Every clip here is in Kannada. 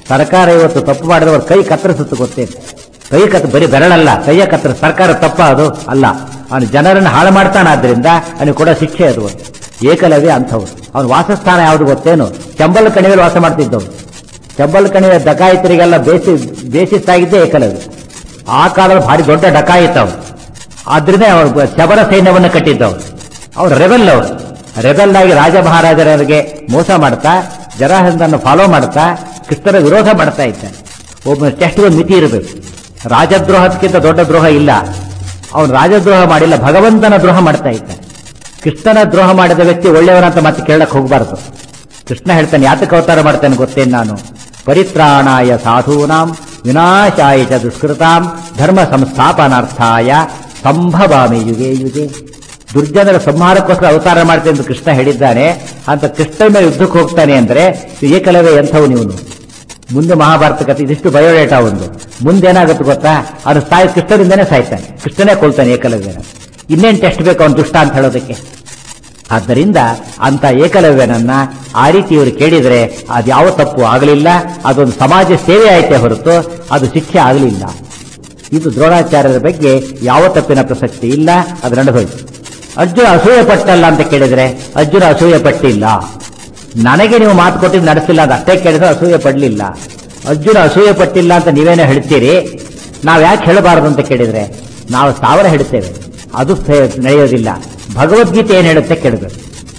ಸರ್ಕಾರ ಇವತ್ತು ತಪ್ಪು ಮಾಡಿದವರು ಕೈ ಕತ್ತರಿಸುತ್ತೆ ಗೊತ್ತೇನು ಕೈ ಕತ್ ಬರೀ ಬೆರಳಲ್ಲ ಕೈಯ ಕತ್ತರ ಸರ್ಕಾರ ತಪ್ಪ ಅದು ಅಲ್ಲ ಅವನು ಜನರನ್ನು ಹಾಳು ಮಾಡ್ತಾನಾದ್ರಿಂದ ಅವನಿಗೆ ಕೊಡೋ ಶಿಕ್ಷೆ ಅದು ಒಂದು. ಏಕಲವ್ಯ ಅಂಥವ್ರು ಅವನ ವಾಸಸ್ಥಾನ ಯಾವುದು ಗೊತ್ತೇನು ಚಂಬಲ್ ಕಣಿವೆಯಲ್ಲಿ ವಾಸ ಮಾಡ್ತಿದ್ದವು ಚಂಬಲ್ ಕಣಿವೆ ಡಕಾಯಿತರಿಗೆಲ್ಲ ಬೇಸಿ ಬೇಸಿಸ್ ಆಗಿದ್ದೇ ಏಕಲವ್ಯ ಆ ಕಾಲದ ಭಾರಿ ದೊಡ್ಡ ಡಕಾಯಿತ ಅವನು ಆದ್ರಿಂದ ಅವರು ಶಬರ ಸೈನ್ಯವನ್ನು ಕಟ್ಟಿದ್ದವರು ಅವ್ರು ರೆಬೆಲ್ ಅವರು ರೆಬೆಲ್ ಆಗಿ ರಾಜ ಮಹಾರಾಜರಿಗೆ ಮೋಸ ಮಾಡ್ತಾ ಜರಾಸಂಧನ್ನು ಫಾಲೋ ಮಾಡ್ತಾ ಕೃಷ್ಣರ ವಿರೋಧ ಮಾಡ್ತಾ ಇದ್ದಾನೆ ಒಬ್ಬ ಟೆಸ್ಟ್ ಒಂದು ಮಿತಿ ಇರಬೇಕು ರಾಜದ್ರೋಹಕ್ಕಿಂತ ದೊಡ್ಡ ದ್ರೋಹ ಇಲ್ಲ ಅವನು ರಾಜದ್ರೋಹ ಮಾಡಿಲ್ಲ ಭಗವಂತನ ದ್ರೋಹ ಮಾಡ್ತಾ ಇದ್ದಾನೆ ಕೃಷ್ಣನ ದ್ರೋಹ ಮಾಡಿದ ವ್ಯಕ್ತಿ ಒಳ್ಳೆಯವನಂತ ಮತ್ತೆ ಕೇಳಕ್ ಹೋಗಬಾರದು ಕೃಷ್ಣ ಹೇಳ್ತಾನೆ ಯಾತಕ್ಕೆ ಅವತಾರ ಮಾಡ್ತೇನೆ ಗೊತ್ತೇನು ನಾನು ಪರಿತ್ರಾಣಾಯ ಸಾಧೂನಾಂ ವಿನಾಶಾಯ ಚ ದುಷ್ಕೃತಾಂ ಧರ್ಮ ಸಂಸ್ಥಾಪನಾರ್ಥಾಯ ಸಂಭವಾಮಿ ಯುಗೆ ಯುಗೆ ದುರ್ಜನರ ಸಂಹಾರಕ್ಕೋಸ್ಕರ ಅವತಾರ ಮಾಡ್ತೇನೆ ಎಂದು ಕೃಷ್ಣ ಹೇಳಿದ್ದಾನೆ ಅಂತ ಕೃಷ್ಣನ ಮೇಲೆ ಯುದ್ಧಕ್ಕೆ ಹೋಗ್ತಾನೆ ಅಂದ್ರೆ ಏಕಲವೇ ಎಂಥವು ನೀವು ಮುಂದೆ ಮಹಾಭಾರತ ಕಥೆ ಇದಿಷ್ಟು ಬಯೋಡೇಟಾ ಒಂದು ಮುಂದೆ ಏನಾಗುತ್ತೆ ಗೊತ್ತಾ ಅದು ಸಾಯಿ ಕೃಷ್ಣರಿಂದನೇ ಸಾಯ್ತಾನೆ ಕೃಷ್ಣನೇ ಕೊಲ್ತಾನೆ ಏಕಲವ್ಯನ ಇನ್ನೇನು ಟೆಸ್ಟ್ ಬೇಕು ಅವನು ದುಷ್ಟ ಅಂತ ಹೇಳೋದಕ್ಕೆ ಆದ್ದರಿಂದ ಅಂತ ಏಕಲವ್ಯನನ್ನ ಆ ರೀತಿ ಇವರು ಕೇಳಿದರೆ ಅದು ಯಾವ ತಪ್ಪು ಆಗಲಿಲ್ಲ ಅದೊಂದು ಸಮಾಜ ಸೇವೆ ಆಯ್ತೇ ಹೊರತು ಅದು ಶಿಕ್ಷೆ ಆಗಲಿಲ್ಲ ಇದು ದ್ರೋಣಾಚಾರ್ಯರ ಬಗ್ಗೆ ಯಾವ ತಪ್ಪಿನ ಪ್ರಸಕ್ತಿ ಇಲ್ಲ ಅದು ನಡೆದೋಯ್ತು ಅರ್ಜುನ ಅಸೂಯೆ ಪಟ್ಟಲ್ಲ ಅಂತ ಕೇಳಿದ್ರೆ ಅರ್ಜುನ ಅಸೂಯೆ ಪಟ್ಟಿಲ್ಲ ನನಗೆ ನೀವು ಮಾತು ಕೊಟ್ಟಿದ್ದು ನಡೆಸಿಲ್ಲ ಅದು ಅಷ್ಟೇ ಕೇಳಿದ್ರೆ ಅಸೂಯೆ ಪಡಲಿಲ್ಲ ಅರ್ಜುನ ಅಸೂಯೆ ಪಟ್ಟಿಲ್ಲ ಅಂತ ನೀವೇನೋ ಹೇಳ್ತೀರಿ ನಾವು ಯಾಕೆ ಹೇಳಬಾರದು ಅಂತ ಕೇಳಿದ್ರೆ ನಾವು ಸಾವಿರ ಹೇಳ್ತೇವೆ ಅದು ಫೇ- ನಡೆಯೋದಿಲ್ಲ ಭಗವದ್ಗೀತೆ ಏನು ಹೇಳುತ್ತೆ ಕೇಳಬೇಕು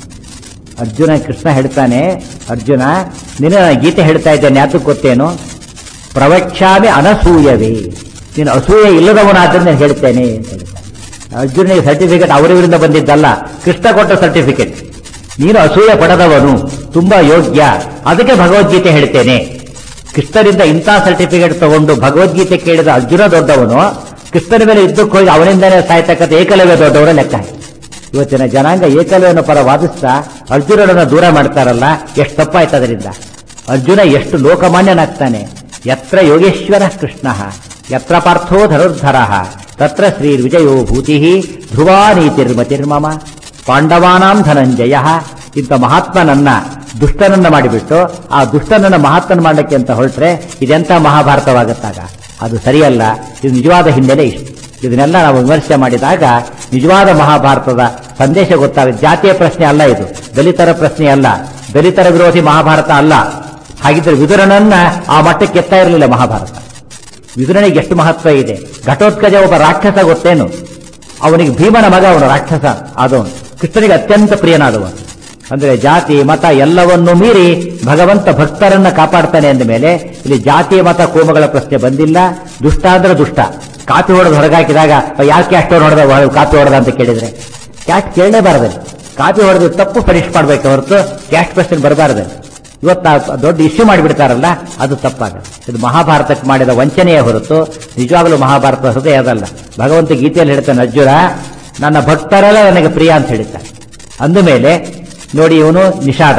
ಅರ್ಜುನ ಕೃಷ್ಣ ಹೇಳ್ತಾನೆ ಅರ್ಜುನ ನಿನ್ನ ನಾನು ಗೀತೆ ಹೇಳ್ತಾ ಇದ್ದೇನೆ ಯಾತಕ್ಕೆ ಗೊತ್ತೇನು ಪ್ರವಕ್ಷ್ಯಾಮಿ ಅನಸೂಯವೇ ನೀನು ಅಸೂಯೆ ಇಲ್ಲದವನಾದ್ರಿಂದ ನಾನು ಹೇಳ್ತೇನೆ ಅಂತ ಹೇಳ್ತಾನೆ ಅರ್ಜುನಿಗೆ ಸರ್ಟಿಫಿಕೇಟ್ ಅವರಿವರಿಂದ ಬಂದಿದ್ದಲ್ಲ ಕೃಷ್ಣ ಕೊಟ್ಟ ಸರ್ಟಿಫಿಕೇಟ್ ನೀನು ಅಸೂಯೆ ಪಡೆದವನು ತುಂಬಾ ಯೋಗ್ಯ ಅದಕ್ಕೆ ಭಗವದ್ಗೀತೆ ಹೇಳ್ತೇನೆ ಕೃಷ್ಣರಿಂದ ಇಂಥ ಸರ್ಟಿಫಿಕೇಟ್ ತಗೊಂಡು ಭಗವದ್ಗೀತೆ ಕೇಳಿದ ಅರ್ಜುನ ದೊಡ್ಡವನು ಕೃಷ್ಣನ ಮೇಲೆ ಯುದ್ಧಕ್ಕೆ ಹೋಗಿ ಅವನಿಂದಲೇ ಸಾಯ್ತಕ್ಕಂಥ ಏಕಲವ್ಯ ದೊಡ್ಡವರ ಲೆಕ್ಕ ಹಾಕಿ. ಇವತ್ತಿನ ಜನಾಂಗ ಏಕಲವ್ಯನ ಪರ ವಾದಿಸ್ತಾ ಅರ್ಜುನನನ್ನು ದೂರ ಮಾಡ್ತಾರಲ್ಲ ಎಷ್ಟು ತಪ್ಪಾಯ್ತು ಅದರಿಂದ ಅರ್ಜುನ ಎಷ್ಟು ಲೋಕಮಾನ್ಯನಾಗ್ತಾನೆ ಯತ್ರ ಯೋಗೇಶ್ವರ ಕೃಷ್ಣ ಯತ್ರ ಪಾರ್ಥೋ ಧನುರ್ಧರ ತತ್ರ ಶ್ರೀ ವಿಜಯೋ ಭೂತಿ ಧ್ರುವ ನೀತಿರ್ಮತಿರ್ಮಮ ಪಾಂಡವಾನಾಂ ಧನಂಜಯ ಇಂಥ ಮಹಾತ್ಮನನ್ನ ದುಷ್ಟನನ್ನ ಮಾಡಿಬಿಟ್ಟು ಆ ದುಷ್ಟನನ್ನ ಮಹಾತ್ಮನ ಮಾಡಲಿಕ್ಕೆ ಅಂತ ಹೊರಟ್ರೆ ಇದೆಂತ ಮಹಾಭಾರತವಾಗುತ್ತಾಗ ಅದು ಸರಿಯಲ್ಲ ಇದು ನಿಜವಾದ ಹಿನ್ನೆಲೆ ಇಷ್ಟು ಇದನ್ನೆಲ್ಲ ನಾವು ವಿಮರ್ಶೆ ಮಾಡಿದಾಗ ನಿಜವಾದ ಮಹಾಭಾರತದ ಸಂದೇಶ ಗೊತ್ತಾಗುತ್ತೆ ಜಾತಿಯ ಪ್ರಶ್ನೆ ಅಲ್ಲ ಇದು ದಲಿತರ ಪ್ರಶ್ನೆ ಅಲ್ಲ ದಲಿತರ ವಿರೋಧಿ ಮಹಾಭಾರತ ಅಲ್ಲ ಹಾಗಿದ್ರೆ ವಿದುರನನ್ನ ಆ ಮಟ್ಟಕ್ಕೆ ಎತ್ತಾ ಇರಲಿಲ್ಲ ಮಹಾಭಾರತ ವಿದುರನಿಗೆ ಎಷ್ಟು ಮಹತ್ವ ಇದೆ ಘಟೋತ್ಕಜ ಒಬ್ಬ ರಾಕ್ಷಸ ಗೊತ್ತೇನು ಅವನಿಗೆ ಭೀಮನ ಮಗ ಅವನು ರಾಕ್ಷಸ ಆದವನು ಕೃಷ್ಣನಿಗೆ ಅತ್ಯಂತ ಪ್ರಿಯನಾದವನು ಅಂದ್ರೆ ಜಾತಿ ಮತ ಎಲ್ಲವನ್ನೂ ಮೀರಿ ಭಗವಂತ ಭಕ್ತರನ್ನ ಕಾಪಾಡ್ತಾನೆ ಅಂದ ಮೇಲೆ ಇಲ್ಲಿ ಜಾತಿ ಮತ ಕೋಮಗಳ ಪ್ರಶ್ನೆ ಬಂದಿಲ್ಲ ದುಷ್ಟ ಅಂದ್ರೆ ದುಷ್ಟ ಕಾಪಿ ಹೊಡೆದು ಹೊರಗಾಕಿದಾಗ ಯಾಕೆ ಅಷ್ಟೋ ಹೊಡೆದ ಕಾಪಿ ಹೊಡೆದ ಅಂತ ಕೇಳಿದ್ರೆ ಕ್ಯಾಸ್ಟ್ ಕೇಳಲೇಬಾರದು ಕಾಪಿ ಹೊಡೆದು ತಪ್ಪು ಪನಿಷ್ ಮಾಡ್ಬೇಕು ಹೊರತು ಕ್ಯಾಸ್ಟ್ ಪ್ರಶ್ನೆ ಬರಬಾರದು ಇವತ್ತು ಆ ದೊಡ್ಡ ಇಶ್ಯೂ ಮಾಡಿಬಿಡ್ತಾರಲ್ಲ ಅದು ತಪ್ಪಾಗುತ್ತೆ ಇದು ಮಹಾಭಾರತಕ್ಕೆ ಮಾಡಿದ ವಂಚನೆಯೇ ಹೊರತು ನಿಜವಾಗಲೂ ಮಹಾಭಾರತ ಹೃದಯ ಅದಲ್ಲ ಭಗವಂತ ಗೀತೆಯಲ್ಲಿ ಹೇಳ್ತಾನೆ ಅರ್ಜುನ ನನ್ನ ಭಕ್ತರೆಲ್ಲ ನನಗೆ ಪ್ರಿಯ ಅಂತ ಹೇಳ್ತಾನೆ ಅಂದಮೇಲೆ ನೋಡಿ ಇವನು ನಿಷಾದ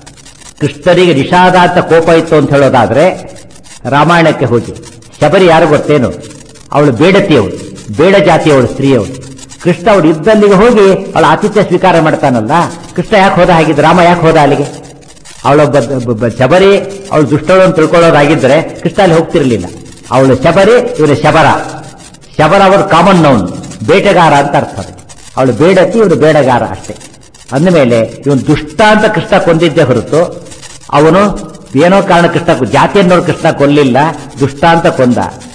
ಕೃಷ್ಣರಿಗೆ ನಿಷಾದ ಅಂತ ಕೋಪ ಇತ್ತು ಅಂತ ಹೇಳೋದಾದ್ರೆ ರಾಮಾಯಣಕ್ಕೆ ಹೋಗಿ ಶಬರಿ ಯಾರು ಗೊತ್ತೇನು ಅವಳು ಬೇಡತಿಯವಳು ಬೇಡ ಜಾತಿಯವಳು ಸ್ತ್ರೀಯವಳು ಕೃಷ್ಣ ಅವಳು ಇದ್ದಲ್ಲಿಗೆ ಹೋಗಿ ಅವಳ ಆತಿಥ್ಯ ಸ್ವೀಕಾರ ಮಾಡ್ತಾನಲ್ಲ ಕೃಷ್ಣ ಯಾಕೆ ಹೋದ ಹಾಗಿದ್ದು ರಾಮ ಯಾಕೆ ಹೋದ ಅಲ್ಲಿಗೆ ಅವಳೊಬ್ಬ ಒಬ್ಬ ಶಬರಿ ಅವಳು ದುಷ್ಟಳು ಅಂತ ತಿಳ್ಕೊಳ್ಳೋದಾಗಿದ್ದರೆ ಕೃಷ್ಣ ಅಲ್ಲಿ ಹೋಗ್ತಿರ್ಲಿಲ್ಲ ಅವಳು ಶಬರಿ ಇವನು ಶಬರ ಶಬರ ಅವರು ಕಾಮನ್ ನೌನ್ ಬೇಟೆಗಾರ ಅಂತ ಅರ್ಥ ಅದು. ಅವಳು ಬೇಡತಿ ಇವನು ಬೇಡಗಾರ ಅಷ್ಟೇ ಅಂದಮೇಲೆ ಇವನು ದುಷ್ಟ ಅಂತ ಕೃಷ್ಣ ಕೊಂದಿದ್ದೇ ಹೊರತು ಅವನು ಏನೋ ಕಾರಣ ಕೃಷ್ಣ ಜಾತಿಯನ್ನೋರು ಕೃಷ್ಣ ಕೊಲ್ಲಿಲ್ಲ ದುಷ್ಟ ಅಂತ ಕೊಂದ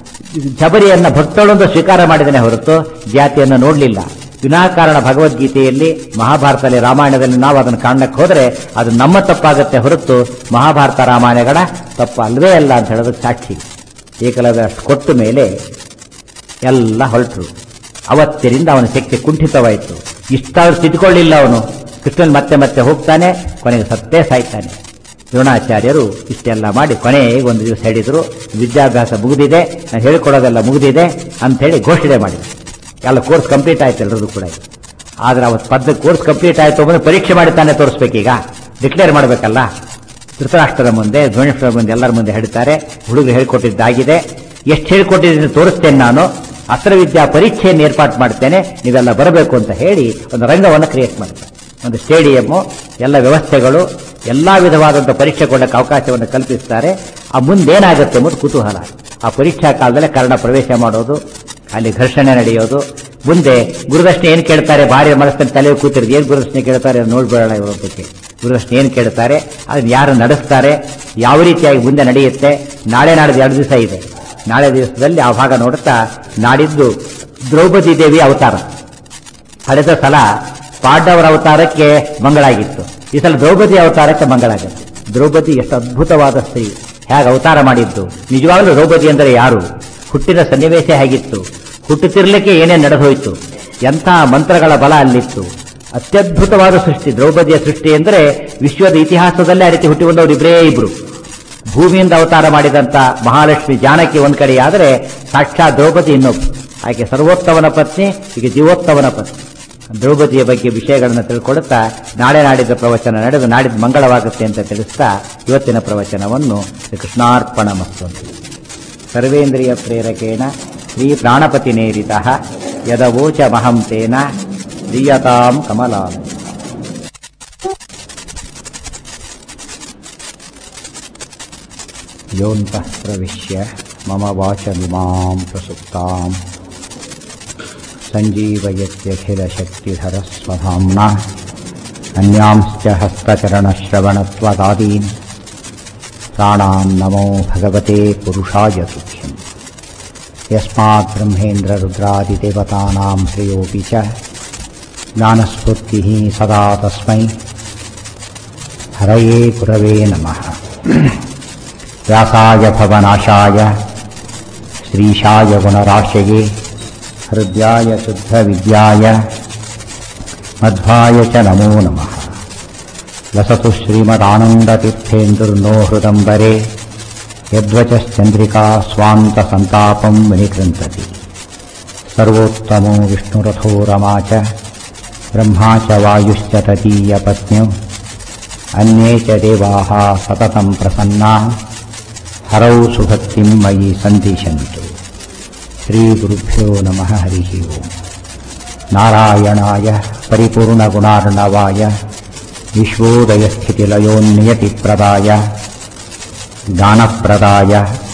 ಶಬರಿಯನ್ನ ಭಕ್ತಳು ಅಂತ ಸ್ವೀಕಾರ ಮಾಡಿದನೇ ಹೊರತು ಜಾತಿಯನ್ನ ನೋಡಲಿಲ್ಲ ವಿನಾಕಾರಣ ಭಗವದ್ಗೀತೆಯಲ್ಲಿ ಮಹಾಭಾರತದಲ್ಲಿ ರಾಮಾಯಣದಲ್ಲಿ ನಾವು ಅದನ್ನು ಕಾಣಕ್ಕೆ ಹೋದರೆ ಅದು ನಮ್ಮ ತಪ್ಪಾಗತ್ತೆ ಹೊರತು ಮಹಾಭಾರತ ರಾಮಾಯಣಗಳ ತಪ್ಪು ಅಲ್ವೇ ಅಲ್ಲ ಅಂತ ಹೇಳೋದಕ್ಕೆ ಸಾಕ್ಷಿ ಏಕಲವ್ಯ ಅಷ್ಟು ಕೊಟ್ಟ ಮೇಲೆ ಎಲ್ಲ ಹೊರಟರು ಅವತ್ತಿನಿಂದ ಅವನ ಶಕ್ತಿ ಕುಂಠಿತವಾಯಿತು ಇಷ್ಟಾದ್ರೂ ತಿದ್ಕೊಳ್ಳಿಲ್ಲ ಅವನು ಕೃಷ್ಣನ್ ಮತ್ತೆ ಮತ್ತೆ ಹೋಗ್ತಾನೆ ಕೊನೆಗೆ ಸತ್ತೇ ಸಾಯ್ತಾನೆ ದ್ರೋಣಾಚಾರ್ಯರು ಇಷ್ಟೆಲ್ಲ ಮಾಡಿ ಕೊನೆಗೆ ಒಂದು ದಿವಸ ಹೇಳಿದ್ರು ವಿದ್ಯಾಭ್ಯಾಸ ಮುಗಿದಿದೆ ನಾನು ಹೇಳಿಕೊಡೋದೆಲ್ಲ ಮುಗಿದಿದೆ ಅಂತ ಹೇಳಿ ಘೋಷಣೆ ಮಾಡಿದ್ರು ಎಲ್ಲ ಕೋರ್ಸ್ ಕಂಪ್ಲೀಟ್ ಆಯ್ತು ಎಲ್ಲರದು ಕೂಡ ಆದ್ರೆ ಅವತ್ತು ಪದ್ಧ ಕೋರ್ಸ್ ಕಂಪ್ಲೀಟ್ ಆಯ್ತು ಅಂದ್ರೆ ಪರೀಕ್ಷೆ ಮಾಡಿ ತಾನೇ ತೋರಿಸ್ಬೇಕೀಗ ಡಿಕ್ಲೇರ್ ಮಾಡಬೇಕಲ್ಲ ಧೃತರಾಷ್ಟ್ರದ ಮುಂದೆ ದ್ರೋಣೇಶ್ವರ ಮುಂದೆ ಎಲ್ಲರ ಮುಂದೆ ಹೇಳ್ತಾರೆ ಹುಡುಗರು ಹೇಳಿಕೊಟ್ಟಿದ್ದಾಗಿದೆ ಎಷ್ಟು ಹೇಳಿಕೊಟ್ಟಿದ್ದೀನಿ ತೋರಿಸ್ತೇನೆ ನಾನು ಅಸ್ತ್ರವಿದ್ಯಾ ಪರೀಕ್ಷೆಯನ್ನು ಏರ್ಪಾಟ್ ಮಾಡ್ತೇನೆ ನೀವೆಲ್ಲ ಬರಬೇಕು ಅಂತ ಹೇಳಿ ಒಂದು ರಂಗವನ್ನು ಕ್ರಿಯೇಟ್ ಮಾಡ್ತಾರೆ ಒಂದು ಸ್ಟೇಡಿಯಮ್ಮು ಎಲ್ಲ ವ್ಯವಸ್ಥೆಗಳು ಎಲ್ಲಾ ವಿಧವಾದಂಥ ಪರೀಕ್ಷೆ ಕೊಡಕ್ಕೆ ಅವಕಾಶವನ್ನು ಕಲ್ಪಿಸ್ತಾರೆ ಆ ಮುಂದೇನಾಗುತ್ತೆ ಎಂಬುದು ಕುತೂಹಲ ಆ ಪರೀಕ್ಷಾ ಕಾಲದಲ್ಲೇ ಕರ್ಣ ಪ್ರವೇಶ ಮಾಡೋದು ಅಲ್ಲಿ ಘರ್ಷಣೆ ನಡೆಯೋದು ಮುಂದೆ ಗುರುದಕ್ಷಿಣೆ ಏನ್ ಕೇಳ್ತಾರೆ ಭಾರಿ ಮನಸ್ಸಿನ ತಲೆ ಕೂತಿರೋದು ಏನ್ ಗುರುದಕ್ಷಿಣೆ ಕೇಳ್ತಾರೆ ನೋಡ್ಬೇಡ ಇವರೊಬ್ಬಕ್ಕೆ ಗುರುದಕ್ಷಿಣೆ ಏನ್ ಕೇಳ್ತಾರೆ ಅದನ್ನ ಯಾರು ನಡೆಸ್ತಾರೆ ಯಾವ ರೀತಿಯಾಗಿ ಮುಂದೆ ನಡೆಯುತ್ತೆ ನಾಳೆ ನಾಡಿದ್ದು ಎರಡು ದಿವಸ ಇದೆ ನಾಳೆ ದಿವಸದಲ್ಲಿ ಆ ಭಾಗ ನೋಡುತ್ತಾ ನಾಡಿದ್ದು ದ್ರೌಪದಿ ದೇವಿ ಅವತಾರ ಕಳೆದ ಸಲ ಪಾಂಡವರ ಅವತಾರಕ್ಕೆ ಮಂಗಳಾಗಿತ್ತು ಈ ಸಲ ದ್ರೌಪದಿ ಅವತಾರಕ್ಕೆ ಮಂಗಳಾಗುತ್ತೆ ದ್ರೌಪದಿ ಎಷ್ಟು ಅದ್ಭುತವಾದ ಸ್ತ್ರೀ ಹೇಗೆ ಅವತಾರ ಮಾಡಿದ್ದು ನಿಜವಾಗ್ಲೂ ದ್ರೌಪದಿ ಅಂದರೆ ಯಾರು ಹುಟ್ಟಿದ ಸನ್ನಿವೇಶ ಹೇಗಿತ್ತು ಹುಟ್ಟುತ್ತಿರ್ಲಿಕ್ಕೆ ಏನೇನು ನಡೆದೋಯ್ತು ಎಂಥ ಮಂತ್ರಗಳ ಬಲ ಅಲ್ಲಿತ್ತು ಅತ್ಯದ್ಭುತವಾದ ಸೃಷ್ಟಿ ದ್ರೌಪದಿಯ ಸೃಷ್ಟಿ ಎಂದರೆ ವಿಶ್ವದ ಇತಿಹಾಸದಲ್ಲೇ ಆ ರೀತಿ ಹುಟ್ಟಿ ಬಂದವರು ಇಬ್ಬರೇ ಇಬ್ರು ಭೂಮಿಯಿಂದ ಅವತಾರ ಮಾಡಿದಂತ ಮಹಾಲಕ್ಷ್ಮಿ ಜಾನಕಿ ಒಂದ್ ಕಡೆ ಆದರೆ ಸಾಕ್ಷಾತ್ ದ್ರೌಪದಿ ಇನ್ನೊಬ್ಬ ಆಕೆ ಸರ್ವೋತ್ತಮನ ಪತ್ನಿ ಈಗ ಜೀವೋತ್ತಮನ ಪತ್ನಿ ದ್ರೌಪದಿಯ ಬಗ್ಗೆ ವಿಷಯಗಳನ್ನು ತಿಳ್ಕೊಡುತ್ತಾ ನಾಳೆ ನಾಡಿದ ಪ್ರವಚನ ನಡೆದು ನಾಡಿದ್ದು ಮಂಗಳವಾಗುತ್ತೆ ಅಂತ ತಿಳಿಸ್ತಾ ಇವತ್ತಿನ ಪ್ರವಚನವನ್ನು ಶ್ರೀ ಕೃಷ್ಣಾರ್ಪಣ ಮತ್ತು ಸರ್ವೇಂದ್ರಿಯ ಪ್ರೇರಕೇಣ ಶ್ರೀ ಪ್ರಾಣಪತಿ ನೇರಿತ ಯದವೋಚ ಮಹಂ ತೇನ ದೀಯತಾಂ ಕಮಲಾಂ ಯೋऽन्तः प्रविश्य मम वाचमिमां प्रसुप्ताम् सञ्जीवयत्यखिलशक्तिधरस्वधाम्ना अन्यांश्च हस्तचरणश्रवणत्वदादीन् प्राणान् नमो भगवते पुरुषाय तुभ्यम् यस्मात् ब्रह्मेन्द्ररुद्रादिदेवतानां श्रेयोऽपि च ज्ञानस्फूर्तिः सदा तस्मै हरये गुरवे नमः व्यासाय भवनाशाय श्रीशाय गुणराशये हृद्याय शुद्धविद्याय मध्वाय च नमो नमः लसतु श्रीमदानन्दतीर्थेन्दुर्नो हृदम्बरे यद्वचश्चन्द्रिका स्वान्तसन्तापम् विनिकृन्तति सर्वोत्तमो विष्णुरथो रमा च ब्रह्मा च वायुश्च तदीयपत्न्यौ अन्ये च देवाः सततं प्रसन्नाः हरौ सुभक्तिं मयि सन्दिशन्तु श्रीगुरुभ्यो नमः हरिः ओम् नारायणाय परिपूर्णगुणार्णवाय विश्वोदयस्थितिलयोन्नियतिप्रदाय ज्ञानप्रदाय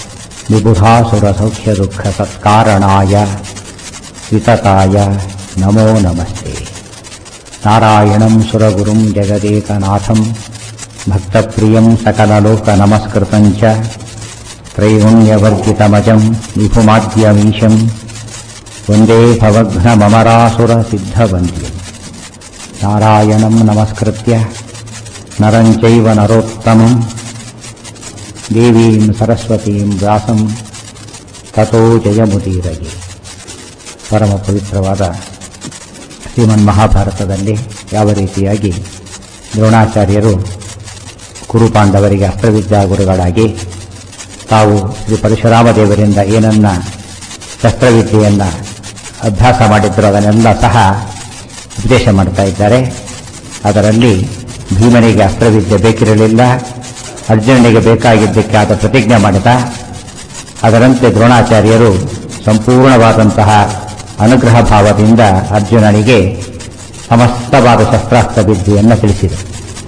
विबुधासुरसौख्यदुःखसत्कारणाय वितताय नमो नमस्ते नारायणं सुरगुरुं जगदेकनाथं भक्तप्रियं सकललोकनमस्कृतं च त्रैगुण्यवर्जितमजं विभुमाद्यमीशं वन्दे भवघ्नममरासुरसिद्धवन्द्यम् नारायणं नमस्कृत्य नरं चैव नरोत्तमं देवीं सरस्वतीं व्यासं ततो ಜಯಮುದೀರಗೆ ಪರಮ ಪವಿತ್ರವಾದ ಶ್ರೀಮನ್ ಮಹಾಭಾರತದಲ್ಲಿ ಯಾವ ರೀತಿಯಾಗಿ ದ್ರೋಣಾಚಾರ್ಯರು ಕುರುಪಾಂಡವರಿಗೆ ಅಸ್ತ್ರವಿದ್ಯಾ ಗುರುಗಳಾಗಿ ತಾವು ಶ್ರೀ ಪರಶುರಾಮ ದೇವರಿಂದ ಏನನ್ನ ಶಸ್ತ್ರವಿದ್ಯೆಯನ್ನ ಅಭ್ಯಾಸ ಮಾಡಿದ್ರು ಅದನ್ನೆಲ್ಲ ಸಹ ಉಪದೇಶ ಮಾಡ್ತಾ ಇದ್ದಾರೆ ಅದರಲ್ಲಿ ಭೀಮನಿಗೆ ಅಸ್ತ್ರವಿದ್ಯೆ ಬೇಕಿರಲಿಲ್ಲ ಅರ್ಜುನನಿಗೆ ಬೇಕಾಗಿದ್ದಕ್ಕೆ ಆತ ಪ್ರತಿಜ್ಞೆ ಮಾಡಿದ ಅದರಂತೆ ದ್ರೋಣಾಚಾರ್ಯರು ಸಂಪೂರ್ಣವಾದಂತಹ ಅನುಗ್ರಹ ಭಾವದಿಂದ ಅರ್ಜುನನಿಗೆ ಸಮಸ್ತವಾದ ಶಸ್ತ್ರಾಸ್ತ್ರ ವಿದ್ಯೆಯನ್ನು ತಿಳಿಸಿದರು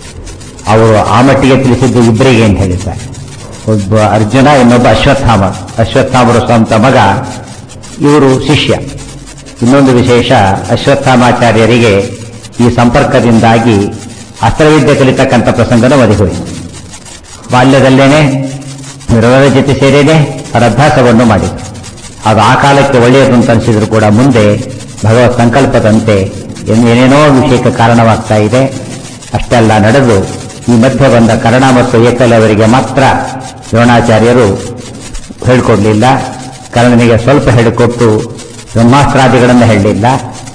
ಅವರು ಆ ಮಟ್ಟಿಗೆ ತಿಳಿಸಿದ್ದು ಇಬ್ಬರಿಗೆ ಅಂತ ಹೇಳಿದ್ದಾರೆ ಒಬ್ಬ ಅರ್ಜುನ ಇನ್ನೊಬ್ಬ ಅಶ್ವತ್ಥಾಮ ಅಶ್ವತ್ಥಾಮರ ಸ್ವಂತ ಮಗ ಇವರು ಶಿಷ್ಯ ಇನ್ನೊಂದು ವಿಶೇಷ ಅಶ್ವತ್ಥಾಮಾಚಾರ್ಯರಿಗೆ ಈ ಸಂಪರ್ಕದಿಂದಾಗಿ ಅಸ್ತ್ರವಿದ್ಯೆ ಕಲಿತಕ್ಕಂಥ ಪ್ರಸಂಗನೂ ಒದಗಿಹೋಯಿತು ಬಾಲ್ಯದಲ್ಲೇನೆ ವಿರೋಧದ ಜೊತೆ ಸೇರಿನೇ ಅವರ ಅಭ್ಯಾಸವನ್ನು ಮಾಡಿದರು ಅದು ಆ ಕಾಲಕ್ಕೆ ಒಳ್ಳೆಯದು ಅಂತ ಅನಿಸಿದ್ರು ಕೂಡ ಮುಂದೆ ಭಗವತ್ ಸಂಕಲ್ಪದಂತೆ ಏನೇನೋ ವಿಷಯಕ್ಕೆ ಕಾರಣವಾಗ್ತಾ ಇದೆ ಅಷ್ಟೆಲ್ಲ ನಡೆದು ಈ ಮಧ್ಯೆ ಬಂದ ಕರ್ಣ ಮತ್ತು ಏಕಲವರಿಗೆ ಮಾತ್ರ ದ್ರೋಣಾಚಾರ್ಯರು ಹೇಳಿಕೊಡ್ಲಿಲ್ಲ ಕರ್ಣನಿಗೆ ಸ್ವಲ್ಪ ಹೇಳಿಕೊಟ್ಟು ಬ್ರಹ್ಮಾಸ್ತ್ರಾದಿಗಳನ್ನು ಹೇಳಲಿಲ್ಲ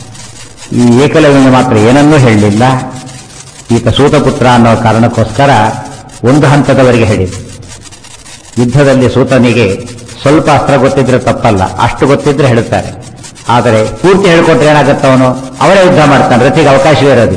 ಈ ಏಕಲವ್ಯನಿಗೆ ಮಾತ್ರ ಏನನ್ನೂ ಹೇಳಲಿಲ್ಲ ಈತ ಸೂತಪುತ್ರ ಅನ್ನೋ ಕಾರಣಕ್ಕೋಸ್ಕರ ಒಂದು ಹಂತದವರೆಗೆ ಹೇಳಿದ್ರು ಯುದ್ಧದಲ್ಲಿ ಸೂತನಿಗೆ ಸ್ವಲ್ಪ ಅಸ್ತ್ರ ಗೊತ್ತಿದ್ರೆ ತಪ್ಪಲ್ಲ ಅಷ್ಟು ಗೊತ್ತಿದ್ರೆ ಹೇಳುತ್ತಾರೆ ಆದರೆ ಪೂರ್ತಿ ಹೇಳ್ಕೊಟ್ರೆ ಏನಾಗುತ್ತೆ ಅವನು ಅವರೇ ಯುದ್ಧ ಮಾಡ್ತಾನೆ ರಥಿಗೆ ಅವಕಾಶವೇ ಇರೋದು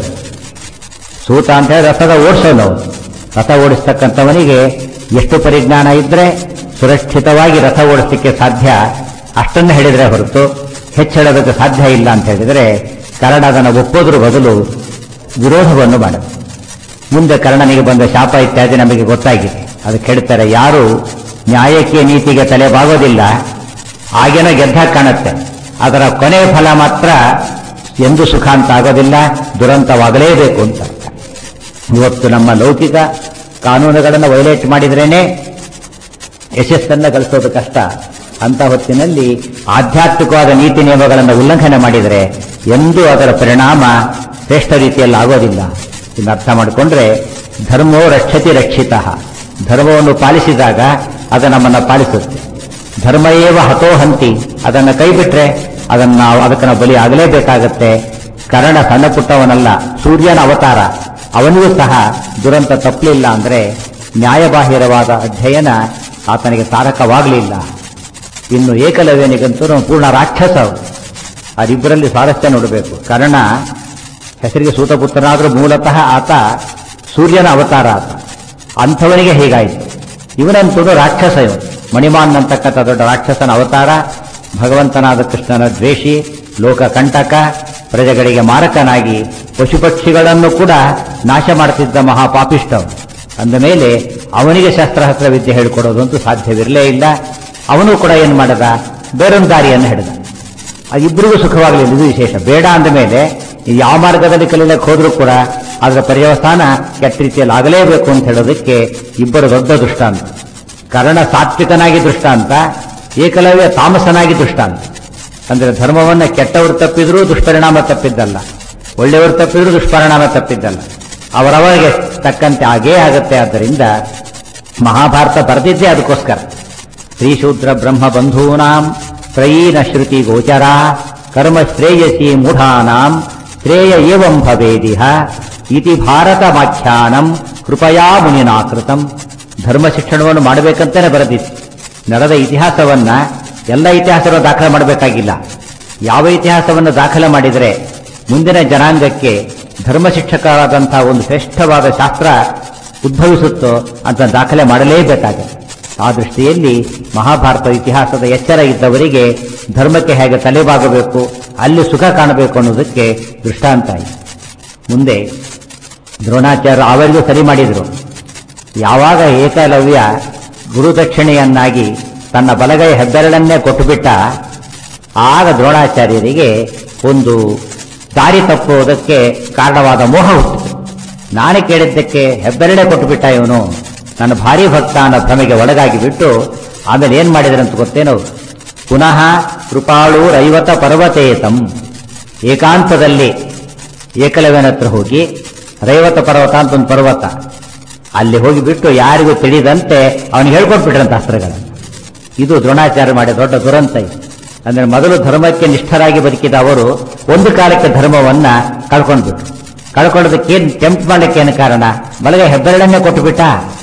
ಸೂತ ಅಂತ ಹೇಳಿ ರಥದ ಓಡಿಸೋನು ರಥ ಓಡಿಸ್ತಕ್ಕಂಥವನಿಗೆ ಎಷ್ಟು ಪರಿಜ್ಞಾನ ಇದ್ರೆ ಸುರಕ್ಷಿತವಾಗಿ ರಥ ಓಡಿಸಲಿಕ್ಕೆ ಸಾಧ್ಯ ಅಷ್ಟನ್ನು ಹೇಳಿದ್ರೆ ಹೊರತು ಹೆಚ್ಚು ಹೇಳೋದಕ್ಕೆ ಸಾಧ್ಯ ಇಲ್ಲ ಅಂತ ಹೇಳಿದರೆ ಕರ್ಣ ಅದನ್ನು ಒಪ್ಪೋದ್ರ ಬದಲು ವಿರೋಧವನ್ನು ಮಾಡಿದ ಮುಂದೆ ಕರ್ಣನಿಗೆ ಬಂದ ಶಾಪ ಇತ್ಯಾದಿ ನಮಗೆ ಗೊತ್ತಾಗಿದೆ ಅದಕ್ಕೆ ಹೇಳ್ತಾರೆ ಯಾರು ನ್ಯಾಯಕ್ಕೆ ನೀತಿಗೆ ತಲೆ ಬಾಗೋದಿಲ್ಲ ಆಗೇನೋ ಗೆದ್ದ ಕಾಣುತ್ತೆ ಅದರ ಕೊನೆ ಫಲ ಮಾತ್ರ ಎಂದು ಸುಖ ಅಂತ ಆಗೋದಿಲ್ಲ ದುರಂತವಾಗಲೇಬೇಕು ಅಂತ ಇವತ್ತು ನಮ್ಮ ಲೌಕಿಕ ಕಾನೂನುಗಳನ್ನು ವೈಲೇಟ್ ಮಾಡಿದ್ರೇನೆ ಯಶಸ್ಸನ್ನ ಗಳಿಸೋದು ಕಷ್ಟ ಅಂತ ಹೊತ್ತಿನಲ್ಲಿ ಆಧ್ಯಾತ್ಮಿಕವಾದ ನೀತಿ ನಿಯಮಗಳನ್ನು ಉಲ್ಲಂಘನೆ ಮಾಡಿದರೆ ಎಂದೂ ಅದರ ಪರಿಣಾಮ ಶ್ರೇಷ್ಠ ರೀತಿಯಲ್ಲಿ ಆಗೋದಿಲ್ಲ ಇನ್ನು ಅರ್ಥ ಮಾಡಿಕೊಂಡ್ರೆ ಧರ್ಮೋ ರಕ್ಷತಿ ರಕ್ಷಿತ ಧರ್ಮವನ್ನು ಪಾಲಿಸಿದಾಗ ಅದು ನಮ್ಮನ್ನು ಪಾಲಿಸುತ್ತೆ ಧರ್ಮ ಏವ ಹತೋಹಂತಿ ಅದನ್ನು ಕೈ ಬಿಟ್ರೆ ಅದನ್ನು ನಾವು ಅದಕ್ಕೆ ನಾವು ಬಲಿ ಆಗಲೇಬೇಕಾಗತ್ತೆ ಕರ್ಣ ಸಣ್ಣ ಪುಟ್ಟವನಲ್ಲ ಸೂರ್ಯನ ಅವತಾರ ಅವನಿಗೂ ಸಹ ದುರಂತ ತಪ್ಪಲಿಲ್ಲ ಅಂದ್ರೆ ನ್ಯಾಯಬಾಹಿರವಾದ ಅಧ್ಯಯನ ಆತನಿಗೆ ತಾರಕವಾಗಲಿಲ್ಲ ಇನ್ನು ಏಕಲವ್ಯನಿಗಂತೂ ಪೂರ್ಣ ರಾಕ್ಷಸ ಅವನು. ಅವರಿಬ್ಬರಲ್ಲಿ ಸ್ವಾರಸ್ಯ ನೋಡಬೇಕು ಕರ್ಣ ಹೆಸರಿಗೆ ಸೂತಪುತ್ರನಾದರೂ ಮೂಲತಃ ಆತ ಸೂರ್ಯನ ಅವತಾರ ಆತ ಅಂಥವನಿಗೆ ಹೀಗಾಯಿತು ಇವನಂತೂ ರಾಕ್ಷಸ ಇವನು ಮಣಿಮಾನ್ ಅಂತಕ್ಕಂಥ ದೊಡ್ಡ ರಾಕ್ಷಸನ ಅವತಾರ ಭಗವಂತನಾದ ಕೃಷ್ಣನ ದ್ವೇಷಿ ಲೋಕ ಕಂಟಕ ಪ್ರಜೆಗಳಿಗೆ ಮಾರಕನಾಗಿ ಪಶು ಪಕ್ಷಿಗಳನ್ನು ಕೂಡ ನಾಶ ಮಾಡುತ್ತಿದ್ದ ಮಹಾಪಾಪಿಷ್ಟವನು ಅಂದ ಮೇಲೆ ಅವನಿಗೆ ಶಸ್ತ್ರಾಸ್ತ್ರ ವಿದ್ಯೆ ಹೇಳಿಕೊಡೋದಂತೂ ಸಾಧ್ಯವಿರಲೇ ಇಲ್ಲ ಅವನು ಕೂಡ ಏನು ಮಾಡದ ಬೇರೊಂದು ದಾರಿಯನ್ನು ಹಿಡಿದ ಆ ಇಬ್ಬರಿಗೂ ಸುಖವಾಗಲಿಲ್ಲ ಇದು ವಿಶೇಷ ಬೇಡ ಅಂದ ಮೇಲೆ ಈ ಯಾವ ಮಾರ್ಗದಲ್ಲಿ ಕಲೀಲಕ್ಕೆ ಹೋದ್ರೂ ಕೂಡ ಅದರ ಪರ್ಯವಸಾನ ಕೆಟ್ಟ ರೀತಿಯಲ್ಲಿ ಆಗಲೇಬೇಕು ಅಂತ ಹೇಳೋದಕ್ಕೆ ಇಬ್ಬರು ದೊಡ್ಡ ದೃಷ್ಟಾಂತ ಕರ್ಣ ಸಾತ್ವಿಕನಾಗಿ ದೃಷ್ಟಾಂತ ಏಕಲವ್ಯ ತಾಮಸನಾಗಿ ದೃಷ್ಟಾಂತ ಅಂದ್ರೆ ಧರ್ಮವನ್ನ ಕೆಟ್ಟವರು ತಪ್ಪಿದ್ರೂ ದುಷ್ಪರಿಣಾಮ ತಪ್ಪಿದ್ದಲ್ಲ ಒಳ್ಳೆಯವರು ತಪ್ಪಿದ್ರೂ ದುಷ್ಪರಿಣಾಮ ತಪ್ಪಿದ್ದಲ್ಲ ಅವರವರಿಗೆ ತಕ್ಕಂತೆ ಆಗೇ ಆಗುತ್ತೆ ಆದ್ದರಿಂದ ಮಹಾಭಾರತ ಬರೆದಿದ್ದೇ ಅದಕ್ಕೋಸ್ಕರ ಶ್ರೀಶೂದ್ರ ಬ್ರಹ್ಮ ಬಂಧೂನಾಂ ತ್ರಯೀನ ಶ್ರುತಿ ಗೋಚರ ಕರ್ಮ ಶ್ರೇಯಸಿ ಮೂಢಾನಾಂ ಶ್ರೇಯ ಏವಂ ಭವೇದಿಹ ಇತಿ ಭಾರತ ವಾಖ್ಯಾನಂ ಕೃಪಯಾ ಮುನಿನಾಕೃತಂ ಧರ್ಮ ಶಿಕ್ಷಣವನ್ನು ಮಾಡಬೇಕಂತಾನೆ ಬರೆದಿತ್ತು ನಡೆದ ಇತಿಹಾಸವನ್ನ ಎಲ್ಲ ಇತಿಹಾಸವನ್ನು ದಾಖಲೆ ಮಾಡಬೇಕಾಗಿಲ್ಲ ಯಾವ ಇತಿಹಾಸವನ್ನು ದಾಖಲೆ ಮಾಡಿದರೆ ಮುಂದಿನ ಜನಾಂಗಕ್ಕೆ ಧರ್ಮ ಶಿಕ್ಷಕರಾದಂತಹ ಒಂದು ಶ್ರೇಷ್ಠವಾದ ಶಾಸ್ತ್ರ ಉದ್ಭವಿಸುತ್ತೋ ಅಂತ ದಾಖಲೆ ಮಾಡಲೇಬೇಕಾಗುತ್ತೆ ಆ ದೃಷ್ಟಿಯಲ್ಲಿ ಮಹಾಭಾರತ ಇತಿಹಾಸದ ಎಚ್ಚರ ಇದ್ದವರಿಗೆ ಧರ್ಮಕ್ಕೆ ಹೇಗೆ ತಲೆಬಾಗಬೇಕು ಅಲ್ಲಿ ಸುಖ ಕಾಣಬೇಕು ಅನ್ನೋದಕ್ಕೆ ದೃಷ್ಟಾಂತ ಆಯಿತು ಮುಂದೆ ದ್ರೋಣಾಚಾರ್ಯ ಅವರಿಗೂ ಸರಿ ಮಾಡಿದರು ಯಾವಾಗ ಏಕಲವ್ಯ ಗುರುದಕ್ಷಿಣೆಯನ್ನಾಗಿ ತನ್ನ ಬಲಗೈ ಹೆಬ್ಬೆರಳನ್ನೇ ಕೊಟ್ಟುಬಿಟ್ಟ ಆಗ ದ್ರೋಣಾಚಾರ್ಯರಿಗೆ ಒಂದು ದಾರಿ ತಪ್ಪುವುದಕ್ಕೆ ಕಾರಣವಾದ ಮೋಹ ಹುಟ್ಟಿತು ನಾನೇ ಕೇಳಿದ್ದಕ್ಕೆ ಹೆಬ್ಬೆರಳೆ ಕೊಟ್ಟುಬಿಟ್ಟ ಇವನು ನನ್ನ ಭಾರಿ ಭಕ್ತ ಅನ್ನೋ ಭ್ರಮೆಗೆ ಒಳಗಾಗಿ ಬಿಟ್ಟು ಆಮೇಲೆ ಏನ್ ಮಾಡಿದ್ರಂತ ಗೊತ್ತೇನೋ ಪುನಃ ಕೃಪಾಳು ರೈವತ ಪರ್ವತೇತಂ ಏಕಾಂತದಲ್ಲಿ ಏಕಲವ್ಯನ ಹತ್ರ ಹೋಗಿ ರೈವತ ಪರ್ವತ ಅಂತ ಒಂದು ಪರ್ವತ ಅಲ್ಲಿ ಹೋಗಿಬಿಟ್ಟು ಯಾರಿಗೂ ತಿಳಿದಂತೆ ಅವನಿಗೆ ಹೇಳ್ಕೊಟ್ಬಿಟ್ರಂತ ಅಸ್ತ್ರಗಳನ್ನು ಇದು ದ್ರೋಣಾಚಾರ್ಯ ಮಾಡಿದ ದೊಡ್ಡ ದುರಂತ ಇದು ಅಂದ್ರೆ ಮೊದಲು ಧರ್ಮಕ್ಕೆ ನಿಷ್ಠರಾಗಿ ಬದುಕಿದ ಅವರು ಒಂದು ಕಾಲಕ್ಕೆ ಧರ್ಮವನ್ನ ಕಳ್ಕೊಂಡ್ಬಿಟ್ರು ಕಳ್ಕೊಳ್ಳೋದಕ್ಕೆ ಏನ್ ಟೆಂಪ್ಟ್ ಮಾಡ್ಲಿಕ್ಕೆ ಏನು ಕಾರಣ ಬಲಗೆ ಹೆಬ್ಬೆರಳನ್ನೇ ಕೊಟ್ಟುಬಿಟ್ಟ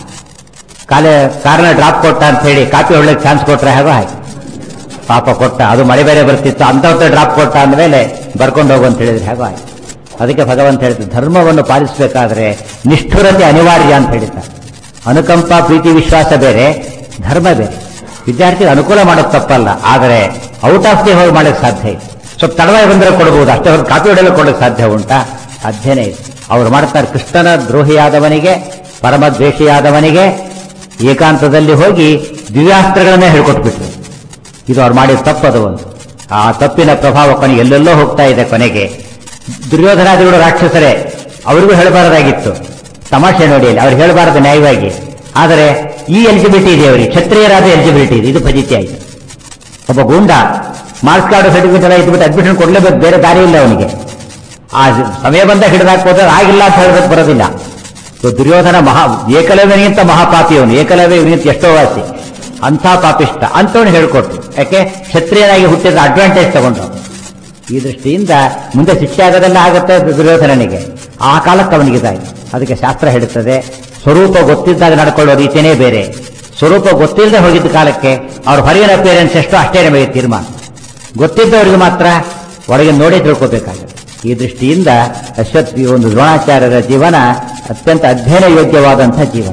ಕಾಲೇ ಕಾರಣ ಡ್ರಾಪ್ ಕೊಟ್ಟ ಅಂತ ಹೇಳಿ ಕಾಪಿ ಹೊಡ್ಲಿಕ್ಕೆ ಚಾನ್ಸ್ ಕೊಟ್ರೆ ಹಾಗೋ ಹಾಗೆ ಪಾಪ ಕೊಟ್ಟ ಅದು ಮಳೆ ಬೇರೆ ಬರ್ತಿತ್ತು ಅಂತವ್ರ ಡ್ರಾಪ್ ಕೊಟ್ಟ ಅಂದಮೇಲೆ ಬರ್ಕೊಂಡು ಹೋಗು ಅಂತ ಹೇಳಿದ್ರೆ ಹೇಗೋ ಆಯ್ತು ಅದಕ್ಕೆ ಭಗವಂತ ಹೇಳ್ತಾರೆ ಧರ್ಮವನ್ನು ಪಾಲಿಸಬೇಕಾದ್ರೆ ನಿಷ್ಠುರತೆ ಅನಿವಾರ್ಯ ಅಂತ ಹೇಳಿದ್ದಾರೆ ಅನುಕಂಪ ಪ್ರೀತಿ ವಿಶ್ವಾಸ ಬೇರೆ ಧರ್ಮ ಬೇರೆ ವಿದ್ಯಾರ್ಥಿಗೆ ಅನುಕೂಲ ಮಾಡೋದು ತಪ್ಪಲ್ಲ ಆದರೆ ಔಟ್ ಆಫ್ ದಿ ಹೋಗಿ ಮಾಡಕ್ಕೆ ಸಾಧ್ಯ ಇದೆ ಸ್ವಲ್ಪ ತಡವಾಗಿ ಬಂದರೆ ಕೊಡಬಹುದು ಅಷ್ಟೇ ಹೊರತು ಕಾಪಿ ಹೊಡೆಯಲು ಕೊಡಕ್ಕೆ ಸಾಧ್ಯ ಉಂಟಾ ಸಾಧ್ಯನೇ ಇದೆ ಅವ್ರು ಮಾಡ್ತಾರೆ ಕೃಷ್ಣನ ದ್ರೋಹಿಯಾದವನಿಗೆ ಪರಮ ದ್ವೇಷಿಯಾದವನಿಗೆ ಏಕಾಂತದಲ್ಲಿ ಹೋಗಿ ದಿವ್ಯಾಸ್ತ್ರಗಳನ್ನೇ ಹೇಳ್ಕೊಟ್ಬಿಟ್ರು ಇದು ಅವ್ರು ಮಾಡಿದ ತಪ್ಪದು ಒಂದು ಆ ತಪ್ಪಿನ ಪ್ರಭಾವ ಕೊನೆಗೆ ಎಲ್ಲೆಲ್ಲೋ ಹೋಗ್ತಾ ಇದೆ ಕೊನೆಗೆ ದುರ್ಯೋಧನಾದಿಗಳು ರಾಕ್ಷಸರೇ ಅವರಿಗೂ ಹೇಳಬಾರದಾಗಿತ್ತು ತಮಾಷೆ ನೋಡಿ ಅಲ್ಲಿ ಅವ್ರು ಹೇಳಬಾರದು ನ್ಯಾಯವಾಗಿ ಆದರೆ ಈ ಎಲಿಜಿಬಿಲಿಟಿ ಇದೆ ಅವರಿಗೆ ಕ್ಷತ್ರಿಯರಾದ ಎಲಿಜಿಬಿಲಿಟಿ ಇದೆ ಇದು ಫಜಿತಿ ಆಯಿತು ಒಬ್ಬ ಗೂಂಡ ಮಾರ್ಕ್ಸ್ ಕಾರ್ಡ್ ಸರ್ಟಿಫಿಕೇಟ್ ಎಲ್ಲ ಇಟ್ಬಿಟ್ಟು ಅಡ್ಮಿಷನ್ ಕೊಡಲೇಬೇಕು ಬೇರೆ ದಾರಿ ಇಲ್ಲ ಅವನಿಗೆ ಆ ಸಮಯ ಬಂದ ಹಿಡಿದಾಕೋದ್ರೆ ಆಗಿಲ್ಲ ಅಂತ ಹೇಳೋದಕ್ಕೆ ಬರೋದಿಲ್ಲ ಸೊ ದುರ್ಯೋಧನ ಮಹಾ ಏಕಲವ್ಯನಿಗಿಂತ ಮಹಾಪಾಪಿ ಅವನು ಏಕಲವ್ಯ ಇವನಿಗಿಂತ ಎಷ್ಟೋ ವಾಸಿ ಅಂಥ ಪಾಪಿಷ್ಟ ಅಂತವನು ಹೇಳ್ಕೊಟ್ರು ಯಾಕೆ ಕ್ಷತ್ರಿಯನಾಗಿ ಹುಟ್ಟಿದ ಅಡ್ವಾಂಟೇಜ್ ತಗೊಂಡು ಈ ದೃಷ್ಟಿಯಿಂದ ಮುಂದೆ ಶಿಕ್ಷೆ ಆಗೋದೆಲ್ಲ ಆಗುತ್ತೆ ದುರ್ಯೋಧನನಿಗೆ ಆ ಕಾಲಕ್ಕೆ ಅವನಿಗಿದಾಯ್ತು ಅದಕ್ಕೆ ಶಾಸ್ತ್ರ ಹೇಳುತ್ತದೆ ಸ್ವರೂಪ ಗೊತ್ತಿದ್ದಾಗ ನಡ್ಕೊಳ್ಳೋ ರೀತಿಯೇ ಬೇರೆ ಸ್ವರೂಪ ಗೊತ್ತಿಲ್ಲದೆ ಹೋಗಿದ್ದ ಕಾಲಕ್ಕೆ ಅವ್ರ ಹೊರಗಿನ ಅಪಿಯರೆನ್ಸ್ ಎಷ್ಟೋ ಅಷ್ಟೇ ನಮಗೆ ತೀರ್ಮಾನ ಗೊತ್ತಿದ್ದವರಿಗೆ ಮಾತ್ರ ಒಳಗೆ ನೋಡಿ ತಿಳ್ಕೋಬೇಕಾಗುತ್ತೆ ಈ ದೃಷ್ಟಿಯಿಂದ ಅಶ್ವತ್ ಈ ಒಂದು ದ್ರೋಣಾಚಾರ್ಯರ ಜೀವನ ಅತ್ಯಂತ ಅಧ್ಯಯನ ಯೋಗ್ಯವಾದಂಥ ಜೀವನ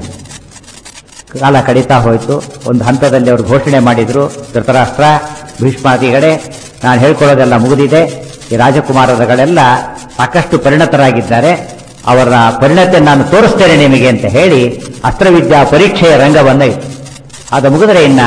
ಕಾಲ ಕಡಿತಾ ಹೋಯಿತು ಒಂದು ಹಂತದಲ್ಲಿ ಅವರು ಘೋಷಣೆ ಮಾಡಿದ್ರು ಧೃತರಾಷ್ಟ್ರ ಭೀಷ್ಮಾದಿಗಳೇ ನಾನು ಹೇಳ್ಕೊಳ್ಳೋದೆಲ್ಲ ಮುಗಿದಿದೆ ಈ ರಾಜಕುಮಾರರುಗಳೆಲ್ಲ ಸಾಕಷ್ಟು ಪರಿಣತರಾಗಿದ್ದಾರೆ ಅವರ ಪರಿಣತಿ ನಾನು ತೋರಿಸ್ತೇನೆ ನಿಮಗೆ ಅಂತ ಹೇಳಿ ಅಸ್ತ್ರವಿದ್ಯಾ ಪರೀಕ್ಷೆಯ ರಂಗವನ್ನ ಇಟ್ಟು ಅದು ಮುಗಿದ್ರೆ ಇನ್ನ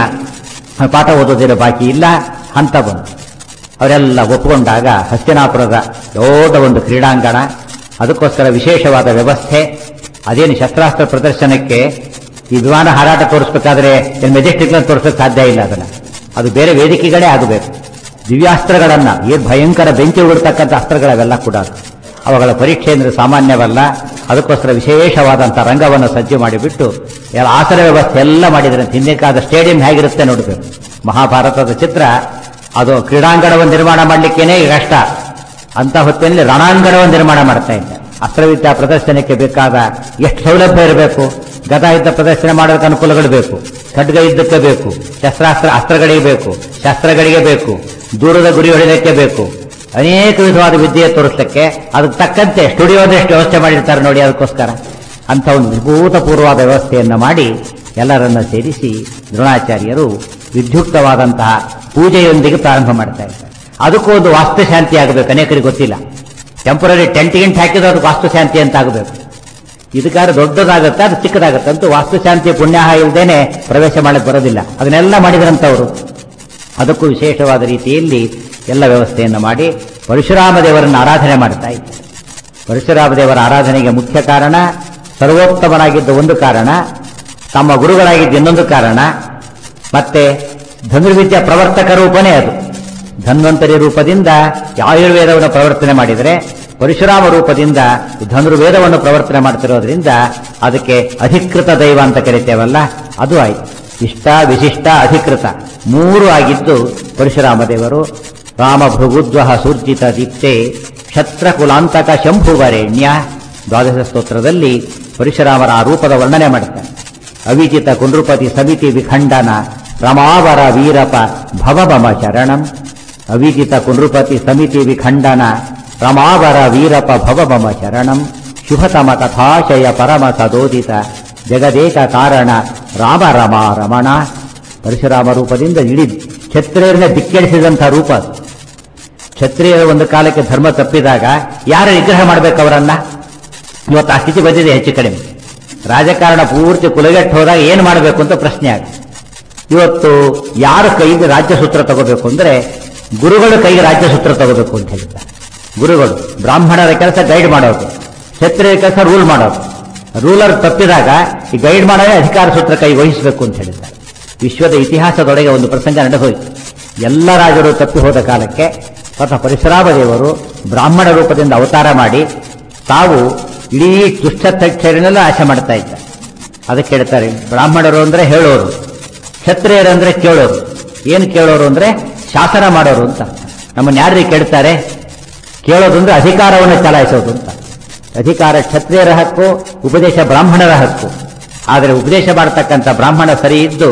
ಪಾಠ ಓದೋದಿರೋ ಬಾಕಿ ಇಲ್ಲ ಹಂತ ಬಂತು ಅವರೆಲ್ಲ ಒಪ್ಪಿಕೊಂಡಾಗ ಹಸ್ತಿನಾಪುರದ ದೊಡ್ಡ ಒಂದು ಕ್ರೀಡಾಂಗಣ ಅದಕ್ಕೋಸ್ಕರ ವಿಶೇಷವಾದ ವ್ಯವಸ್ಥೆ ಅದೇನು ಶಸ್ತ್ರಾಸ್ತ್ರ ಪ್ರದರ್ಶನಕ್ಕೆ ಈ ವಿಮಾನ ಹಾರಾಟ ತೋರಿಸ್ಬೇಕಾದ್ರೆ ಮೆಜೆಸ್ಟಿಕ್ ತೋರಿಸೋಕೆ ಸಾಧ್ಯ ಇಲ್ಲ ಅದನ್ನ ಅದು ಬೇರೆ ವೇದಿಕೆಗಳೇ ಆಗಬೇಕು ದಿವ್ಯಾಸ್ತ್ರಗಳನ್ನ ಏನು ಭಯಂಕರ ಬೆಂಕಿ ಉಳಿರ್ತಕ್ಕಂಥ ಅಸ್ತ್ರಗಳವೆಲ್ಲ ಕೂಡ ಅವುಗಳ ಪರೀಕ್ಷೆ ಅಂದ್ರೆ ಸಾಮಾನ್ಯವಲ್ಲ ಅದಕ್ಕೋಸ್ಕರ ವಿಶೇಷವಾದಂಥ ರಂಗವನ್ನು ಸಜ್ಜು ಮಾಡಿಬಿಟ್ಟು ಎಲ್ಲ ಆಸನ ವ್ಯವಸ್ಥೆ ಎಲ್ಲ ಮಾಡಿದ್ರೆ ಹಿಂದಕ್ಕಾದ ಸ್ಟೇಡಿಯಂ ಹೇಗಿರುತ್ತೆ ನೋಡಬೇಕು ಮಹಾಭಾರತದ ಚಿತ್ರ ಅದು ಕ್ರೀಡಾಂಗಣವನ್ನು ನಿರ್ಮಾಣ ಮಾಡಲಿಕ್ಕೇನೆ ಕಷ್ಟ ಅಂತ ಹೊತ್ತಿನಲ್ಲಿ ರಣಾಂಗಣವನ್ನು ನಿರ್ಮಾಣ ಮಾಡ್ತಾ ಇದ್ದ ಅಸ್ತ್ರವಿದ್ಯಾ ಪ್ರದರ್ಶನಕ್ಕೆ ಬೇಕಾದ ಎಷ್ಟು ಸೌಲಭ್ಯ ಇರಬೇಕು ಗದ ಯುದ್ಧ ಪ್ರದರ್ಶನ ಮಾಡೋದಕ್ಕೆ ಅನುಕೂಲಗಳು ಬೇಕು ಖಡ್ಗ ಯುದ್ಧಕ್ಕೆ ಬೇಕು ಶಸ್ತ್ರಾಸ್ತ್ರ ಅಸ್ತ್ರಗಳಿಗೆ ಬೇಕು ಶಸ್ತ್ರಗಳಿಗೆ ಬೇಕು ದೂರದ ಗುರಿ ಹೊಡೆಯಲಿಕ್ಕೆ ಬೇಕು ಅನೇಕ ವಿಧವಾದ ವಿದ್ಯೆ ತೋರಿಸಲಿಕ್ಕೆ ಅದಕ್ಕೆ ತಕ್ಕಂತೆ ಸ್ಟುಡಿಯೋದಷ್ಟು ವ್ಯವಸ್ಥೆ ಮಾಡಿರ್ತಾರೆ ನೋಡಿ ಅದಕ್ಕೋಸ್ಕರ ಅಂತ ಒಂದು ವಿಭೂತಪೂರ್ವವಾದ ವ್ಯವಸ್ಥೆಯನ್ನು ಮಾಡಿ ಎಲ್ಲರನ್ನ ಸೇರಿಸಿ ದ್ರೋಣಾಚಾರ್ಯರು ವಿದ್ಯುಕ್ತವಾದಂತಹ ಪೂಜೆಯೊಂದಿಗೆ ಪ್ರಾರಂಭ ಮಾಡ್ತಾ ಇದ್ದಾರೆ ಅದಕ್ಕೂ ಒಂದು ವಾಸ್ತುಶಾಂತಿ ಆಗಬೇಕು ಅನೇಕರಿಗೆ ಗೊತ್ತಿಲ್ಲ ಟೆಂಪರರಿ ಟೆಂಟ್ ಗಿಂಟ್ ಹಾಕಿದ್ರೆ ಅದಕ್ಕೆ ವಾಸ್ತುಶಾಂತಿ ಅಂತ ಆಗಬೇಕು ಇದಕ್ಕಾದ್ರೆ ದೊಡ್ಡದಾಗುತ್ತೆ ಅದು ಚಿಕ್ಕದಾಗುತ್ತೆ ಅಂತೂ ವಾಸ್ತುಶಾಂತಿ ಪುಣ್ಯಾಹ ಇಲ್ಲದೇನೆ ಪ್ರವೇಶ ಮಾಡಕ್ಕೆ ಬರೋದಿಲ್ಲ ಅದನ್ನೆಲ್ಲ ಮಾಡಿದ್ರಂತವರು ಅದಕ್ಕೂ ವಿಶೇಷವಾದ ರೀತಿಯಲ್ಲಿ ಎಲ್ಲ ವ್ಯವಸ್ಥೆಯನ್ನು ಮಾಡಿ ಪರಶುರಾಮ ದೇವರನ್ನು ಆರಾಧನೆ ಮಾಡ್ತಾ ಇದ್ದಾರೆ ಪರಶುರಾಮ ದೇವರ ಆರಾಧನೆಗೆ ಮುಖ್ಯ ಕಾರಣ ಸರ್ವೋತ್ತಮನಾಗಿದ್ದ ಒಂದು ಕಾರಣ ತಮ್ಮ ಗುರುಗಳಾಗಿದ್ದ ಇನ್ನೊಂದು ಕಾರಣ ಮತ್ತೆ ಧನುರ್ವಿದ್ಯಾ ಪ್ರವರ್ತಕ ರೂಪನೇ ಅದು ಧನ್ವಂತರಿ ರೂಪದಿಂದ ಆಯುರ್ವೇದವನ್ನು ಪ್ರವರ್ತನೆ ಮಾಡಿದರೆ ಪರಶುರಾಮ ರೂಪದಿಂದ ಧನುರ್ವೇದವನ್ನು ಪ್ರವರ್ತನೆ ಮಾಡ್ತಿರೋದ್ರಿಂದ ಅದಕ್ಕೆ ಅಧಿಕೃತ ದೈವ ಅಂತ ಕರಿತೇವಲ್ಲ ಅದು ಆಯ್ತು ಇಷ್ಟ ವಿಶಿಷ್ಟ ಅಧಿಕೃತ ಮೂರು ಆಗಿದ್ದು ಪರಶುರಾಮ ದೇವರು ರಾಮ ಭೃಗುದ್ವಹ ಸೂರ್ಜಿತ ದೀಪ್ತೆ ಕ್ಷತ್ರಕುಲಾಂತಕ ಶಂಭುವರೇಣ್ಯ ದ್ವಾದಶ ಸ್ತೋತ್ರದಲ್ಲಿ ಪರಶುರಾಮರ ಆ ರೂಪದ ವರ್ಣನೆ ಮಾಡ್ತಾರೆ ಅವಿಜಿತ ಕುಂಡ್ರುಪತಿ ಸಮಿತಿ ವಿಖಂಡನ ರಮಾವರ ವೀರಪ ಭವಭಮ ಶರಣಂ ಅವಿಜಿತ ಕುಂಡ್ರುಪತಿ ಸಮಿತಿ ವಿಖಂಡನ ರಮಾವರ ವೀರಪ ಭವಭಮ ಶರಣಂ ಶುಭತಮ ಕಥಾಶಯ ಪರಮ ಸದೋದಿತ ಜಗದೇಕ ಕಾರಣ ರಾಮ ರಮ ರಮಣ ಪರಶುರಾಮ ರೂಪದಿಂದ ಇಡೀ ಕ್ಷತ್ರಿಯರನ್ನ ದಿಕ್ಕೆಡಿಸಿದಂಥ ರೂಪ ಅದು ಕ್ಷತ್ರಿಯರ ಒಂದು ಕಾಲಕ್ಕೆ ಧರ್ಮ ತಪ್ಪಿದಾಗ ಯಾರ ನಿಗ್ರಹ ಮಾಡಬೇಕು ಅವರನ್ನ ಇವತ್ತು ಆ ಸ್ಥಿತಿ ಬಂದಿದೆ ಹೆಚ್ಚು ಕಡಿಮೆ ರಾಜಕಾರಣ ಪೂರ್ತಿ ಕುಲಗೆಟ್ಟು ಹೋದಾಗ ಏನು ಮಾಡಬೇಕು ಅಂತ ಪ್ರಶ್ನೆ ಆಗ ಇವತ್ತು ಯಾರ ಕೈಗೆ ರಾಜ್ಯ ಸೂತ್ರ ತಗೋಬೇಕು ಅಂದ್ರೆ ಗುರುಗಳ ಕೈಗೆ ರಾಜ್ಯ ಸೂತ್ರ ತಗೋಬೇಕು ಅಂತ ಹೇಳ್ತಾರೆ ಗುರುಗಳು ಬ್ರಾಹ್ಮಣರ ಕೆಲಸ ಗೈಡ್ ಮಾಡೋದು ಕ್ಷತ್ರಿಯ ಕೆಲಸ ರೂಲ್ ಮಾಡೋದು ರೂಲರ್ ತಪ್ಪಿದಾಗ ಈ ಗೈಡ್ ಮಾಡೋದೇ ಅಧಿಕಾರ ಸೂತ್ರ ಕೈ ವಹಿಸಬೇಕು ಅಂತ ಹೇಳಿದ್ದಾರೆ ವಿಶ್ವದ ಇತಿಹಾಸದೊಳಗೆ ಒಂದು ಪ್ರಸಂಗ ನಡೆದೋಯ್ತು ಎಲ್ಲ ರಾಜರು ತಪ್ಪಿ ಹೋದ ಕಾಲಕ್ಕೆ ಸ್ವತಃ ಪರಶುರಾಮ ದೇವರು ಬ್ರಾಹ್ಮಣ ರೂಪದಿಂದ ಅವತಾರ ಮಾಡಿ ತಾವು ಇಡೀ ದುಷ್ಟತಕ್ಷರನ್ನೆಲ್ಲ ಆಶೆ ಮಾಡ್ತಾ ಇದ್ದಾರೆ ಅದಕ್ಕೆ ಹೇಳ್ತಾರೆ ಬ್ರಾಹ್ಮಣರು ಅಂದ್ರೆ ಹೇಳೋರು ಕ್ಷತ್ರಿಯರಂದ್ರೆ ಕೇಳೋರು ಏನು ಕೇಳೋರು ಅಂದ್ರೆ ಶಾಸನ ಮಾಡೋರು ಅಂತ ನಮ್ಮನ್ನ ಯಾರು ಕೇಳ್ತಾರೆ ಕೇಳೋದು ಅಂದ್ರೆ ಅಧಿಕಾರವನ್ನು ಚಲಾಯಿಸೋದು ಅಂತ ಅಧಿಕಾರ ಕ್ಷತ್ರಿಯರ ಹಕ್ಕು ಉಪದೇಶ ಬ್ರಾಹ್ಮಣರ ಹಕ್ಕು ಆದರೆ ಉಪದೇಶ ಮಾಡತಕ್ಕಂಥ ಬ್ರಾಹ್ಮಣ ಸರಿ ಇದ್ದು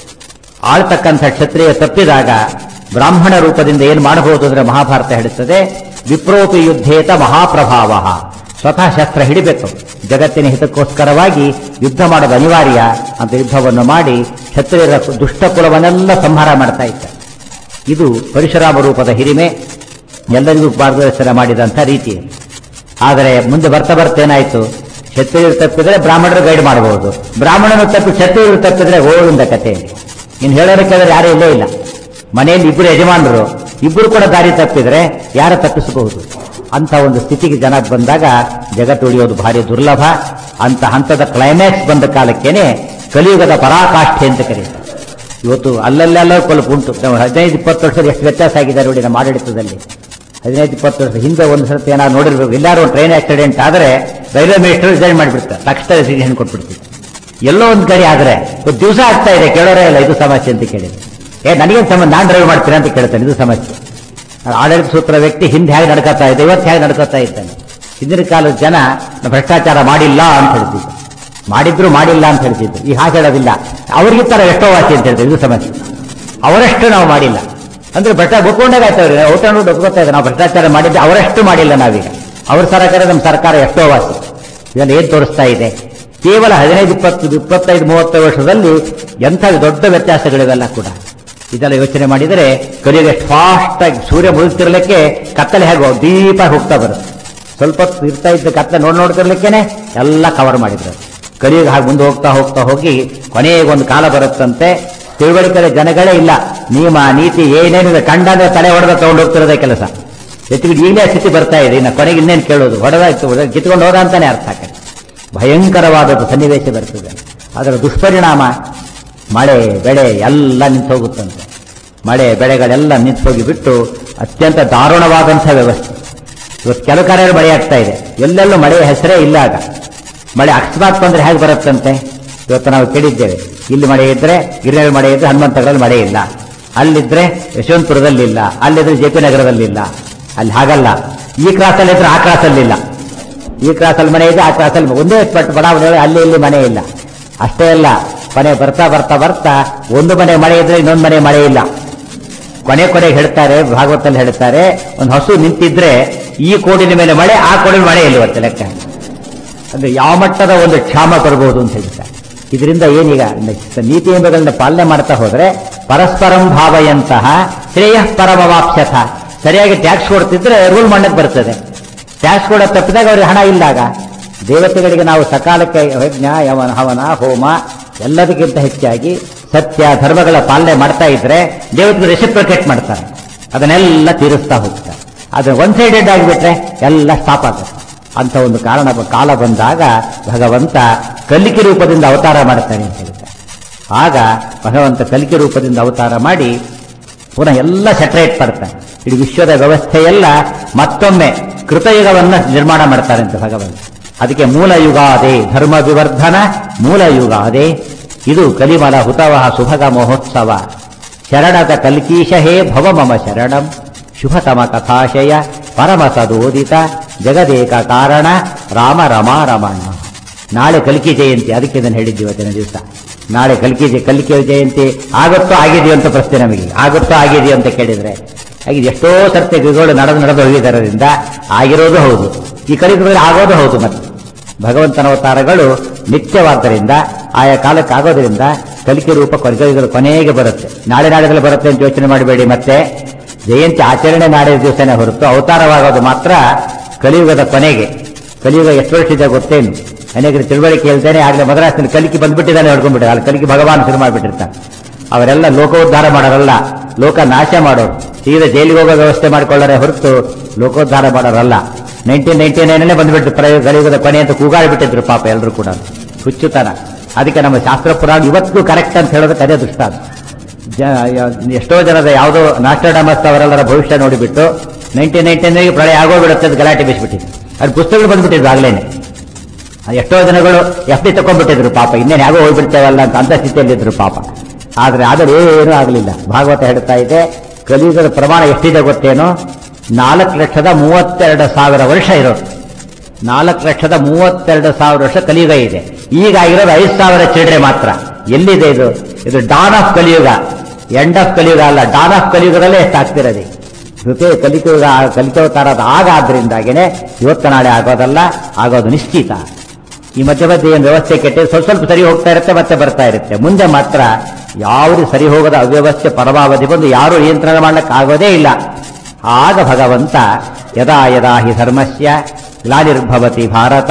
ಆಳ್ತಕ್ಕಂಥ ಕ್ಷತ್ರಿಯ ತಪ್ಪಿದಾಗ ಬ್ರಾಹ್ಮಣ ರೂಪದಿಂದ ಏನು ಮಾಡಬಹುದು ಅಂದ್ರೆ ಮಹಾಭಾರತ ಹೇಳುತ್ತದೆ ವಿಪ್ರೋಪಿ ಯುದ್ಧೇತ ಮಹಾಪ್ರಭಾವ ಸ್ವತಃ ಶಸ್ತ್ರ ಹಿಡಿಬೇಕು ಜಗತ್ತಿನ ಹಿತಕ್ಕೋಸ್ಕರವಾಗಿ ಯುದ್ಧ ಮಾಡೋದು ಅನಿವಾರ್ಯ ಅಂತ ಯುದ್ಧವನ್ನು ಮಾಡಿ ಕ್ಷತ್ರಿಯರ ದುಷ್ಟ ಕುಲವನ್ನೆಲ್ಲ ಸಂಹಾರ ಮಾಡ್ತಾ ಇದ್ದ ಇದು ಪರಶುರಾಮ ರೂಪದ ಹಿರಿಮೆ ಎಲ್ಲರಿಗೂ ಮಾರ್ಗದರ್ಶನ ಮಾಡಿದಂಥ ರೀತಿ ಆದರೆ ಮುಂದೆ ಬರ್ತಾ ಬರ್ತೇನಾಯ್ತು ಕ್ಷತ್ರಿಯರು ತಪ್ಪಿದ್ರೆ ಬ್ರಾಹ್ಮಣರು ಗೈಡ್ ಮಾಡಬಹುದು ಬ್ರಾಹ್ಮಣನು ತಪ್ಪಿ ಕ್ಷತ್ರಿಯರು ತಪ್ಪಿದ್ರೆ ಗೋವಿಂದ ಕತೆ ಇನ್ನು ಹೇಳೋದಕ್ಕೆ ಯಾರೂ ಇಲ್ಲೇ ಇಲ್ಲ ಮನೆಯಲ್ಲಿ ಇಬ್ಬರು ಯಜಮಾನರು ಇಬ್ಬರು ಕೂಡ ದಾರಿ ತಪ್ಪಿದ್ರೆ ಯಾರು ತಪ್ಪಿಸಬಹುದು ಅಂತ ಒಂದು ಸ್ಥಿತಿಗೆ ಜನ ಬಂದಾಗ ಜಗತ್ತು ಉಳಿಯೋದು ಭಾರಿ ದುರ್ಲಭ ಅಂತ ಹಂತದ ಕ್ಲೈಮ್ಯಾಕ್ಸ್ ಬಂದ ಕಾಲಕ್ಕೇನೆ ಕಲಿಯುಗದ ಪರಾಕಾಷ್ಠೆ ಅಂತ ಕರೀತಾರೆ ಇವತ್ತು ಅಲ್ಲಲ್ಲೆಲ್ಲ ಸ್ವಲ್ಪ ಉಂಟು ನಾವು ಹದಿನೈದು ಇಪ್ಪತ್ತು ವರ್ಷದ ಎಷ್ಟು ವ್ಯತ್ಯಾಸ ಆಗಿದೆ ನೋಡಿ ನಮ್ಮ ಆಡಳಿತದಲ್ಲಿ ಹದಿನೈದು ಇಪ್ಪತ್ತು ವರ್ಷ ಹಿಂದೆ ಒಂದು ಸರ್ತಿ ಏನಾದ್ರು ನೋಡಿರ್ಬೇಕು ಎಲ್ಲಾರು ಒಂದು ಟ್ರೈನ್ ಆಕ್ಸಿಡೆಂಟ್ ಆದರೆ ರೈಲ್ವೆ ಮಿನಿಸ್ಟರ್ ರಿಸೈನ್ ಮಾಡಿಬಿಡ್ತಾರೆ ತಕ್ಷಣ ರಿಸಿಷನ್ ಕೊಟ್ಬಿಡ್ತೀವಿ ಎಲ್ಲೋ ಒಂದು ಕಡೆ ಆದರೆ ಒಂದು ದಿವಸ ಆಗ್ತಾ ಇದೆ ಕೇಳೋರೇ ಇಲ್ಲ ಇದು ಸಮಸ್ಯೆ ಅಂತ ಕೇಳಿದ್ರೆ ಏ ನನಗೇನು ಸಂಬಂಧ ನಾನು ಡ್ರೈವ್ ಮಾಡ್ತೀನಿ ಅಂತ ಕೇಳ್ತಾನೆ ಇದು ಸಮಸ್ಯೆ ಆಡಳಿತ ಸೂತ್ರ ವ್ಯಕ್ತಿ ಹಿಂದೆ ಹೇಗೆ ನಡ್ಕೋತಾ ಇದೆ ಇವತ್ತು ಹೇಗೆ ನಡ್ಕೋತಾ ಇದ್ದಾನೆ ಹಿಂದಿನ ಕಾಲದ ಜನ ಭ್ರಷ್ಟಾಚಾರ ಮಾಡಿಲ್ಲ ಅಂತ ಹೇಳ್ತಿದ್ರು ಮಾಡಿದ್ರು ಮಾಡಿಲ್ಲ ಅಂತ ಹೇಳ್ತಿದ್ರು ಈ ಹಾಗೆ ಹೇಳೋದಿಲ್ಲ ಅವ್ರಿಗಿತ್ತರ ಎಷ್ಟೋ ವಾಸಿ ಅಂತ ಹೇಳ್ತಾರೆ ಇದು ಸಮಸ್ಯೆ ಅವರಷ್ಟು ನಾವು ಮಾಡಿಲ್ಲ ಅಂದ್ರೆ ಭ್ರಷ್ಟ ಒಪ್ಕೊಂಡಾಗ ಆಯ್ತವ್ರಿ ಊಟ ನೋಡಿ ಒಪ್ಕೋತಾ ಇದ್ದಾರೆ ನಾವು ಭ್ರಷ್ಟಾಚಾರ ಮಾಡಿದ್ದೆ ಅವರಷ್ಟು ಮಾಡಿಲ್ಲ ನಾವೀಗ ಅವ್ರ ಸರ್ಕಾರ ನಮ್ಮ ಸರ್ಕಾರ ಎಷ್ಟೋ ವಾಸಿ ಇದೆಲ್ಲ ಏನ್ ತೋರಿಸ್ತಾ ಇದೆ ಕೇವಲ ಹದಿನೈದು ಇಪ್ಪತ್ತು ಇಪ್ಪತ್ತೈದು ಮೂವತ್ತು ವರ್ಷದಲ್ಲಿ ಎಂಥ ದೊಡ್ಡ ವ್ಯತ್ಯಾಸಗಳಿವೆಲ್ಲ ಕೂಡ ಇದೆಲ್ಲ ಯೋಚನೆ ಮಾಡಿದರೆ ಕಲಿಯುಗ ಫಾಸ್ಟ್ ಆಗಿ ಸೂರ್ಯ ಮುಳುಗ್ತಿರ್ಲಿಕ್ಕೆ ಕತ್ತಲೆ ಹೇಗೋ ದೀಪ ಹೋಗ್ತಾ ಬರುತ್ತೆ ಸ್ವಲ್ಪ ಹೊತ್ತು ಇರ್ತಾ ಇದ್ದ ಕತ್ಲೆ ನೋಡ್ ನೋಡ್ತಿರ್ಲಿಕ್ಕೇನೆ ಎಲ್ಲ ಕವರ್ ಮಾಡಿದ್ರು ಕಲಿಯುಗ ಹಾಗೆ ಮುಂದೆ ಹೋಗ್ತಾ ಹೋಗ್ತಾ ಹೋಗಿ ಕೊನೆಗೊಂದು ಕಾಲ ಬರುತ್ತಂತೆ ತಿಳುವಳಿಕೆ ಜನಗಳೇ ಇಲ್ಲ ನಿಯಮ ನೀತಿ ಏನೇನಿದೆ ಕಂಡಂದ್ರೆ ತಲೆ ಹೊಡೆದ ತಗೊಂಡು ಹೋಗ್ತಿರೋದೇ ಕೆಲಸ ಹೆಚ್ಚಿಗೆ ಈಗಲೇ ಸ್ಥಿತಿ ಬರ್ತಾ ಇದೆ ಇನ್ನು ಕೊನೆಗೆ ಇನ್ನೇನು ಕೇಳೋದು ಹೊಡೆದಾಯ್ತು ಕಿತ್ಕೊಂಡು ಹೋದ ಅಂತಾನೆ ಅರ್ಥ ಆಕಡೆ ಭಯಂಕರವಾದದ್ದು ಸನ್ನಿವೇಶ ಬರ್ತದೆ ಅದರ ದುಷ್ಪರಿಣಾಮ ಮಳೆ ಬೆಳೆ ಎಲ್ಲ ನಿಂತು ಹೋಗುತ್ತಂತೆ ಮಳೆ ಬೆಳೆಗಳೆಲ್ಲ ನಿಂತು ಹೋಗಿ ಬಿಟ್ಟು ಅತ್ಯಂತ ದಾರುಣವಾದಂಥ ವ್ಯವಸ್ಥೆ ಇವತ್ತು ಕೆಲವು ಕಡೆ ಮಳೆ ಆಗ್ತಾ ಇದೆ ಎಲ್ಲೆಲ್ಲೂ ಮಳೆಯ ಹೆಸರೇ ಇಲ್ಲ ಆಗ ಮಳೆ ಅಕಸ್ಮಾತ್ ಬಂದ್ರೆ ಹೇಗೆ ಬರುತ್ತಂತೆ ಇವತ್ತು ನಾವು ಕೇಳಿದ್ದೇವೆ ಇಲ್ಲಿ ಮಳೆ ಇದ್ರೆ ಗಿರಿನಗರ ಮಳೆ ಇದ್ರೆ ಹನುಮಂತಗಳಲ್ಲಿ ಮಳೆ ಇಲ್ಲ ಅಲ್ಲಿದ್ರೆ ಯಶವಂತಪುರದಲ್ಲಿ ಇಲ್ಲ ಅಲ್ಲಿದ್ರೆ ಜೆ ಪಿ ನಗರದಲ್ಲಿಲ್ಲ ಅಲ್ಲಿ ಹಾಗಲ್ಲ ಈ ಕ್ರಾಸಲ್ಲಿ ಇದ್ರೆ ಆ ಕ್ರಾಸಲ್ಲಿಲ್ಲ ಈ ಕ್ರಾಸಲ್ಲಿ ಮನೆ ಇದೆ ಆ ಕ್ರಾಸಲ್ಲಿ ಒಂದೇ ಪಟ್ಟು ಬಡಾವಣೆ ಅಲ್ಲಿ ಇಲ್ಲಿ ಮನೆ ಇಲ್ಲ ಅಷ್ಟೇ ಅಲ್ಲ ಕೊನೆ ಬರ್ತಾ ಬರ್ತಾ ಬರ್ತಾ ಒಂದು ಮನೆ ಮಳೆ ಇದ್ರೆ ಇನ್ನೊಂದು ಮನೆ ಮಳೆ ಇಲ್ಲ ಕೊನೆ ಕೊನೆಗೆ ಹೇಳ್ತಾರೆ ಭಾಗವತಲ್ಲಿ ಹೇಳ್ತಾರೆ ಒಂದು ಹಸು ನಿಂತಿದ್ರೆ ಈ ಕೋಡಿನ ಮೇಲೆ ಮಳೆ ಆ ಕೋಡಿನ ಮಳೆ ಇಲ್ಲ ಇವತ್ತು ಲೆಕ್ಕ ಅಂದ್ರೆ ಯಾವ ಮಟ್ಟದ ಒಂದು ಕ್ಷಾಮ ಬರಬಹುದು ಅಂತ ಹೇಳ್ತಾರೆ ಇದರಿಂದ ಏನೀಗ ನೀತಿ ನಿಯಮಗಳನ್ನ ಪಾಲನೆ ಮಾಡ್ತಾ ಹೋದ್ರೆ ಪರಸ್ಪರಂ ಭಾವಯಂತಹ ಶ್ರೇಯ ಪರಮವಾಪ್ಸ್ಯಥ ಸರಿಯಾಗಿ ಟ್ಯಾಕ್ಸ್ ಕೊಡ್ತಿದ್ರೆ ರೂಲ್ ಮಾಡಕ್ಕೆ ಬರ್ತದೆ ಟ್ಯಾಕ್ಸ್ ಕೊಡೋ ತಪ್ಪಿದಾಗ ಅವ್ರಿಗೆ ಹಣ ಇಲ್ಲಾಗ ದೇವತೆಗಳಿಗೆ ನಾವು ಸಕಾಲಕ್ಕೆ ಯಜ್ಞ ಯವನ ಹವನ ಹೋಮ ಎಲ್ಲದಕ್ಕಿಂತ ಹೆಚ್ಚಾಗಿ ಸತ್ಯ ಧರ್ಮಗಳ ಪಾಲನೆ ಮಾಡ್ತಾ ಇದ್ರೆ ದೇವತೆಗಳು ರೆಸಿಪ್ರಿಕೇಟ್ ಮಾಡ್ತಾರೆ ಅದನ್ನೆಲ್ಲ ತೀರಿಸ್ತಾ ಹೋಗ್ತಾರೆ ಅದು ಒನ್ ಸೈಡೆಡ್ ಆಗಿಬಿಟ್ರೆ ಎಲ್ಲ ಸ್ಟಾಪ್ ಆಗುತ್ತೆ ಅಂತ ಒಂದು ಕಾರಣ ಕಾಲ ಬಂದಾಗ ಭಗವಂತ ಕಲಿಕೆ ರೂಪದಿಂದ ಅವತಾರ ಮಾಡ್ತಾನೆ ಅಂತ ಹೇಳ್ತಾರೆ ಆಗ ಭಗವಂತ ಕಲಿಕೆ ರೂಪದಿಂದ ಅವತಾರ ಮಾಡಿ ಪುನಃ ಎಲ್ಲ ಸೆಟರೇಟ್ ಮಾಡ್ತಾನೆ ಇಡೀ ವಿಶ್ವದ ವ್ಯವಸ್ಥೆಯೆಲ್ಲ ಮತ್ತೊಮ್ಮೆ ಕೃತಯುಗವನ್ನ ನಿರ್ಮಾಣ ಮಾಡ್ತಾರೆ ಅಂತ ಭಗವಂತ ಅದಕ್ಕೆ ಮೂಲ ಯುಗಾದೆ ಧರ್ಮ ವಿವರ್ಧನ ಮೂಲ ಯುಗಾದೆ ಇದು ಕಲಿಮಲ ಹುತವಹ ಸುಭಗ ಮಹೋತ್ಸವ ಶರಣದ ಕಲ್ಕೀಶ ಹೇ ಭವ ಮಮ ಶರಣಂ ಶುಭತಮ ಕಥಾಶಯ ಪರಮ ಸದೋದಿತ ಜಗದೇಕ ಕಾರಣ ರಾಮ ರಮಾ ರಮಣ ನಾಳೆ ಕಲ್ಕಿ ಜಯಂತಿ ಅದಕ್ಕೆ ಇದನ್ನು ಹೇಳಿದ್ದೀವಿ ಇವತ್ತಿನ ದಿವಸ ನಾಳೆ ಕಲ್ಕಿ ಜಯ ಕಲ್ಕಿ ಜಯಂತಿ ಆಗುತ್ತೋ ಆಗಿದೆಯೋ ಅಂತ ಪ್ರಶ್ನೆ ನಮಗೆ ಆಗುತ್ತೋ ಆಗಿದೆಯೋ ಅಂತ ಕೇಳಿದ್ರೆ ಹಾಗೆ ಎಷ್ಟೋ ಸರ್ತಿ ಯುಗಗಳು ನಡೆದು ನಡೆದು ಹೋಗಿದ್ದರಿಂದ ಆಗಿರೋದು ಹೌದು ಈ ಕಲಿಯುಗದಲ್ಲಿ ಆಗೋದು ಹೌದು ಮತ್ತೆ ಭಗವಂತನ ಅವತಾರಗಳು ನಿತ್ಯವಾದ್ದರಿಂದ ಆಯಾ ಕಾಲಕ್ಕೆ ಆಗೋದ್ರಿಂದ ಕಲಿಕೆ ರೂಪ ಕಲಿಯುಗದ ಕೊನೆಗೆ ಬರುತ್ತೆ ನಾಳೆ ನಾಳೆದಲ್ಲಿ ಬರುತ್ತೆ ಅಂತ ಯೋಚನೆ ಮಾಡಬೇಡಿ ಮತ್ತೆ ಜಯಂತಿ ಆಚರಣೆ ನಾಳೆ ದಿವಸನೇ ಹೊರತು ಅವತಾರವಾಗೋದು ಮಾತ್ರ ಕಲಿಯುಗದ ಕೊನೆಗೆ ಕಲಿಯುಗ ಎಷ್ಟು ವರ್ಷ ಇದೆ ಗೊತ್ತೇನು ಅನೇಕರು ತಿಳುವಳಿಕೆ ಹೇಳ್ತೇನೆ ಆಗಲೇ ಮದ್ರಾಸಿನಲ್ಲಿ ಕಲಿಕೆ ಬಂದ್ಬಿಟ್ಟಿದ್ದಾನೆ ಹೊಡ್ಕೊಂಡ್ಬಿಟ್ಟು ಅಲ್ಲಿ ಕಲಿಕೆ ಭಗವಾನ್ ಶುರು ಮಾಡಿಬಿಟ್ಟಿರ್ತಾನೆ ಅವರೆಲ್ಲ ಲೋಕೋದ್ಧಾರ ಮಾಡೋರಲ್ಲ ಲೋಕ ನಾಶ ಮಾಡೋರು ಸೀದಾ ಜೈಲಿಗೆ ಹೋಗೋ ವ್ಯವಸ್ಥೆ ಮಾಡ್ಕೊಳ್ಳೋರೆ ಹೊರತು ಲೋಕೋದ್ಧಾರ ಮಾಡೋರಲ್ಲ ನೈನ್ಟೀನ್ ನೈನ್ಟಿ ನೈನಲ್ಲೇ ಬಂದ್ಬಿಟ್ಟು ಪ್ರಯೋಗ ಕಲಿಯುಗದ ಕೊನೆ ಅಂತ ಕೂಗಾಡ್ಬಿಟ್ಟಿದ್ರು ಪಾಪ ಎಲ್ಲರೂ ಕೂಡ ಹುಚ್ಚುತನ ಅದಕ್ಕೆ ನಮ್ಮ ಶಾಸ್ತ್ರ ಪುರಾಣ ಇವತ್ತಿಗೂ ಕರೆಕ್ಟ್ ಅಂತ ಹೇಳೋದಕ್ಕೆ ಅದೇ ದೃಷ್ಟ ಅದು ಜ- ಯ- ಎಷ್ಟೋ ಜನದ ಯಾವುದೋ ನಾಸ್ಟ್ರಾಡಮಸ್ ಅವರೆಲ್ಲರ ಭವಿಷ್ಯ ನೋಡಿಬಿಟ್ಟು ನೈನ್ಟೀನ್ ನೈನ್ಟೀನ್ಗೆ ಪ್ರಳಯ ಆಗೋಗ್ಬಿಡುತ್ತೆ ಅಂತ ಗಲಾಟೆ ಬೀಸ್ಬಿಟ್ಟಿದ್ರು ಅದು ಪುಸ್ತಕಗಳು ಬಂದ್ಬಿಟ್ಟಿದ್ರು ಆಗ್ಲೇನೆ ಆ ಎಷ್ಟೋ ಜನಗಳು ಎಫ್ ಡಿ ತಗೊಂಡ್ಬಿಟ್ಟಿದ್ರು ಪಾಪ ಇನ್ನೇನು ಯಾಗೋ ಹೋಗ್ಬಿಡ್ತೇವಲ್ಲ ಅಂತ ಅಂತ ಸ್ಥಿತಿಯಲ್ಲಿದ್ರು ಪಾಪ ಆದ್ರೆ ಆದರೆ ಏನೂ ಆಗಲಿಲ್ಲ ಭಾಗವತ ಹೇಳ್ತಾ ಇದೆ ಕಲಿಯುಗದ ಪ್ರಮಾಣ ಎಷ್ಟಿದೆ ಗೊತ್ತೇನೋ ನಾಲ್ಕು ಲಕ್ಷದ ಮೂವತ್ತೆರಡು ಸಾವಿರ ವರ್ಷ ಇರೋದು ನಾಲ್ಕು ಲಕ್ಷದ ಮೂವತ್ತೆರಡು ಸಾವಿರ ವರ್ಷ ಕಲಿಯುಗ ಇದೆ ಈಗ ಆಗಿರೋದು ಐದು ಸಾವಿರ ಚಿಲ್ಡ್ರೆ ಮಾತ್ರ ಎಲ್ಲಿದೆ ಇದು ಇದು dawn of Kaliyuga end of Kaliyuga ಅಲ್ಲ ಡಾನ್ ಆಫ್ ಕಲಿಯುಗದಲ್ಲೇ ಎಷ್ಟಾಗ್ತಿರೋದು ಜೊತೆ ಕಲಿಕೆಯುಗ ಕಲಿಕೋತಾರದ ಆಗ ಆದ್ರಿಂದಾಗೇನೆ ಇವತ್ತು ನಾಳೆ ಆಗೋದಲ್ಲ ಆಗೋದು ನಿಶ್ಚಿತ ಈ ಮಧ್ಯ ಮಧ್ಯೆ ಏನು ವ್ಯವಸ್ಥೆ ಕೆಟ್ಟ ಸ್ವಲ್ಪ ಸ್ವಲ್ಪ ಸರಿ ಹೋಗ್ತಾ ಇರುತ್ತೆ ಮತ್ತೆ ಬರ್ತಾ ಇರುತ್ತೆ ಮುಂದೆ ಮಾತ್ರ ಯಾವುದು ಸರಿ ಹೋಗದ ಅವ್ಯವಸ್ಥೆ ಪರಮಾವಧಿ ಬಂದು ಯಾರು ನಿಯಂತ್ರಣ ಮಾಡ್ಲಿಕ್ಕೆ ಆಗೋದೇ ಇಲ್ಲ ಆಗ ಭಗವಂತ ಯದಾ ಯದಾ ಹಿ ಧರ್ಮಸ್ಯ ಗ್ಲಾನಿರ್ಭವತಿ ಭಾರತ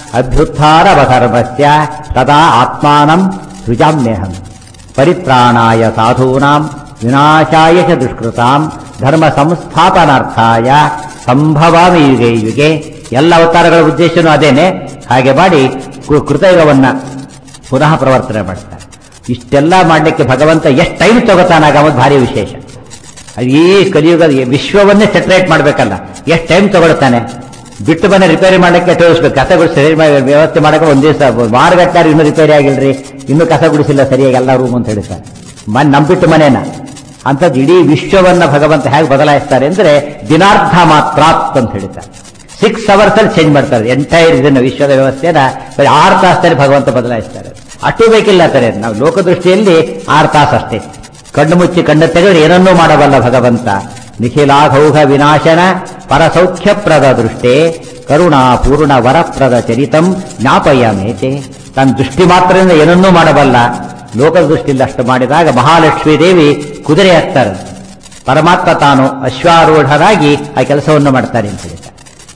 ಅಭ್ಯುತ್ಥಾನವಧರ್ಮಸ್ಯ ತದಾ ಆತ್ಮಾನಂ ಸೃಜಾಮ್ಯಹಂ ಪರಿತ್ರಾಣಾಯ ಸಾಧೂನಾಂ ವಿನಾಶಾಯ ಚ ದುಷ್ಕೃತಾಂ ಧರ್ಮ ಸಂಸ್ಥಾಪನಾರ್ಥಾಯ ಸಂಭವಾಮಿ ಯುಗೆ ಯುಗೆ ಎಲ್ಲ ಅವತಾರಗಳ ಉದ್ದೇಶನೂ ಅದೇನೆ ಹಾಗೆ ಮಾಡಿ ಕೃ- ಕೃತಯುಗವನ್ನ ಪುನಃ ಪ್ರವರ್ತನೆ ಮಾಡ್ತಾರೆ ಇಷ್ಟೆಲ್ಲ ಮಾಡಲಿಕ್ಕೆ ಭಗವಂತ ಎಷ್ಟು ಟೈಮ್ ತಗೋತಾನಾಗ ಅನ್ನೋದು ಭಾರಿ ವಿಶೇಷ ಅದು ಈ ಕಲಿಯುಗದ ಈ ವಿಶ್ವವನ್ನೇ ಸೆಟರೇಟ್ ಮಾಡಬೇಕಲ್ಲ ಎಷ್ಟು ಟೈಮ್ ತಗೊಳ್ತಾನೆ ಬಿಟ್ಟು ಮನೆ ರಿಪೇರಿ ಮಾಡಕ್ಕೆ ತೋರಿಸ್ಬೇಕು ಕಸ ಗುಡಿಸಿ ಸರಿ ಮಾಡಿ ವ್ಯವಸ್ಥೆ ಮಾಡಕ್ಕೆ ಒಂದ್ ದಿವಸ ಮಾರುಗಟ್ಟಾರು ಇನ್ನೂ ರಿಪೇರಿ ಆಗಿಲ್ರಿ ಇನ್ನೂ ಕಸ ಗುಡಿಸಿಲ್ಲ ಸರಿಯಾಗಿ ಎಲ್ಲ ರೂಮ್ ಅಂತ ಹೇಳ್ತಾರೆ ಮನ್ ನಂಬಿಟ್ಟು ಮನೇನ ಅಂಥದ್ದು ಇಡೀ ವಿಶ್ವವನ್ನ ಭಗವಂತ ಹೇಗೆ ಬದಲಾಯಿಸ್ತಾರೆ ಅಂದ್ರೆ ದಿನಾರ್ಧ ಮಾತ್ರ ಅಂತ ಹೇಳ್ತಾರೆ ಸಿಕ್ಸ್ ಅವರ್ಸ್ ಅಲ್ಲಿ ಚೇಂಜ್ ಮಾಡ್ತಾರೆ ಎಂಟೈರ್ ಇದನ್ನ ವಿಶ್ವದ ವ್ಯವಸ್ಥೆನ ಬರೀ ಆರು ತಾಸಲ್ಲಿ ಭಗವಂತ ಬದಲಾಯಿಸ್ತಾರೆ ಅಷ್ಟು ಬೇಕಿಲ್ಲ ತಾರೆ ನಾವು ಲೋಕದೃಷ್ಟಿಯಲ್ಲಿ ಆರು ತಾಸು ಅಷ್ಟೇ ಕಣ್ಣು ಮುಚ್ಚಿ ಕಣ್ಣು ತೆಗೆದ್ರೆ ಏನನ್ನೂ ಮಾಡಬಲ್ಲ ಭಗವಂತ ನಿಖಿಲಾಘೌಘ ವಿನಾಶನ ಪರಸೌಖ್ಯಪ್ರದ ದೃಷ್ಟೇ ಕರುಣಾ ಪೂರ್ಣ ವರಪ್ರದ ಚರಿತಂ ಜ್ಞಾಪಯ್ಯ ಮೇತೆ ತನ್ನ ದೃಷ್ಟಿ ಮಾತ್ರದಿಂದ ಏನನ್ನೂ ಮಾಡಬಲ್ಲ ಲೋಕದ ದೃಷ್ಟಿಯಿಂದ ಅಷ್ಟು ಮಾಡಿದಾಗ ಮಹಾಲಕ್ಷ್ಮೀ ದೇವಿ ಕುದುರೆ ಆಗ್ತಾರೆ ಪರಮಾತ್ಮ ತಾನು ಅಶ್ವಾರೂಢರಾಗಿ ಆ ಕೆಲಸವನ್ನು ಮಾಡ್ತಾರೆ ಅಂತ ಹೇಳ್ತಾರೆ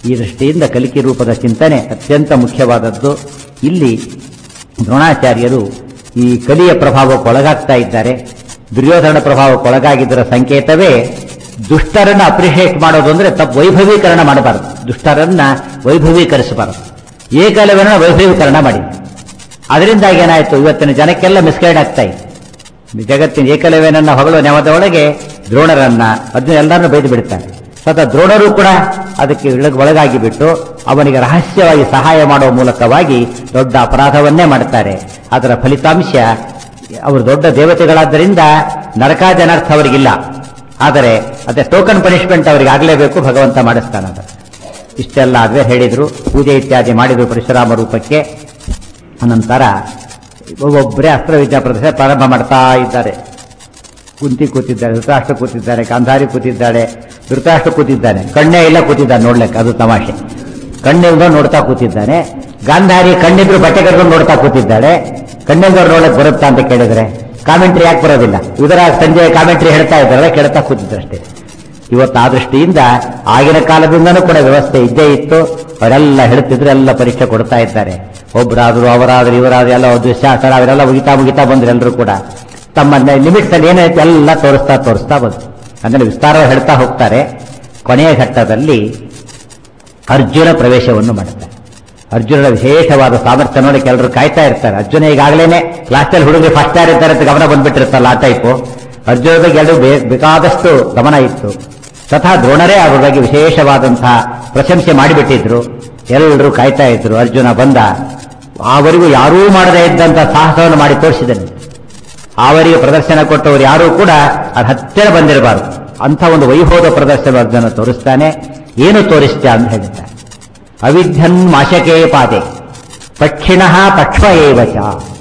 ಈ ದೃಷ್ಟಿಯಿಂದ ಕಲಿಕೆ ರೂಪದ ಚಿಂತನೆ ಅತ್ಯಂತ ಮುಖ್ಯವಾದದ್ದು ಇಲ್ಲಿ ದ್ರೋಣಾಚಾರ್ಯರು ಈ ಕಲಿಯ ಪ್ರಭಾವಕ್ಕೆ ಒಳಗಾಗ್ತಾ ಇದ್ದಾರೆ ದುರ್ಯೋಧನ ಪ್ರಭಾವಕ್ಕೆ ಒಳಗಾಗಿದ್ದರ ಸಂಕೇತವೇ ದುಷ್ಟರನ್ನ ಅಪ್ರಿಷಿಯೇಟ್ ಮಾಡೋದು ಅಂದ್ರೆ ತಪ್ಪು ವೈಭವೀಕರಣ ಮಾಡಬಾರದು ದುಷ್ಟರನ್ನ ವೈಭವೀಕರಿಸಬಾರದು ಏಕಲವ್ಯನ ವೈಭವೀಕರಣ ಮಾಡಿ ಅದರಿಂದಾಗಿ ಏನಾಯ್ತು ಇವತ್ತಿನ ಜನಕ್ಕೆಲ್ಲ ಮಿಸ್ಗೈಡ್ ಆಗ್ತಾ ಇದೆ ಜಗತ್ತಿನ ಏಕಲವ್ಯನನ್ನ ಹೊಗಳ ನೆವದ ಒಳಗೆ ದ್ರೋಣರನ್ನ ಅದನ್ನ ಎಲ್ಲರನ್ನೂ ಬೈದು ಬಿಡ್ತಾರೆ ಸ್ವತಃ ದ್ರೋಣರು ಕೂಡ ಅದಕ್ಕೆ ಇಳಗ್ ಒಳಗಾಗಿ ಬಿಟ್ಟು ಅವನಿಗೆ ರಹಸ್ಯವಾಗಿ ಸಹಾಯ ಮಾಡುವ ಮೂಲಕವಾಗಿ ದೊಡ್ಡ ಅಪರಾಧವನ್ನೇ ಮಾಡ್ತಾರೆ ಅದರ ಫಲಿತಾಂಶ ಅವರು ದೊಡ್ಡ ದೇವತೆಗಳಾದ್ದರಿಂದ ನರಕಾಜನಾರ್ಥ ಅವರಿಗಿಲ್ಲ ಆದರೆ ಅದೇ ಟೋಕನ್ ಪನಿಷ್ಮೆಂಟ್ ಅವರಿಗೆ ಆಗಲೇಬೇಕು ಭಗವಂತ ಮಾಡಿಸ್ತಾನದ ಇಷ್ಟೆಲ್ಲ ಆದ್ಮೇಲೆ ಹೇಳಿದ್ರು ಪೂಜೆ ಇತ್ಯಾದಿ ಮಾಡಿದ್ರು ಪರಶುರಾಮ ರೂಪಕ್ಕೆ ಅನಂತರ ಒಬ್ಬೊಬ್ಬರೇ ಅಸ್ತ್ರವಿದ್ಯಾ ಪ್ರದರ್ಶನ ಪ್ರಾರಂಭ ಮಾಡ್ತಾ ಇದ್ದಾರೆ ಕುಂತಿ ಕೂತಿದ್ದಾರೆ ಧೃತರಾಷ್ಟ್ರ ಕೂತಿದ್ದಾರೆ ಗಾಂಧಾರಿ ಕೂತಿದ್ದಾಳೆ ಧೃತರಾಷ್ಟ್ರ ಕೂತಿದ್ದಾನೆ ಕಣ್ಣೇ ಇಲ್ಲ ಕೂತಿದ್ದಾನೆ ನೋಡ್ಲಿಕ್ಕೆ ಅದು ತಮಾಷೆ ಕಣ್ಣಿಲ್ದೋ ನೋಡ್ತಾ ಕೂತಿದ್ದಾನೆ ಗಾಂಧಾರಿ ಕಣ್ಣಿದ್ರು ಬಟ್ಟೆ ಕಟ್ಕೊಂಡು ನೋಡ್ತಾ ಕೂತಿದ್ದಾಳೆ ಕಣ್ಣಿಲ್ದವ್ರು ನೋಡಕ್ ಬರುತ್ತಾ ಅಂತ ಕೇಳಿದ್ರೆ ಕಾಮೆಂಟ್ರಿ ಯಾಕೆ ಬರೋದಿಲ್ಲ ಇದರ ಸಂಜೆ ಕಾಮೆಂಟ್ರಿ ಹೇಳ್ತಾ ಇದ್ದಾರೆ ಕೇಳ್ತಾ ಕೂತಿದ್ರಷ್ಟೇ ಇವತ್ತು ಆ ದೃಷ್ಟಿಯಿಂದ ಆಗಿನ ಕಾಲದಿಂದನೂ ಕೂಡ ವ್ಯವಸ್ಥೆ ಇದ್ದೇ ಇತ್ತು ಅವರೆಲ್ಲ ಹೇಳ್ತಿದ್ರು ಎಲ್ಲ ಪರೀಕ್ಷೆ ಕೊಡ್ತಾ ಇದ್ದಾರೆ ಒಬ್ಬರಾದ್ರು ಅವರಾದ್ರು ಇವರಾದ್ರು ಎಲ್ಲ ದುಶ್ಯಾಸನ ಅವರೆಲ್ಲ ಮುಗಿತಾ ಮುಗಿತಾ ಬಂದ್ರು ಎಲ್ಲರೂ ಕೂಡ ತಮ್ಮ ಲಿಮಿಟ್ಸ್ ಅಲ್ಲಿ ಏನೈತೆ ಎಲ್ಲ ತೋರಿಸ್ತಾ ತೋರಿಸ್ತಾ ಬಂತು ಅಂದ್ರೆ ವಿಸ್ತಾರ ಹೇಳ್ತಾ ಹೋಗ್ತಾರೆ ಕೊನೆಯ ಘಟ್ಟದಲ್ಲಿ ಅರ್ಜುನ ಪ್ರವೇಶವನ್ನು ಮಾಡುತ್ತಾರೆ ಅರ್ಜುನನ ವಿಶೇಷವಾದ ಸಾಮರ್ಥ್ಯ ನೋಡಿ ಕೆಲವರು ಕಾಯ್ತಾ ಇರ್ತಾರೆ ಅರ್ಜುನ ಈಗಾಗಲೇ ಕ್ಲಾಸಲ್ಲಿ ಹುಡುಗರು ಫಸ್ಟ್ ಯಾರು ಇರ್ತಾರೆ ಅಂತ ಗಮನ ಬಂದ್ಬಿಟ್ಟಿರುತ್ತಲ್ಲ ಆ ಟೈಪು ಅರ್ಜುನ ಬಗ್ಗೆ ಎಲ್ಲರೂ ಬೇ- ಬೇಕಾದಷ್ಟು ಗಮನ ಇತ್ತು ತಥಾ ದ್ರೋಣರೇ ಅವ್ರ ಬಗ್ಗೆ ವಿಶೇಷವಾದಂತಹ ಪ್ರಶಂಸೆ ಮಾಡಿಬಿಟ್ಟಿದ್ರು ಎಲ್ಲರೂ ಕಾಯ್ತಾ ಇದ್ರು ಅರ್ಜುನ ಬಂದ ಅವರಿಗೂ ಯಾರೂ ಮಾಡದೇ ಇದ್ದಂತಹ ಸಾಹಸವನ್ನು ಮಾಡಿ ತೋರಿಸಿದನು ಅವರಿಗೆ ಪ್ರದರ್ಶನ ಕೊಟ್ಟವರು ಯಾರೂ ಕೂಡ ಅದ್ರ ಹತ್ತಿರ ಬಂದಿರಬಾರದು ಅಂಥ ಒಂದು ವೈಭವದ ಪ್ರದರ್ಶನ ಅರ್ಜುನ ತೋರಿಸ್ತಾನೆ ಏನು ತೋರಿಸ್ತ ಅಂತ ಹೇಳ್ತಾರೆ ಅವಿಧ್ಯನ್ ಮಾಶಕೇ ಪಾದೆ ಪಕ್ಷಿಣ ಪಕ್ಷ್ಮ ಏವಚ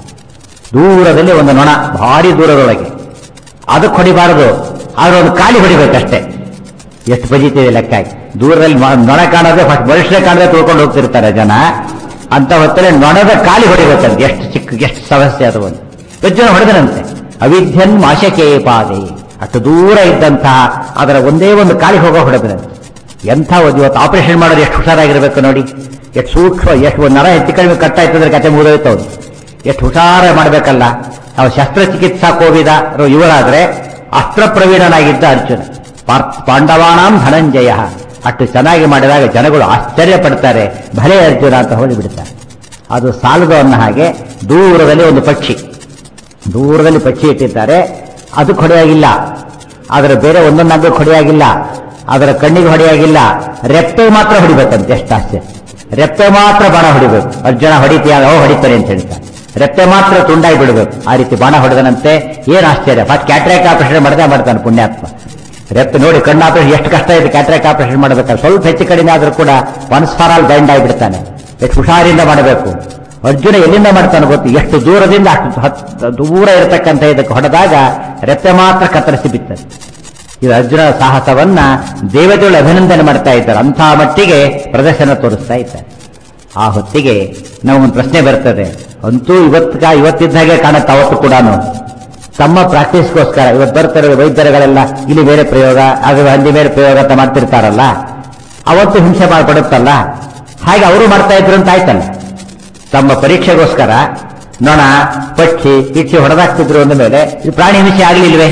ದೂರದಲ್ಲಿ ಒಂದು ನೊಣ ಭಾರಿ ದೂರದೊಳಗೆ ಅದಕ್ಕೆ ಹೊಡಿಬಾರದು ಆದ್ರೆ ಒಂದು ಕಾಲಿ ಹೊಡಿಬೇಕಷ್ಟೇ ಎಷ್ಟು ಬಜಿತಿದೆ ಲೆಕ್ಕ ಹಾಕಿ. ದೂರದಲ್ಲಿ ಮ- ನೊಣ ಕಾಣೋದೇ ಫಸ್ಟ್ ಮನುಷ್ಯರೇ ಕಾಣದೆ ತಿಳ್ಕೊಂಡು ಹೋಗ್ತಿರ್ತಾರೆ ಜನ ಅಂತ ಹೊತ್ತಲ್ಲಿ ನೊಣದ ಕಾಲಿ ಹೊಡಿಬೇಕಂತ ಎಷ್ಟು ಚಿಕ್ಕ ಎಷ್ಟು ಸಮಸ್ಯೆ ಅದು ಒಂದು ಅರ್ಜುನ ಹೊಡೆದನಂತೆ ಅವಿಧ್ಯನ್ ಮಾಶಕೇ ಪಾದೆ ಅಷ್ಟು ದೂರ ಇದ್ದಂತಹ ಅದರ ಒಂದೇ ಒಂದು ಕಾಲಿ ಹೋಗೋ ಹೊಡೆದನಂತೆ ಎಂಥ ಒಂದು ಇವತ್ತು ಆಪರೇಷನ್ ಮಾಡೋದು ಎಷ್ಟು ಹುಷಾರಾಗಿರ್ಬೇಕು ನೋಡಿ ಎಷ್ಟು ಸೂಕ್ಷ್ಮ ಎಷ್ಟು ಒಂದು ನರ ಹೆಚ್ಚು ಕಡಿಮೆ ಕಟ್ಟಾಯ್ತಂದ್ರೆ ಕತೆ ಮುಗಿದೋಯ್ತು ಅವ್ರು ಎಷ್ಟು ಹುಷಾರ ಮಾಡಬೇಕಲ್ಲ ನಾವು ಶಸ್ತ್ರಚಿಕಿತ್ಸಾ ಕೋವಿದ ಇವರಾದ್ರೆ ಅಸ್ತ್ರ ಪ್ರವೀಣನಾಗಿದ್ದ ಅರ್ಜುನ ಪಾರ್- ಪಾಂಡವಾನಾಂ ಧನಂಜಯ ಅಷ್ಟು ಚೆನ್ನಾಗಿ ಮಾಡಿದಾಗ ಜನಗಳು ಆಶ್ಚರ್ಯ ಪಡ್ತಾರೆ ಭಲೆ ಅರ್ಜುನ ಅಂತ ಹೋಗಿ ಬಿಡ್ತಾರೆ ಅದು ಸಾಲದು ಅನ್ನೋ ಹಾಗೆ ದೂರದಲ್ಲಿ ಒಂದು ಪಕ್ಷಿ ದೂರದಲ್ಲಿ ಪಕ್ಷಿ ಇಟ್ಟಿದ್ದಾರೆ ಅದು ಹೊಡೆಯಾಗಿಲ್ಲ ಅದರ ಬೇರೆ ಒಂದೊಂದು ಅಂಗಕ್ಕೆ ಹೊಡೆಯಾಗಿಲ್ಲ ಅದರ ಕಣ್ಣಿಗೆ ಹೊಡೆಯಾಗಿಲ್ಲ ರೆಪ್ಪೆ ಮಾತ್ರ ಹೊಡಿಬೇಕಂತೆ ಎಷ್ಟು ಆಶ್ಚರ್ಯ ರೆಪ್ಪೆ ಮಾತ್ರ ಬಾಣ ಹೊಡಿಬೇಕು ಅರ್ಜುನ ಹೊಡಿತೀಯ ಓ ಹೊಡಿತಾರೆ ಅಂತ ಹೇಳ್ತಾರೆ ರೆಪ್ಪೆ ಮಾತ್ರ ತುಂಡಾಗಿ ಬಿಡಬೇಕು ಆ ರೀತಿ ಬಾಣ ಹೊಡೆದನಂತೆ ಏನ್ ಆಶ್ಚರ್ಯ ಫಸ್ಟ್ ಕ್ಯಾಟ್ರಾಕ್ಟ್ ಆಪರೇಷನ್ ಮಾಡದೆ ಮಾಡ್ತಾನೆ ಪುಣ್ಯಾತ್ಮ ರೆಪ್ಪೆ ನೋಡಿ ಕಣ್ಣು ಆಪರೇಷನ್ ಎಷ್ಟು ಕಷ್ಟ ಇದೆ ಕ್ಯಾಟ್ರಾಕ್ಟ್ ಆಪರೇಷನ್ ಮಾಡಬೇಕಾದ್ರೆ ಸ್ವಲ್ಪ ಹೆಚ್ಚು ಕಡಿಮೆ ಆದ್ರೂ ಕೂಡ ಒನ್ಸ್ ಫಾರ್ ಆಲ್ ಬೈಂಡ್ ಆಗಿಬಿಡ್ತಾನೆ ಎಷ್ಟು ಹುಷಾರಿಂದ ಮಾಡಬೇಕು ಅರ್ಜುನ ಎಲ್ಲಿಂದ ಮಾಡ್ತಾನೆ ಗೊತ್ತು ಎಷ್ಟು ದೂರದಿಂದ ಅಷ್ಟು ಹತ್- ದೂರ ಇರತಕ್ಕಂಥ ಇದಕ್ಕೆ ಹೊಡೆದಾಗ ರೆಪ್ಪೆ ಮಾತ್ರ ಕತ್ತರಿಸಿ ಬಿತ್ತದೆ ಇದು ಅರ್ಜುನ ಸಾಹಸವನ್ನ ದೇವತೆಗಳು ಅಭಿನಂದನೆ ಮಾಡ್ತಾ ಇದ್ದಾರೆ ಅಂಥ ಮಟ್ಟಿಗೆ ಪ್ರದರ್ಶನ ತೋರಿಸ್ತಾ ಇದ್ದಾರೆ ಆ ಹೊತ್ತಿಗೆ ನಮಗೊಂದು ಪ್ರಶ್ನೆ ಬರ್ತದೆ ಅಂತೂ ಇವತ್ತ ಇವತ್ತಿದ್ದ ಹಾಗೆ ಕಾಣುತ್ತೆ ಅವತ್ತು ಕೂಡ ತಮ್ಮ ಪ್ರಾಕ್ಟೀಸ್ಗೋಸ್ಕರ ಇವತ್ತು ಬರ್ತಾರೆ ವೈದ್ಯರುಗಳೆಲ್ಲ ಇಲ್ಲಿ ಬೇರೆ ಪ್ರಯೋಗ ಅದು ಹಂದಿ ಬೇರೆ ಪ್ರಯೋಗ ಅಂತ ಮಾಡ್ತಿರ್ತಾರಲ್ಲ ಅವತ್ತು ಹಿಂಸೆ ಮಾಡ್ಕೊಡುತ್ತಲ್ಲ ಹಾಗೆ ಅವರು ಮಾಡ್ತಾ ಇದ್ರು ಅಂತ ಆಯ್ತಲ್ಲ ತಮ್ಮ ಪರೀಕ್ಷೆಗೋಸ್ಕರ ನೊಣ ಪಕ್ಷಿ ಇಚ್ಚಿ ಹೊಡೆದಾಕ್ತಿದ್ರು ಅಂದ ಮೇಲೆ ಇದು ಪ್ರಾಣಿ ಹಿಂಸೆ ಆಗಲಿಲ್ವೇ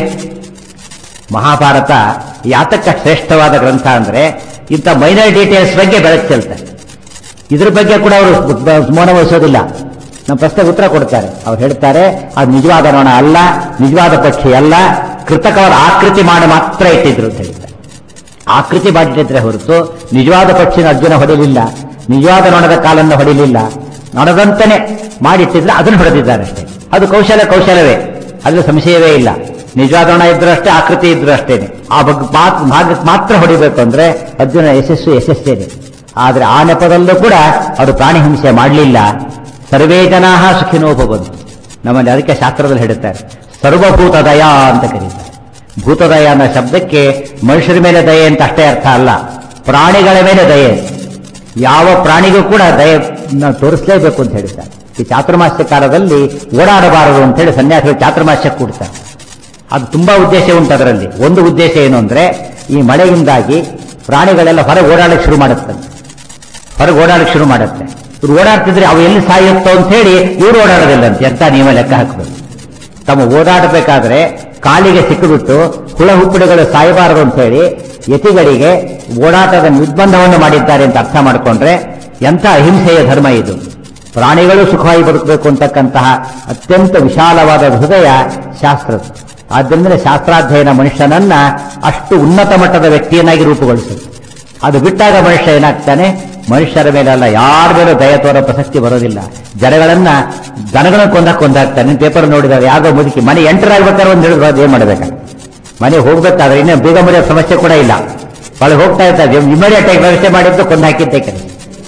ಮಹಾಭಾರತ ಯಾತಕ್ಕ ಶ್ರೇಷ್ಠವಾದ ಗ್ರಂಥ ಅಂದ್ರೆ ಇಂಥ ಮೈನರ್ ಡೀಟೇಲ್ಸ್ ಬಗ್ಗೆ ಬೆಳಕು ಚೆಲ್ತಾರೆ ಇದ್ರ ಬಗ್ಗೆ ಕೂಡ ಅವರು ಮೌನ ವಹಿಸೋದಿಲ್ಲ ನಮ್ಮ ಪ್ರಶ್ನೆಗೆ ಉತ್ತರ ಕೊಡ್ತಾರೆ ಅವ್ರು ಹೇಳ್ತಾರೆ ಅದು ನಿಜವಾದ ನೊಣ ಅಲ್ಲ ನಿಜವಾದ ಪಕ್ಷಿ ಅಲ್ಲ ಕೃತಕವಾದ ಆಕೃತಿ ಮಾಡಿ ಮಾತ್ರ ಇಟ್ಟಿದ್ರು ಅಂತ ಹೇಳಿದ್ದಾರೆ ಆಕೃತಿ ಮಾಡಿಟ್ಟಿದ್ರೆ ಹೊರತು ನಿಜವಾದ ಪಕ್ಷಿನ ಅರ್ಜುನ ಹೊಡಿಲಿಲ್ಲ ನಿಜವಾದ ನೊಣದ ಕಾಲನ್ನು ಹೊಡಿಲಿಲ್ಲ ನೊಣದಂತಾನೆ ಮಾಡಿಟ್ಟಿದ್ರೆ ಅದನ್ನು ಹೊಡೆದಿದ್ದಾರೆ ಅಷ್ಟೇ ಅದು ಕೌಶಲ ಕೌಶಲವೇ ಅದ್ರ ಸಂಶಯವೇ ಇಲ್ಲ ನಿಜವಾದ ನೊಣ ಇದ್ರೂ ಅಷ್ಟೇ ಆಕೃತಿ ಇದ್ರೂ ಅಷ್ಟೇನೆ ಆ ಬಗ್ಗೆ ಮಾತ್- ಭಾಗಕ್ಕೆ ಮಾತ್ರ ಹೊಡಿಬೇಕು ಅಂದ್ರೆ ಅರ್ಜುನ ಯಶಸ್ಸು ಯಶಸ್ಸೇನೆ ಆದ್ರೆ ಆ ನೆಪದಲ್ಲೂ ಕೂಡ ಅವರು ಪ್ರಾಣಿ ಹಿಂಸೆ ಮಾಡಲಿಲ್ಲ ಸರ್ವೇ ಜನಾ ಸುಖಿನೋ ಭವಂತು ನಮ್ಮಲ್ಲಿ ಅದಕ್ಕೆ ಶಾಸ್ತ್ರದಲ್ಲಿ ಹೇಳುತ್ತಾರೆ ಸರ್ವಭೂತ ದಯಾ ಅಂತ ಕರೀತಾರೆ ಭೂತದಯ ಅನ್ನೋ ಶಬ್ದಕ್ಕೆ ಮನುಷ್ಯರ ಮೇಲೆ ದಯೆ ಅಂತ ಅಷ್ಟೇ ಅರ್ಥ ಅಲ್ಲ ಪ್ರಾಣಿಗಳ ಮೇಲೆ ದಯೆ ಯಾವ ಪ್ರಾಣಿಗೂ ಕೂಡ ದಯೆ ತೋರಿಸಲೇಬೇಕು ಅಂತ ಹೇಳ್ತಾರೆ ಈ ಚಾತುರ್ಮಾಸ್ಯ ಕಾಲದಲ್ಲಿ ಓಡಾಡಬಾರದು ಅಂತ ಹೇಳಿ ಸನ್ಯಾಸಿಗಳು ಚಾತುರ್ಮಾಸ್ಯ ಕೊಡ್ತಾರೆ ಅದು ತುಂಬಾ ಉದ್ದೇಶ ಉಂಟು ಅದರಲ್ಲಿ ಒಂದು ಉದ್ದೇಶ ಏನು ಅಂದ್ರೆ ಈ ಮಳೆಯಿಂದಾಗಿ ಪ್ರಾಣಿಗಳೆಲ್ಲ ಹೊರ ಓಡಾಡಕ್ಕೆ ಶುರು ಮಾಡುತ್ತವೆ ಹೊರಗೆ ಓಡಾಡಕ್ಕೆ ಶುರು ಮಾಡುತ್ತೆ ಇವ್ರು ಓಡಾಡ್ತಿದ್ರೆ ಅವು ಎಲ್ಲಿ ಸಾಯುತ್ತೋ ಅಂತ ಹೇಳಿ ಇವ್ರು ಓಡಾಡೋದಿಲ್ಲ ಅಂತ ಎಂತ ನೀವೇ ಲೆಕ್ಕ ಹಾಕಬೇಕು ತಮ್ಮ ಓಡಾಡಬೇಕಾದ್ರೆ ಕಾಲಿಗೆ ಸಿಕ್ಕಿಬಿಟ್ಟು ಹುಳ ಹುಪ್ಪಡಿಗಳು ಸಾಯಬಾರದು ಅಂತ ಹೇಳಿ ಯತಿಗಳಿಗೆ ಓಡಾಟದ ನಿರ್ಬಂಧವನ್ನು ಮಾಡಿದ್ದಾರೆ ಅಂತ ಅರ್ಥ ಮಾಡಿಕೊಂಡ್ರೆ ಎಂಥ ಅಹಿಂಸೆಯ ಧರ್ಮ ಇದು ಪ್ರಾಣಿಗಳು ಸುಖವಾಗಿ ಬದುಕಬೇಕು ಅಂತಕ್ಕಂತಹ ಅತ್ಯಂತ ವಿಶಾಲವಾದ ಹೃದಯ ಶಾಸ್ತ್ರ ಆದ್ದರಿಂದ ಶಾಸ್ತ್ರಾಧ್ಯಯನ ಮನುಷ್ಯನನ್ನ ಅಷ್ಟು ಉನ್ನತ ಮಟ್ಟದ ವ್ಯಕ್ತಿಯನ್ನಾಗಿ ರೂಪುಗೊಳಿಸುತ್ತೆ ಅದು ಬಿಟ್ಟಾಗ ಮನುಷ್ಯ ಏನಾಗ್ತಾನೆ ಮನುಷ್ಯರ ಮೇಲೆಲ್ಲ ಯಾರ ಮೇಲೂ ದಯ ತೋರೋ ಪ್ರಸಕ್ತಿ ಬರೋದಿಲ್ಲ ಜನಗಳನ್ನ ದನಗಳನ್ನು ಕೊಂದ ಕೊಂದಾಗ್ತಾನೆ ಪೇಪರ್ ನೋಡಿದಾಗ ಯಾವ್ದೋ ಮುದುಕಿ ಮನೆ ಎಂಟರ್ ಆಗ್ಬೇಕಾದ್ರೆ ಒಂದು ಹೇಳಿದ್ರು ಅದು ಏನ್ ಮಾಡ್ಬೇಕು ಮನೆ ಹೋಗ್ಬೇಕಾದ್ರೆ ಇನ್ನೇ ಬೇಗ ಮುರಿಯೋ ಸಮಸ್ಯೆ ಕೂಡ ಇಲ್ಲ ಒಳಗೆ ಹೋಗ್ತಾ ಇರ್ತಾರೆ ಇಮಿಡಿಯೇಟ್ ಆಗಿ ವ್ಯವಸ್ಥೆ ಮಾಡಿದ್ದು ಕೊಂದು ಹಾಕಿದ್ದೆ ಕೆಲಸ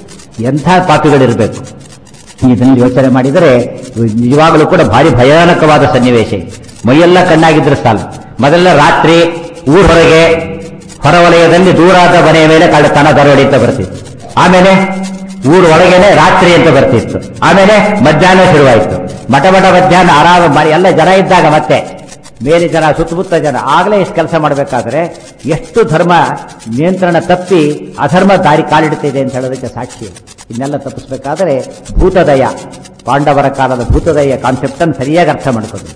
ಎಂಥ ಪಾಪಿಗಳಿರಬೇಕು ಇದನ್ನು ಯೋಚನೆ ಮಾಡಿದರೆ ನಿಜವಾಗಲೂ ಕೂಡ ಭಾರಿ ಭಯಾನಕವಾದ ಸನ್ನಿವೇಶ ಇದು. ಮೈಯೆಲ್ಲ ಕಣ್ಣಾಗಿದ್ರೆ ಸಾಲ ಮೊದಲ ರಾತ್ರಿ ಊರ್ ಹೊರಗೆ ಹೊರವಲಯದಲ್ಲಿ ದೂರಾದ ಮನೆಯ ಮೇಲೆ ಕಳ್ಳತನ ದರೋಡಿ ಅಂತ ಬರ್ತಿತ್ತು ಆಮೇಲೆ ಊರ್ ಒಳಗೇನೆ ರಾತ್ರಿ ಅಂತ ಬರ್ತಿತ್ತು ಆಮೇಲೆ ಮಧ್ಯಾಹ್ನ ಶುರುವಾಯಿತು ಮಠ ಮಠ ಮಧ್ಯಾಹ್ನ ಆರಾಮ ಮಾಡಿ ಎಲ್ಲ ಜನ ಇದ್ದಾಗ ಮತ್ತೆ ಮೇಲೆ ಜನ ಸುತ್ತಮುತ್ತ ಜನ ಆಗಲೇ ಇಷ್ಟು ಕೆಲಸ ಮಾಡಬೇಕಾದ್ರೆ ಎಷ್ಟು ಧರ್ಮ ನಿಯಂತ್ರಣ ತಪ್ಪಿ ಅಧರ್ಮ ದಾರಿ ಕಾಲಿಡುತ್ತಿದೆ ಅಂತ ಹೇಳೋದಕ್ಕೆ ಸಾಕ್ಷಿ ಇನ್ನೆಲ್ಲ ತಪ್ಪಿಸ್ಬೇಕಾದ್ರೆ ಭೂತದಯ ಪಾಂಡವರ ಕಾಲದ ಭೂತದಯ ಕಾನ್ಸೆಪ್ಟ್ ಅನ್ನು ಸರಿಯಾಗಿ ಅರ್ಥ ಮಾಡ್ಕೊಂಡು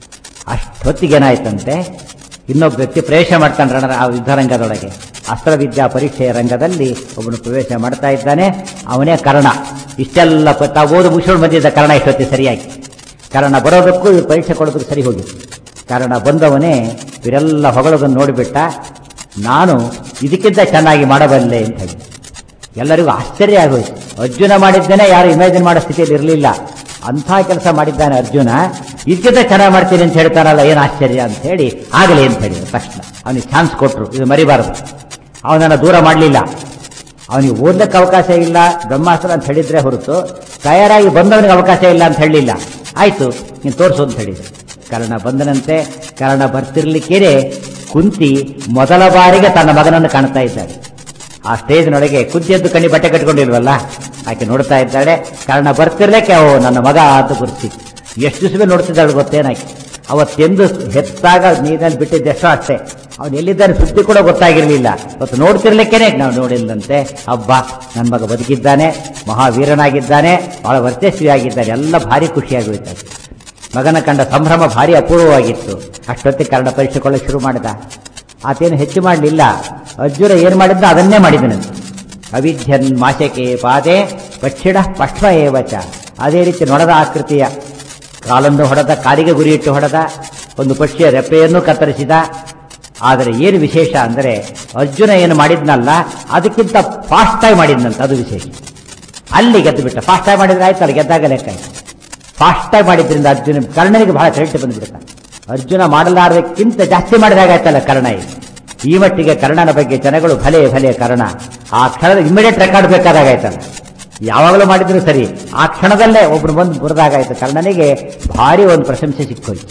ಅಷ್ಟೊತ್ತಿಗೇನಾಯ್ತಂತೆ ಇನ್ನೊಬ್ಬ ವ್ಯಕ್ತಿ ಪ್ರವೇಶ ಮಾಡ್ತಾನೆ ರಣರ ಆ ಯುದ್ಧರಂಗದೊಳಗೆ ಅಸ್ತ್ರವಿದ್ಯಾ ಪರೀಕ್ಷೆಯ ರಂಗದಲ್ಲಿ ಒಬ್ಬನು ಪ್ರವೇಶ ಮಾಡ್ತಾ ಇದ್ದಾನೆ ಅವನೇ ಕರ್ಣ ಇಷ್ಟೆಲ್ಲ ಪ- ತಾವು ಓದು ಮುಗಿಸ್ಕೊಂಡು ಬಂದಿದ್ದ ಕರ್ಣ ಇಷ್ಟೊತ್ತಿ ಸರಿಯಾಗಿ ಕರ್ಣ ಬರೋದಕ್ಕೂ ಇವ್ರು ಪರೀಕ್ಷೆ ಕೊಡೋದಕ್ಕೂ ಸರಿ ಹೋಗಿತ್ತು ಕಾರಣ ಬಂದವನೇ ಇವರೆಲ್ಲ ಹೊಗಳೋದನ್ನು ನೋಡಿಬಿಟ್ಟ ನಾನು ಇದಕ್ಕಿಂತ ಚೆನ್ನಾಗಿ ಮಾಡಬಲ್ಲೆ ಅಂತ ಹೇಳಿ ಎಲ್ಲರಿಗೂ ಆಶ್ಚರ್ಯ ಆಗೋಯ್ತು ಅರ್ಜುನ ಮಾಡಿದ್ದೇನೆ ಯಾರು ಇಮ್ಯಾಜಿನ್ ಮಾಡೋ ಸ್ಥಿತಿಯಲ್ಲಿ ಇರಲಿಲ್ಲ ಅಂಥ ಕೆಲಸ ಮಾಡಿದ್ದಾನೆ ಅರ್ಜುನ ಇದಕ್ಕಿಂತ ಚೆನ್ನಾಗಿ ಮಾಡ್ತೀನಿ ಅಂತ ಹೇಳ್ತಾನಲ್ಲ ಏನು ಆಶ್ಚರ್ಯ ಅಂತ ಹೇಳಿ ಆಗಲಿ ಅಂತ ಹೇಳಿದ್ರು ತಕ್ಷಣ ಅವನಿಗೆ ಚಾನ್ಸ್ ಕೊಟ್ಟರು ಇದು ಮರಿಬಾರದು ಅವನನ್ನು ದೂರ ಮಾಡಲಿಲ್ಲ ಅವನಿಗೆ ಓದಕ್ಕೆ ಅವಕಾಶ ಇಲ್ಲ ಬ್ರಹ್ಮಾಸ್ತ್ರ ಅಂತ ಹೇಳಿದ್ರೆ ಹೊರತು ತಯಾರಾಗಿ ಬಂದವನಿಗೆ ಅವಕಾಶ ಇಲ್ಲ ಅಂತ ಹೇಳಲಿಲ್ಲ ಆಯ್ತು ನೀನು ತೋರಿಸು ಅಂತ ಹೇಳಿದ್ರು ಕರ್ಣ ಬಂದನಂತೆ ಕರ್ಣ ಬರ್ತಿರ್ಲಿಕ್ಕೇನೆ ಕುಂತಿ ಮೊದಲ ಬಾರಿಗೆ ತನ್ನ ಮಗನನ್ನು ಕಾಣ್ತಾ ಇದ್ದಾಳೆ ಆ ಸ್ಟೇಜ್ನೊಳಗೆ ಕುಂತಿಯದ್ದು ಕಣ್ಣಿ ಬಟ್ಟೆ ಕಟ್ಕೊಂಡಿಲ್ವಲ್ಲ ಆಕೆ ನೋಡ್ತಾ ಇದ್ದಾಳೆ ಕಾರಣ ಬರ್ತಿರ್ಲಿಕ್ಕೆ ಅವು ನನ್ನ ಮಗ ಅಂತ ಗುರುತಿ ಎಷ್ಟು ದಿವಸವೇ ನೋಡ್ತಿದ್ದಾಳೆ ಗೊತ್ತೇನಾಕಿ ಅವತ್ತೆಂದು ಹೆತ್ತಾಗ ನೀರಲ್ಲಿ ಬಿಟ್ಟಿದ್ದೆಷ್ಟೋ ಅಷ್ಟೇ ಅವನು ಎಲ್ಲಿದ್ದಾನೆ ಸುದ್ದಿ ಕೂಡ ಗೊತ್ತಾಗಿರಲಿಲ್ಲ ಇವತ್ತು ನೋಡ್ತಿರ್ಲಿಕ್ಕೇನೆ ನಾವು ನೋಡಿಲ್ಲಂತೆ ಹಬ್ಬ ನನ್ನ ಮಗ ಬದುಕಿದ್ದಾನೆ ಮಹಾವೀರನಾಗಿದ್ದಾನೆ ಬಹಳ ವರ್ಚಸ್ವಿಯಾಗಿದ್ದಾನೆ ಎಲ್ಲ ಭಾರಿ ಖುಷಿಯಾಗೋಯ್ತು ಆಕೆ. ಮಗನ ಕಂಡ ಸಂಭ್ರಮ ಭಾರಿ ಅಪೂರ್ವವಾಗಿತ್ತು ಅಷ್ಟೊತ್ತಿಗೆ ಕನ್ನಡ ಪರೀಕ್ಷೆ ಕೊಳ್ಳಕ್ಕೆ ಶುರು ಮಾಡಿದ ಆತೇನು ಹೆಚ್ಚು ಮಾಡಲಿಲ್ಲ ಅರ್ಜುನ ಏನು ಮಾಡಿದ್ದ ಅದನ್ನೇ ಮಾಡಿದನಂತೆ ಅವಿಧ್ಯನ್ ಮಾಶಕೆ ಪಾದೆ ಪಕ್ಷಿಣ ಪಕ್ಷ್ಮ ಏವಚ ಅದೇ ರೀತಿ ನೊಣದ ಆಕೃತಿಯ ಕಾಲನ್ನು ಹೊಡೆದ ಕಾಲಿಗೆ ಗುರಿಯಿಟ್ಟು ಹೊಡೆದ ಒಂದು ಪಕ್ಷಿಯ ರೆಪ್ಪೆಯನ್ನು ಕತ್ತರಿಸಿದ ಆದರೆ ಏನು ವಿಶೇಷ ಅಂದರೆ ಅರ್ಜುನ ಏನು ಮಾಡಿದ್ನಲ್ಲ ಅದಕ್ಕಿಂತ ಫಾಸ್ಟಾಗಿ ಮಾಡಿದ್ನಂತ ಅದು ವಿಶೇಷ ಅಲ್ಲಿ ಗೆದ್ದು ಬಿಟ್ಟ ಫಾಸ್ಟಾಗಿ ಮಾಡಿದ್ರೆ ಆಯ್ತಲ್ಲ ಗೆದ್ದಾಗ ಲೆಕ್ಕ ಆಯ್ತು ಫಾಸ್ಟಾಗಿ ಮಾಡಿದ್ರಿಂದ ಅರ್ಜುನ ಕರ್ಣನಿಗೆ ಬಹಳ ಕ್ರೆಡಿಟ್ ಬಂದ್ಬಿಡ್ತಾನೆ ಅರ್ಜುನ ಮಾಡಲಾರದಕ್ಕಿಂತ ಜಾಸ್ತಿ ಮಾಡಿದಾಗಾಯ್ತಲ್ಲ ಕರ್ಣ ಇದು ಈ ಮಟ್ಟಿಗೆ ಕರ್ಣನ ಬಗ್ಗೆ ಜನಗಳು ಭಲೆ ಭಲೆ ಕರ್ಣ ಆ ಕ್ಷಣದ ಇಮಿಡಿಯೇಟ್ ರೆಕಾರ್ಡ್ ಬೇಕಾದಾಗಾಯ್ತಲ್ಲ ಯಾವಾಗಲೂ ಮಾಡಿದ್ರು ಸರಿ ಆ ಕ್ಷಣದಲ್ಲೇ ಒಬ್ರು ಬಂದು ಬುರದಾಗಾಯ್ತು ಕರ್ಣನಿಗೆ ಭಾರಿ ಒಂದು ಪ್ರಶಂಸೆ ಸಿಕ್ಕೋಯ್ತು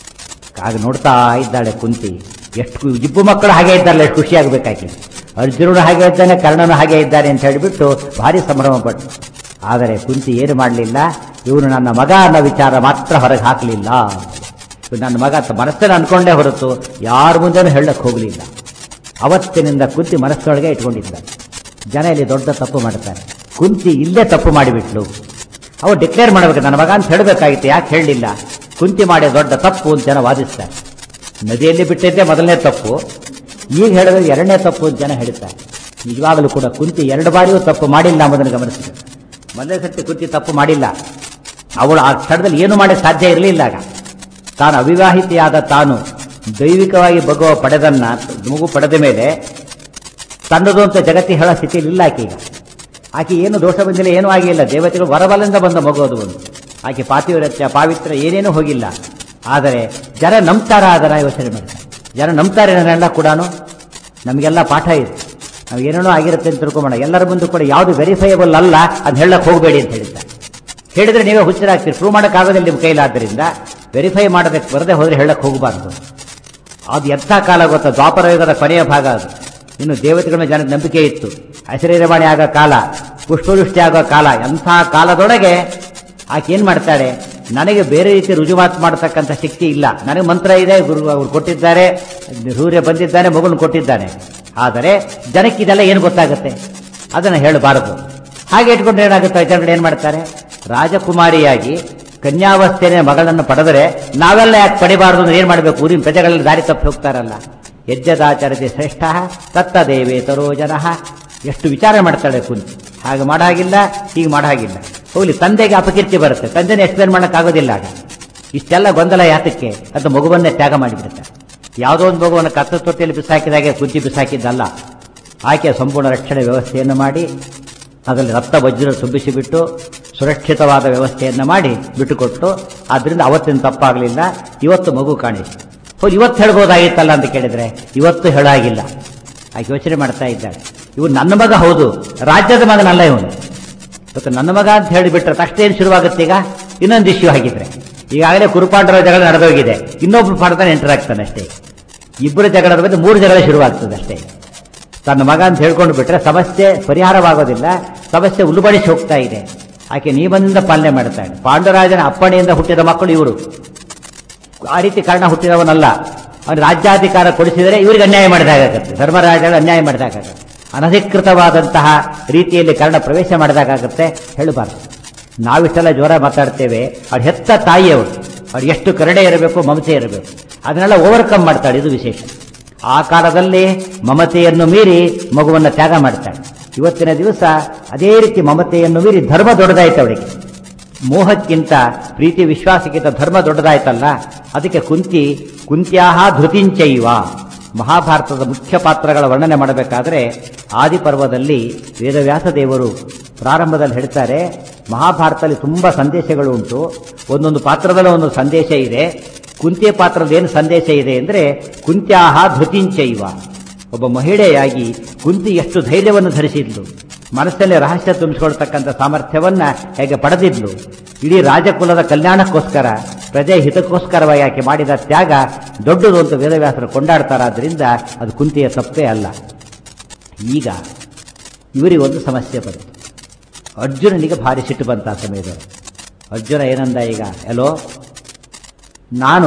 ಆಗ ನೋಡ್ತಾ ಇದ್ದಾಳೆ ಕುಂತಿ ಎಷ್ಟು ಇಬ್ಬರು ಮಕ್ಕಳು ಹಾಗೆ ಇದ್ದಾರಲ್ಲ ಎಷ್ಟು ಖುಷಿಯಾಗಬೇಕಾಗಿ ಅರ್ಜುನನು ಹಾಗೆ ಇದ್ದಾನೆ ಕರ್ಣನು ಹಾಗೆ ಇದ್ದಾನೆ ಅಂತ ಹೇಳಿಬಿಟ್ಟು ಭಾರಿ ಸಂಭ್ರಮ ಪಟ್ಟು ಆದರೆ ಕುಂತಿ ಏನು ಮಾಡಲಿಲ್ಲ ಇವನು ನನ್ನ ಮಗ ಅನ್ನೋ ವಿಚಾರ ಮಾತ್ರ ಹೊರಗೆ ಹಾಕಲಿಲ್ಲ ನನ್ನ ಮಗ ಅಂತ ಮನಸ್ಸಲ್ಲಿ ಅನ್ಕೊಂಡೇ ಹೊರತು ಯಾರ ಮುಂದೆನೂ ಹೇಳಕ್ಕೆ ಹೋಗಲಿಲ್ಲ ಅವತ್ತಿನಿಂದ ಕುಂತಿ ಮನಸ್ಸೊಳಗೆ ಇಟ್ಕೊಂಡಿದ್ದ ಜನ ಇಲ್ಲಿ ದೊಡ್ಡ ತಪ್ಪು ಮಾಡ್ತಾರೆ ಕುಂತಿ ಇಲ್ಲೇ ತಪ್ಪು ಮಾಡಿಬಿಟ್ಲು ಅವು ಡಿಕ್ಲೇರ್ ಮಾಡಬೇಕು ನನ್ನ ಮಗ ಅಂತ ಹೇಳಬೇಕಾಗಿತ್ತು ಯಾಕೆ ಹೇಳಲಿಲ್ಲ ಕುಂತಿ ಮಾಡಿ ದೊಡ್ಡ ತಪ್ಪು ಅಂತ ಜನ ವಾದಿಸ್ತಾರೆ ನದಿಯಲ್ಲಿ ಬಿಟ್ಟಿದ್ದೆ ಮೊದಲನೇ ತಪ್ಪು ಈಗ ಹೇಳಿದ್ರೆ ಎರಡನೇ ತಪ್ಪು ಅಂತ ಜನ ಹೇಳ್ತಾರೆ ನಿಜವಾಗಲೂ ಕೂಡ ಕುಂತಿ ಎರಡು ಬಾರಿಯೂ ತಪ್ಪು ಮಾಡಿಲ್ಲ ಎಂಬುದನ್ನು ಗಮನಿಸಿದೆ ಮೊದಲನೇ ಸರ್ತಿ ಕುಂತಿ ತಪ್ಪು ಮಾಡಿಲ್ಲ ಅವಳು ಆ ಕ್ಷಣದಲ್ಲಿ ಏನು ಮಾಡಕ್ಕೆ ಸಾಧ್ಯ ಇರಲಿಲ್ಲ ಆಗ ತಾನು ಅವಿವಾಹಿತೆಯಾದ ತಾನು ದೈವಿಕವಾಗಿ ಬಗುವ ಪಡೆದನ್ನ ಮಗು ಪಡೆದ ಮೇಲೆ ತನ್ನದು ಅಂತ ಜಗತ್ತಿ ಹೇಳೋ ಸ್ಥಿತಿಯಲ್ಲಿ ಇಲ್ಲ ಆಕೆ ಈಗ ಆಕೆ ಏನು ದೋಷ ಬಂದಿಲ್ಲ ಏನೂ ಆಗಿಲ್ಲ ದೇವತೆಗಳು ವರಬಲಿಂದ ಬಂದ ಮಗು ಅದು ಒಂದು ಆಕೆ ಪಾತಿವ್ರತ್ಯ ಪಾವಿತ್ರ ಏನೇನೂ ಹೋಗಿಲ್ಲ ಆದರೆ ಜನ ನಂಬ್ತಾರ ಅದರ ಯೋಚನೆ ಮಾಡ್ತಾರೆ ಜನ ನಂಬ್ತಾರೆ ನನ್ನೆಲ್ಲ ಕೂಡ ನಮಗೆಲ್ಲ ಪಾಠ ಇದೆ ನಾವು ಏನೇನೋ ಆಗಿರುತ್ತೆ ಅಂತ ತಿಳ್ಕೊಂಬೋಣ ಎಲ್ಲರ ಮುಂದೆ ಕೂಡ ಯಾವುದು ವೆರಿಫೈಯಬಲ್ ಅಲ್ಲ ಅಂತ ಹೇಳಕ್ ಹೋಗಬೇಡಿ ಅಂತ ಹೇಳಿದ್ದಾರೆ ಹೇಳಿದ್ರೆ ನೀವೇ ಹುಚ್ಚರಾಗ್ತೀರಿ ಪ್ರೂವ್ ಮಾಡೋಕ್ಕಾಗೋದಿಲ್ಲ ನಿಮ್ಮ ಕೈಲಾದ್ದರಿಂದ ವೆರಿಫೈ ಮಾಡೋದಕ್ಕೆ ಬರದೆ ಹೋದ್ರೆ ಹೇಳಕ್ ಹೋಗಬಾರ್ದು ಅದು ಎಂಥ ಕಾಲ ಗೊತ್ತಾ ದ್ವಾಪರ ಯುಗದ ಕೊನೆಯ ಭಾಗ ಅದು ಇನ್ನು ದೇವತೆಗಳ ಮೇಲೆ ಜನಕ್ಕೆ ನಂಬಿಕೆ ಇತ್ತು ಹಸಿರೇರವಾಣಿ ಆಗೋ ಕಾಲ ಪುಷ್ಪವೃಷ್ಟಿ ಆಗೋ ಕಾಲ ಎಂಥ ಕಾಲದೊಳಗೆ ಆಕೆ ಏನ್ ಮಾಡ್ತಾಳೆ ನನಗೆ ಬೇರೆ ರೀತಿ ರುಜುವಾತ್ ಮಾಡತಕ್ಕಂಥ ಶಕ್ತಿ ಇಲ್ಲ ನನಗೆ ಮಂತ್ರ ಇದೆ ಗುರು ಅವರು ಕೊಟ್ಟಿದ್ದಾರೆ ಸೂರ್ಯ ಬಂದಿದ್ದಾನೆ ಮಗುನ ಕೊಟ್ಟಿದ್ದಾನೆ ಆದರೆ ಜನಕ್ಕೆ ಇದೆಲ್ಲ ಏನು ಗೊತ್ತಾಗುತ್ತೆ ಅದನ್ನು ಹೇಳಬಾರದು ಹಾಗೆ ಇಟ್ಕೊಂಡ್ರೆ ಏನಾಗುತ್ತೆ ಜನರು ಏನ್ ಮಾಡ್ತಾರೆ ರಾಜಕುಮಾರಿಯಾಗಿ ಕನ್ಯಾವಸ್ಥೆಯ ಮಗಳನ್ನು ಪಡೆದರೆ ನಾವೆಲ್ಲ ಯಾಕೆ ಪಡಿಬಾರ್ದು ಅಂದ್ರೆ ಏನ್ ಮಾಡಬೇಕು ಊರಿನ ಪ್ರಜೆಗಳಲ್ಲಿ ದಾರಿ ತಪ್ಪಿ ಹೋಗ್ತಾರಲ್ಲ ಯಜ್ಜದಾಚರತೆ ಶ್ರೇಷ್ಠ ತತ್ತ ದೇವೇ ತರೋ ಜನ ಎಷ್ಟು ವಿಚಾರ ಮಾಡ್ತಾಳೆ ಕುಂತಿ ಹಾಗೆ ಮಾಡಾಗಿಲ್ಲ ಹೀಗೆ ಮಾಡಾಗಿಲ್ಲ ಹೋಗ್ಲಿ ತಂದೆಗೆ ಅಪಕೀರ್ತಿ ಬರುತ್ತೆ ತಂದೆನೇ ಎಕ್ಸ್ಪ್ಲೇನ್ ಮಾಡೋಕ್ಕಾಗೋದಿಲ್ಲ ಆಗ ಇಷ್ಟೆಲ್ಲ ಗೊಂದಲ ಯಾತಕ್ಕೆ ಅಂತ ಮಗುವನ್ನೇ ತ್ಯಾಗ ಮಾಡಿಬಿಡುತ್ತೆ ಯಾವುದೋ ಒಂದು ಮಗುವನ್ನು ಕತ್ತ ತೊಟ್ಟಿಯಲ್ಲಿ ಬಿಸಾಕಿದಾಗೆ ಕುಂತಿ ಬಿಸಾಕಿದ್ದಲ್ಲ ಆಕೆ ಸಂಪೂರ್ಣ ರಕ್ಷಣೆ ವ್ಯವಸ್ಥೆಯನ್ನು ಮಾಡಿ ಅದರಲ್ಲಿ ರಕ್ತ ವಜ್ರ ತುಂಬಿಸಿಬಿಟ್ಟು ಸುರಕ್ಷಿತವಾದ ವ್ಯವಸ್ಥೆಯನ್ನು ಮಾಡಿ ಬಿಟ್ಟುಕೊಟ್ಟು ಆದ್ರಿಂದ ಅವತ್ತಿನ ತಪ್ಪಾಗಲಿಲ್ಲ ಇವತ್ತು ಮಗು ಕಾಣಿಸ್ತು ಹೋಗಿ ಇವತ್ತು ಹೇಳ್ಬೋದಾಗಿತ್ತಲ್ಲ ಅಂತ ಕೇಳಿದ್ರೆ ಇವತ್ತು ಹೇಳಾಗಿಲ್ಲ ಆಕೆ ಯೋಚನೆ ಮಾಡ್ತಾ ಇದ್ದಾಳೆ ಇವನು ನನ್ನ ಮಗ ಹೌದು ರಾಜ್ಯದ ಮಗನಲ್ಲ ಇವನು ಇವತ್ತು ನನ್ನ ಮಗ ಅಂತ ಹೇಳಿಬಿಟ್ರೆ ತಕ್ಷಣ ಏನು ಶುರುವಾಗುತ್ತೆ ಈಗ ಇನ್ನೊಂದು ಇಶ್ಯೂ ಆಗಿದ್ರೆ ಈಗಾಗಲೇ ಕುರುಪಾಂಡರ ಜಗಳ ನಡೆದೋಗಿದೆ ಇನ್ನೊಬ್ರು ಪಾಡ್ತಾನೆ ಎಂಟರ್ ಆಗ್ತಾನೆ ಅಷ್ಟೇ ಇಬ್ಬರು ಜಗಳದ ಬಗ್ಗೆ ಮೂರು ಜಗಳ ಶುರುವಾಗ್ತದೆ ಅಷ್ಟೇ ತನ್ನ ಮಗ ಅಂತ ಹೇಳ್ಕೊಂಡು ಬಿಟ್ರೆ ಸಮಸ್ಯೆ ಪರಿಹಾರವಾಗೋದಿಲ್ಲ ಸಮಸ್ಯೆ ಉಲ್ಬಣಿಸಿ ಹೋಗ್ತಾ ಇದೆ ಆಕೆ ನಿಯಮದಿಂದ ಪಾಲನೆ ಮಾಡ್ತಾಳೆ ಪಾಂಡುರಾಜನ ಅಪ್ಪಣೆಯಿಂದ ಹುಟ್ಟಿದ ಮಕ್ಕಳು ಇವರು ಆ ರೀತಿ ಕಾರಣ ಹುಟ್ಟಿದವನಲ್ಲ ಅವನು ರಾಜ್ಯಾಧಿಕಾರ ಕೊಡಿಸಿದರೆ ಇವರಿಗೆ ಅನ್ಯಾಯ ಮಾಡಿದಾಗತ್ತೆ ಧರ್ಮರಾಜನ ಅನ್ಯಾಯ ಮಾಡಿದಾಗತ್ತೆ ಅನಧಿಕೃತವಾದಂತಹ ರೀತಿಯಲ್ಲಿ ಕರ್ಣ ಪ್ರವೇಶ ಮಾಡಿದಾಗತ್ತೆ ಹೇಳಬಾರ್ದು ನಾವಿಷ್ಟೆಲ್ಲ ಜೋರ ಮಾತಾಡ್ತೇವೆ ಅವ್ರು ಹೆತ್ತ ತಾಯಿಯವರು ಅವ್ರು ಎಷ್ಟು ಕರುಣೆ ಇರಬೇಕು ಮಮತೆ ಇರಬೇಕು ಅದನ್ನೆಲ್ಲ ಓವರ್ಕಮ್ ಮಾಡ್ತಾಳೆ ಇದು ವಿಶೇಷ ಆ ಕಾಲದಲ್ಲಿ ಮಮತೆಯನ್ನು ಮೀರಿ ಮಗುವನ್ನ ತ್ಯಾಗ ಮಾಡ್ತಾಳೆ ಇವತ್ತಿನ ದಿವಸ ಅದೇ ರೀತಿ ಮಮತೆಯನ್ನು ಮೀರಿ ಧರ್ಮ ದೊಡ್ಡದಾಯ್ತು ಅವಳಿಗೆ ಮೋಹಕ್ಕಿಂತ ಪ್ರೀತಿ ವಿಶ್ವಾಸಕ್ಕಿಂತ ಧರ್ಮ ದೊಡ್ಡದಾಯ್ತಲ್ಲ ಅದಕ್ಕೆ ಕುಂತಿ ಕುಂತ್ಯಾಹ ಧೃತಿಂಚೈವ ಮಹಾಭಾರತದ ಮುಖ್ಯ ಪಾತ್ರಗಳ ವರ್ಣನೆ ಮಾಡಬೇಕಾದ್ರೆ ಆದಿಪರ್ವದಲ್ಲಿ ವೇದವ್ಯಾಸ ದೇವರು ಪ್ರಾರಂಭದಲ್ಲಿ ಹೇಳ್ತಾರೆ ಮಹಾಭಾರತದಲ್ಲಿ ತುಂಬಾ ಸಂದೇಶಗಳು ಉಂಟು ಒಂದೊಂದು ಪಾತ್ರದಲ್ಲಿ ಒಂದು ಸಂದೇಶ ಇದೆ ಕುಂತಿಯ ಪಾತ್ರದ ಏನು ಸಂದೇಶ ಇದೆ ಅಂದ್ರೆ ಕುಂತ್ಯಾಹ ಧೃತಿಂಚೈವ ಒಬ್ಬ ಮಹಿಳೆಯಾಗಿ ಕುಂತಿ ಎಷ್ಟು ಧೈರ್ಯವನ್ನು ಧರಿಸಿದ್ಲು ಮನಸ್ಸಲ್ಲಿ ರಹಸ್ಯ ತುಂಬಿಸಿಕೊಳ್ತಕ್ಕಂಥ ಸಾಮರ್ಥ್ಯವನ್ನ ಹೇಗೆ ಪಡೆದಿದ್ಲು ಇಡೀ ರಾಜಕುಲದ ಕಲ್ಯಾಣಕ್ಕೋಸ್ಕರ ಪ್ರಜೆ ಹಿತಕ್ಕೋಸ್ಕರವಾಗಿ ಆಕೆ ಮಾಡಿದ ತ್ಯಾಗ ದೊಡ್ಡದು ಅಂತ ವೇದವ್ಯಾಸರು ಕೊಂಡಾಡ್ತಾರಾದ್ರಿಂದ ಅದು ಕುಂತಿಯ ತಪ್ಪೇ ಅಲ್ಲ ಈಗ ಇವರಿಗೊಂದು ಸಮಸ್ಯೆ ಬಂತು ಅರ್ಜುನನಿಗೆ ಭಾರಿ ಸಿಟ್ಟು ಬಂತ ಆ ಸಮಯದಲ್ಲಿ ಅರ್ಜುನ ಏನಂದ ಈಗ ಎಲ್ಲೋ ನಾನು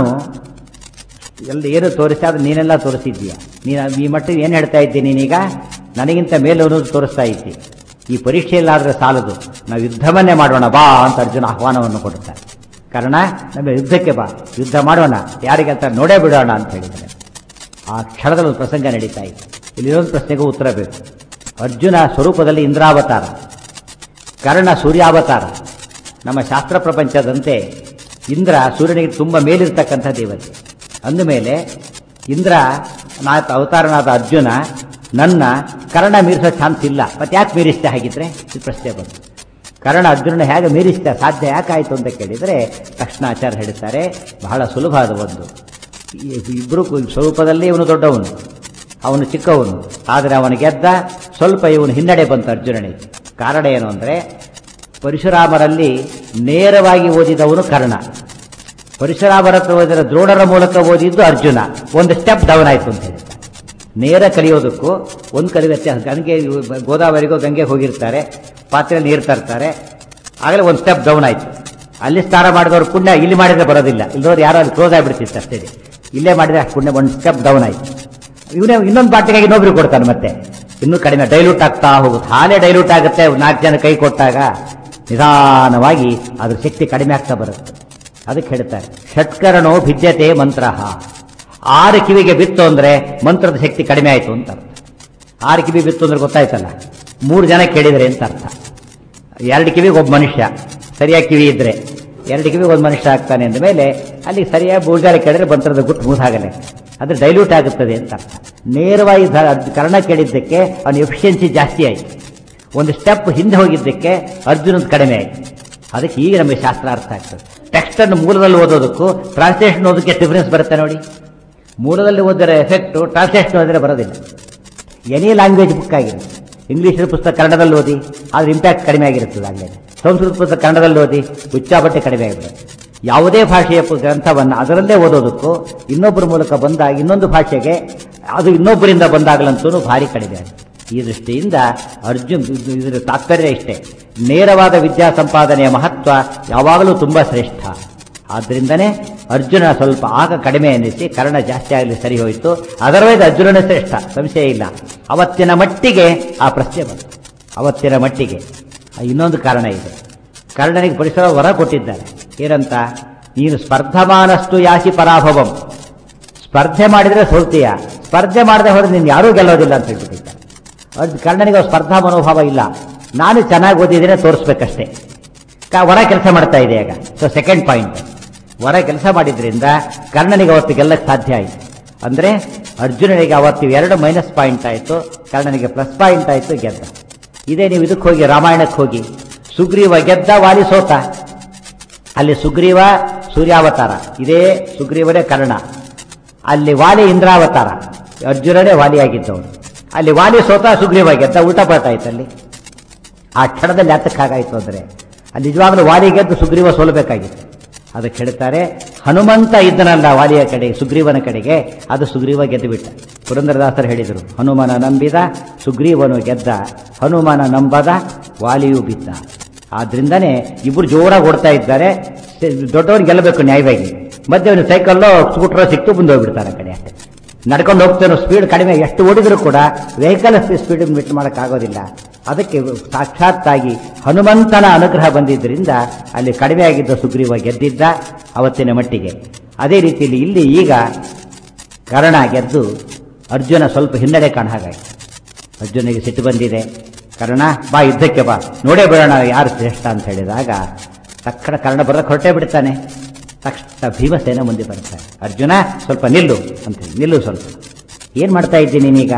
ಎಲ್ಲ ಏನು ತೋರಿಸ್ತಾ ಅದು ನೀನೆಲ್ಲ ತೋರಿಸಿದ್ದೀಯ ನೀನು ಈ ಮಟ್ಟಿಗೆ ಏನು ಹೇಳ್ತಾ ಇದ್ದಿ ನೀನೀಗ ನನಗಿಂತ ಮೇಲೆ ಅನ್ನೋದು ತೋರಿಸ್ತಾ ಇದ್ದಿ ಈ ಪರೀಕ್ಷೆಯಲ್ಲಾದರೆ ಸಾಲದು ನಾವು ಯುದ್ಧವನ್ನೇ ಮಾಡೋಣ ಬಾ ಅಂತ ಅರ್ಜುನ ಆಹ್ವಾನವನ್ನು ಕೊಡುತ್ತಾರೆ ಕಾರಣ ನಮಗೆ ಯುದ್ಧಕ್ಕೆ ಬಾ ಯುದ್ಧ ಮಾಡೋಣ ಯಾರಿಗೆ ಅಂತ ನೋಡೇ ಬಿಡೋಣ ಅಂತ ಹೇಳಿದ್ದಾರೆ ಆ ಕ್ಷಣದಲ್ಲಿ ಒಂದು ಪ್ರಸಂಗ ನಡೀತಾ ಇತ್ತು ಇಲ್ಲಿರೊಂದು ಪ್ರಶ್ನೆಗೂ ಉತ್ತರ ಬೇಕು ಅರ್ಜುನ ಸ್ವರೂಪದಲ್ಲಿ ಇಂದ್ರಾವತಾರ ಕರ್ಣ ಸೂರ್ಯಾವತಾರ ನಮ್ಮ ಶಾಸ್ತ್ರ ಪ್ರಪಂಚದಂತೆ ಇಂದ್ರ ಸೂರ್ಯನಿಗೆ ತುಂಬ ಮೇಲಿರ್ತಕ್ಕಂಥ ದೇವತೆ ಅಂದಮೇಲೆ ಇಂದ್ರ ನಾಥ ಅವತಾರನಾದ ಅರ್ಜುನ ನನ್ನ ಕರ್ಣ ಮೀರಿಸೋ ಚಾನ್ಸ್ ಇಲ್ಲ ಮತ್ತೆ ಯಾಕೆ ಮೀರಿಸ್ತೆ ಹಾಗಿದ್ರೆ ಈ ಪ್ರಶ್ನೆ ಬಂತು ಕರ್ಣ ಅರ್ಜುನನ ಹೇಗೆ ಮೀರಿಸ್ತೆ ಸಾಧ್ಯ ಯಾಕಾಯಿತು ಅಂತ ಕೇಳಿದರೆ ತಕ್ಷಣ ಆಚಾರ್ಯ ಹೇಳ್ತಾರೆ ಬಹಳ ಸುಲಭವಾದ ಒಂದು ಇಬ್ಬರು ಸ್ವರೂಪದಲ್ಲಿ ಇವನು ದೊಡ್ಡವನು ಅವನು ಚಿಕ್ಕವನು ಆದರೆ ಅವನು ಗೆದ್ದ ಸ್ವಲ್ಪ ಇವನು ಹಿನ್ನಡೆ ಬಂತು ಅರ್ಜುನನಿಗೆ ಕಾರಣ ಏನು ಅಂದರೆ ಪರಶುರಾಮರಲ್ಲಿ ನೇರವಾಗಿ ಓದಿದವನು ಕರ್ಣ ಪರಶುರಾಮರ ಹತ್ರ ಓದಿದ ದ್ರೋಣರ ಮೂಲಕ ಓದಿದ್ದು ಅರ್ಜುನ ಒಂದು ಸ್ಟೆಪ್ ಡೌನ್ ಆಯಿತು ಅಂತ ಹೇಳ್ತಾರೆ ನೇರ ಕಲಿಯೋದಕ್ಕೂ ಒಂದು ಕಲಿ ವ್ಯತ್ಯಾಸ ಗಂಗೆ ಗೋದಾವರಿಗೂ ಗಂಗೆ ಹೋಗಿರ್ತಾರೆ ಪಾತ್ರೆಯಲ್ಲಿ ನೀರು ತರ್ತಾರೆ ಆಗಲೇ ಒಂದು ಸ್ಟೆಪ್ ಡೌನ್ ಆಯಿತು ಅಲ್ಲಿ ಸ್ನಾನ ಮಾಡಿದವರು ಪುಣ್ಯ ಇಲ್ಲಿ ಮಾಡಿದ್ರೆ ಬರೋದಿಲ್ಲ ಇಲ್ಲದವ್ರು ಯಾರು ಅಲ್ಲಿ ಕ್ಲೋಸ್ ಆಗಿಬಿಡ್ತಿತ್ತು ಅಷ್ಟೇ ಇಲ್ಲೇ ಮಾಡಿದ್ರೆ ಅಷ್ಟು ಪುಣ್ಯ ಒಂದು ಸ್ಟೆಪ್ ಡೌನ್ ಆಯಿತು ಇವನೇ ಇನ್ನೊಂದು ಬಾಟಿಗಾಗಿ ಇನ್ನೊಬ್ರಿಗೆ ಕೊಡ್ತಾನೆ ಮತ್ತೆ ಇನ್ನೂ ಕಡಿಮೆ ಡೈಲ್ಯೂಟ್ ಆಗ್ತಾ ಹೋಗುತ್ತೆ ಹಾಲೇ ಡೈಲ್ಯೂಟ್ ಆಗುತ್ತೆ ನಾಲ್ಕು ಜನ ಕೈ ಕೊಟ್ಟಾಗ ನಿಧಾನವಾಗಿ ಅದ್ರ ಶಕ್ತಿ ಕಡಿಮೆ ಆಗ್ತಾ ಬರುತ್ತೆ ಅದಕ್ಕೆ ಹೇಳ್ತಾರೆ ಷಟ್ಕರಣೋ ಭಿದ್ಯತೆ ಮಂತ್ರ ಆರು ಕಿವಿಗೆ ಬಿತ್ತು ಅಂದ್ರೆ ಮಂತ್ರದ ಶಕ್ತಿ ಕಡಿಮೆ ಆಯಿತು ಅಂತ ಅರ್ಥ ಆರು ಕಿವಿ ಬಿತ್ತು ಅಂದ್ರೆ ಗೊತ್ತಾಯ್ತಲ್ಲ ಮೂರು ಜನ ಕೇಳಿದ್ರೆ ಅಂತ ಅರ್ಥ ಎರಡು ಕಿವಿಗೆ ಒಬ್ಬ ಮನುಷ್ಯ ಸರಿಯಾಗಿ ಕಿವಿ ಇದ್ರೆ ಎರಡು ಕಿವಿಗೆ ಒಂದು ಮನುಷ್ಯ ಆಗ್ತಾನೆ ಅಂದ ಮೇಲೆ ಅಲ್ಲಿ ಸರಿಯಾಗಿ ಬೂಳ್ಗಾಲ ಕೇಳಿದ್ರೆ ಮಂತ್ರದ ಗುಟ್ಟು ಮೂಸಾಗಲೆ ಅದು ಡೈಲ್ಯೂಟ್ ಆಗುತ್ತದೆ ಅಂತ ಅರ್ಥ ನೇರವಾಗಿ ಕರ್ಣ ಕೇಳಿದ್ದಕ್ಕೆ ಅವನ ಎಫಿಷಿಯನ್ಸಿ ಜಾಸ್ತಿ ಆಯಿತು ಒಂದು ಸ್ಟೆಪ್ ಹಿಂದೆ ಹೋಗಿದ್ದಕ್ಕೆ ಅರ್ಜುನದ ಕಡಿಮೆ ಆಯಿತು ಅದಕ್ಕೆ ಈಗ ನಮಗೆ ಶಾಸ್ತ್ರ ಅರ್ಥ ಆಗ್ತದೆ ಟೆಕ್ಸ್ಟ್ ಅನ್ನು ಮೂಲದಲ್ಲಿ ಓದೋದಕ್ಕೂ ಟ್ರಾನ್ಸ್ಲೇಷನ್ ಓದೋದಕ್ಕೆ ಡಿಫರೆನ್ಸ್ ಬರುತ್ತೆ ನೋಡಿ ಮೂಲದಲ್ಲಿ ಓದಿರೋ ಎಫೆಕ್ಟು ಟ್ರಾನ್ಸ್ಲೇಷನ್ ಓದಿದ್ರೆ ಬರೋದಿಲ್ಲ ಎನಿ ಲ್ಯಾಂಗ್ವೇಜ್ ಬುಕ್ ಆಗಿರುತ್ತೆ ಇಂಗ್ಲೀಷ್ ಪುಸ್ತಕ ಕನ್ನಡದಲ್ಲಿ ಓದಿ ಆದ್ರೆ ಇಂಪ್ಯಾಕ್ಟ್ ಕಡಿಮೆ ಆಗಿರುತ್ತದೆ ಆಗಲೇ ಸಂಸ್ಕೃತ ಪುಸ್ತಕ ಕನ್ನಡದಲ್ಲಿ ಓದಿ ಉಚ್ಚಾಬಟ್ಟೆ ಕಡಿಮೆ ಆಗಿರುತ್ತೆ ಯಾವುದೇ ಭಾಷೆಯ ಗ್ರಂಥವನ್ನು ಅದರಲ್ಲೇ ಓದೋದಕ್ಕೂ ಇನ್ನೊಬ್ಬರ ಮೂಲಕ ಬಂದಾಗ ಇನ್ನೊಂದು ಭಾಷೆಗೆ ಅದು ಇನ್ನೊಬ್ಬರಿಂದ ಬಂದಾಗಲಂತೂ ಭಾರಿ ಕಡಿಮೆ ಆಗುತ್ತೆ ಈ ದೃಷ್ಟಿಯಿಂದ ಅರ್ಜುನ್ ಇದರ ತಾತ್ಪರ್ಯ ಇಷ್ಟೇ ನೇರವಾದ ವಿದ್ಯಾ ಸಂಪಾದನೆಯ ಮಹತ್ವ ಯಾವಾಗಲೂ ತುಂಬ ಶ್ರೇಷ್ಠ ಆದ್ರಿಂದನೇ ಅರ್ಜುನ ಸ್ವಲ್ಪ ಆಗ ಕಡಿಮೆ ಎನ್ನಿಸಿ ಕರ್ಣ ಜಾಸ್ತಿ ಆಗಲಿ ಸರಿ ಹೋಯಿತು ಅದರ್ವೈಸ್ ಅರ್ಜುನನೇ ಶ್ರೇಷ್ಠ ಸಂಶಯ ಇಲ್ಲ ಅವತ್ತಿನ ಮಟ್ಟಿಗೆ ಆ ಪ್ರಶ್ನೆ ಬಂತು ಅವತ್ತಿನ ಮಟ್ಟಿಗೆ ಇನ್ನೊಂದು ಕಾರಣ ಇದೆ ಕರ್ಣನಿಗೆ ಪರಿಸರ ವರ ಕೊಟ್ಟಿದ್ದಾರೆ ಏನಂತ ನೀನು ಸ್ಪರ್ಧಮಾನಷ್ಟು ಯಾಸಿ ಪರಾಭವಂ ಸ್ಪರ್ಧೆ ಮಾಡಿದ್ರೆ ಸೋಲ್ತೀಯ ಸ್ಪರ್ಧೆ ಮಾಡದೆ ಹೋದ್ರೆ ನೀನು ಯಾರೂ ಗೆಲ್ಲೋದಿಲ್ಲ ಅಂತ ಹೇಳ್ಬಿಟ್ಟಿದ್ದಾರೆ ಅದು ಕರ್ಣನಿಗೆ ಅವ್ರ ಸ್ಪರ್ಧಾ ಮನೋಭಾವ ಇಲ್ಲ ನಾನು ಚೆನ್ನಾಗಿ ಓದಿದ್ರೆ ತೋರಿಸ್ಬೇಕಷ್ಟೇ ಕ- ವರ ಕೆಲಸ ಮಾಡ್ತಾ ಇದೆ ಈಗ ಸೊ ಸೆಕೆಂಡ್ ಪಾಯಿಂಟ್ ವರ ಕೆಲಸ ಮಾಡಿದ್ರಿಂದ ಕರ್ಣನಿಗೆ ಅವತ್ತು ಗೆಲ್ಲಕ್ಕೆ ಸಾಧ್ಯ ಆಯಿತು ಅಂದ್ರೆ ಅರ್ಜುನನಿಗೆ ಅವತ್ತು ಎರಡು ಮೈನಸ್ ಪಾಯಿಂಟ್ ಆಯಿತು ಕರ್ಣನಿಗೆ ಪ್ಲಸ್ ಪಾಯಿಂಟ್ ಆಯಿತು ಗೆದ್ದ ಇದೇ ನೀವು ಇದಕ್ಕೆ ಹೋಗಿ ರಾಮಾಯಣಕ್ಕೆ ಹೋಗಿ ಸುಗ್ರೀವ ಗೆದ್ದ ವಾಲಿ ಸೋತ ಅಲ್ಲಿ ಸುಗ್ರೀವ ಸೂರ್ಯಾವತಾರ ಇದೇ ಸುಗ್ರೀವನೇ ಕರ್ಣ ಅಲ್ಲಿ ವಾಲಿ ಇಂದ್ರಾವತಾರ ಅರ್ಜುನನೇ ವಾಲಿಯಾಗಿದ್ದವನು ಅಲ್ಲಿ ವಾಲಿ ಸೋತ ಸುಗ್ರೀವ ಗೆದ್ದ ಉಲ್ಟಾಪಲ್ಟ ಆಯ್ತು ಅಲ್ಲಿ ಆ ಕ್ಷಣದಲ್ಲಿ ಯಾತಕ್ಕಾಗಾಯ್ತು ಅಂದ್ರೆ ಅಲ್ಲಿ ನಿಜವಾಗ್ಲೂ ವಾಲಿ ಗೆದ್ದು ಸುಗ್ರೀವ ಸೋಲಬೇಕಾಗಿತ್ತು ಅದಕ್ಕೆ ಹೇಳ್ತಾರೆ ಹನುಮಂತ ಇದ್ದನಲ್ಲ ವಾಲಿಯ ಕಡೆಗೆ ಸುಗ್ರೀವನ ಕಡೆಗೆ ಅದು ಸುಗ್ರೀವ ಗೆದ್ದು ಬಿಟ್ಟ ಪುರಂದರದಾಸರು ಹೇಳಿದರು ಹನುಮನ ನಂಬಿದ ಸುಗ್ರೀವನು ಗೆದ್ದ ಹನುಮನ ನಂಬದ ವಾಲಿಯೂ ಬಿದ್ದ ಆದ್ರಿಂದನೇ ಇಬ್ರು ಜೋರಾಗಿ ಓಡ್ತಾ ಇದ್ದಾರೆ ದೊಡ್ಡವನು ಗೆಲ್ಲಬೇಕು ನ್ಯಾಯವಾಗಿ ಮಧ್ಯೆ ಅವನು ಸೈಕಲ್ಲೋ ಸ್ಕೂಟರ್ ಸಿಕ್ತು ಮುಂದೆ ಹೋಗ್ಬಿಡ್ತಾರೆ ಆ ಕಡೆ ಅಷ್ಟೇ ನಡ್ಕೊಂಡು ಹೋಗ್ತೇನೋ ಸ್ಪೀಡ್ ಕಡಿಮೆ ಎಷ್ಟು ಓಡಿದ್ರು ಕೂಡ ವೆಹಿಕಲ್ ಸ್ಪೀಡ್ ಬಿಟ್ಟು ಮಾಡೋಕ್ಕಾಗೋದಿಲ್ಲ ಅದಕ್ಕೆ ಸಾಕ್ಷಾತ್ತಾಗಿ ಹನುಮಂತನ ಅನುಗ್ರಹ ಬಂದಿದ್ದರಿಂದ ಅಲ್ಲಿ ಕಡಿಮೆ ಆಗಿದ್ದ ಸುಗ್ರೀವ ಗೆದ್ದಿದ್ದ ಅವತ್ತಿನ ಮಟ್ಟಿಗೆ ಅದೇ ರೀತಿಯಲ್ಲಿ ಇಲ್ಲಿ ಈಗ ಕರ್ಣ ಗೆದ್ದು ಅರ್ಜುನ ಸ್ವಲ್ಪ ಹಿನ್ನಡೆ ಕಾಣ ಹಾಗಾಯ್ತು ಅರ್ಜುನಿಗೆ ಸಿಟ್ಟು ಬಂದಿದೆ ಕರ್ಣ ಬಾ ಯುದ್ಧಕ್ಕೆ ಬಾ ನೋಡೇ ಬಿಡೋಣ ಯಾರು ಶ್ರೇಷ್ಠ ಅಂತ ಹೇಳಿದಾಗ ತಕ್ಷಣ ಕರ್ಣ ಬರೋಕ್ಕೆ ಹೊರಟೇ ಬಿಡ್ತಾನೆ ತಕ್ಷಣ ಭೀಮಸೇನ ಮುಂದೆ ಬರ್ತಾನೆ ಅರ್ಜುನ ಸ್ವಲ್ಪ ನಿಲ್ಲು ಅಂತ ಹೇಳಿ ನಿಲ್ಲು ಸ್ವಲ್ಪ ಏನ್ ಮಾಡ್ತಾ ಇದ್ದೀನಿ ನೀನೀಗ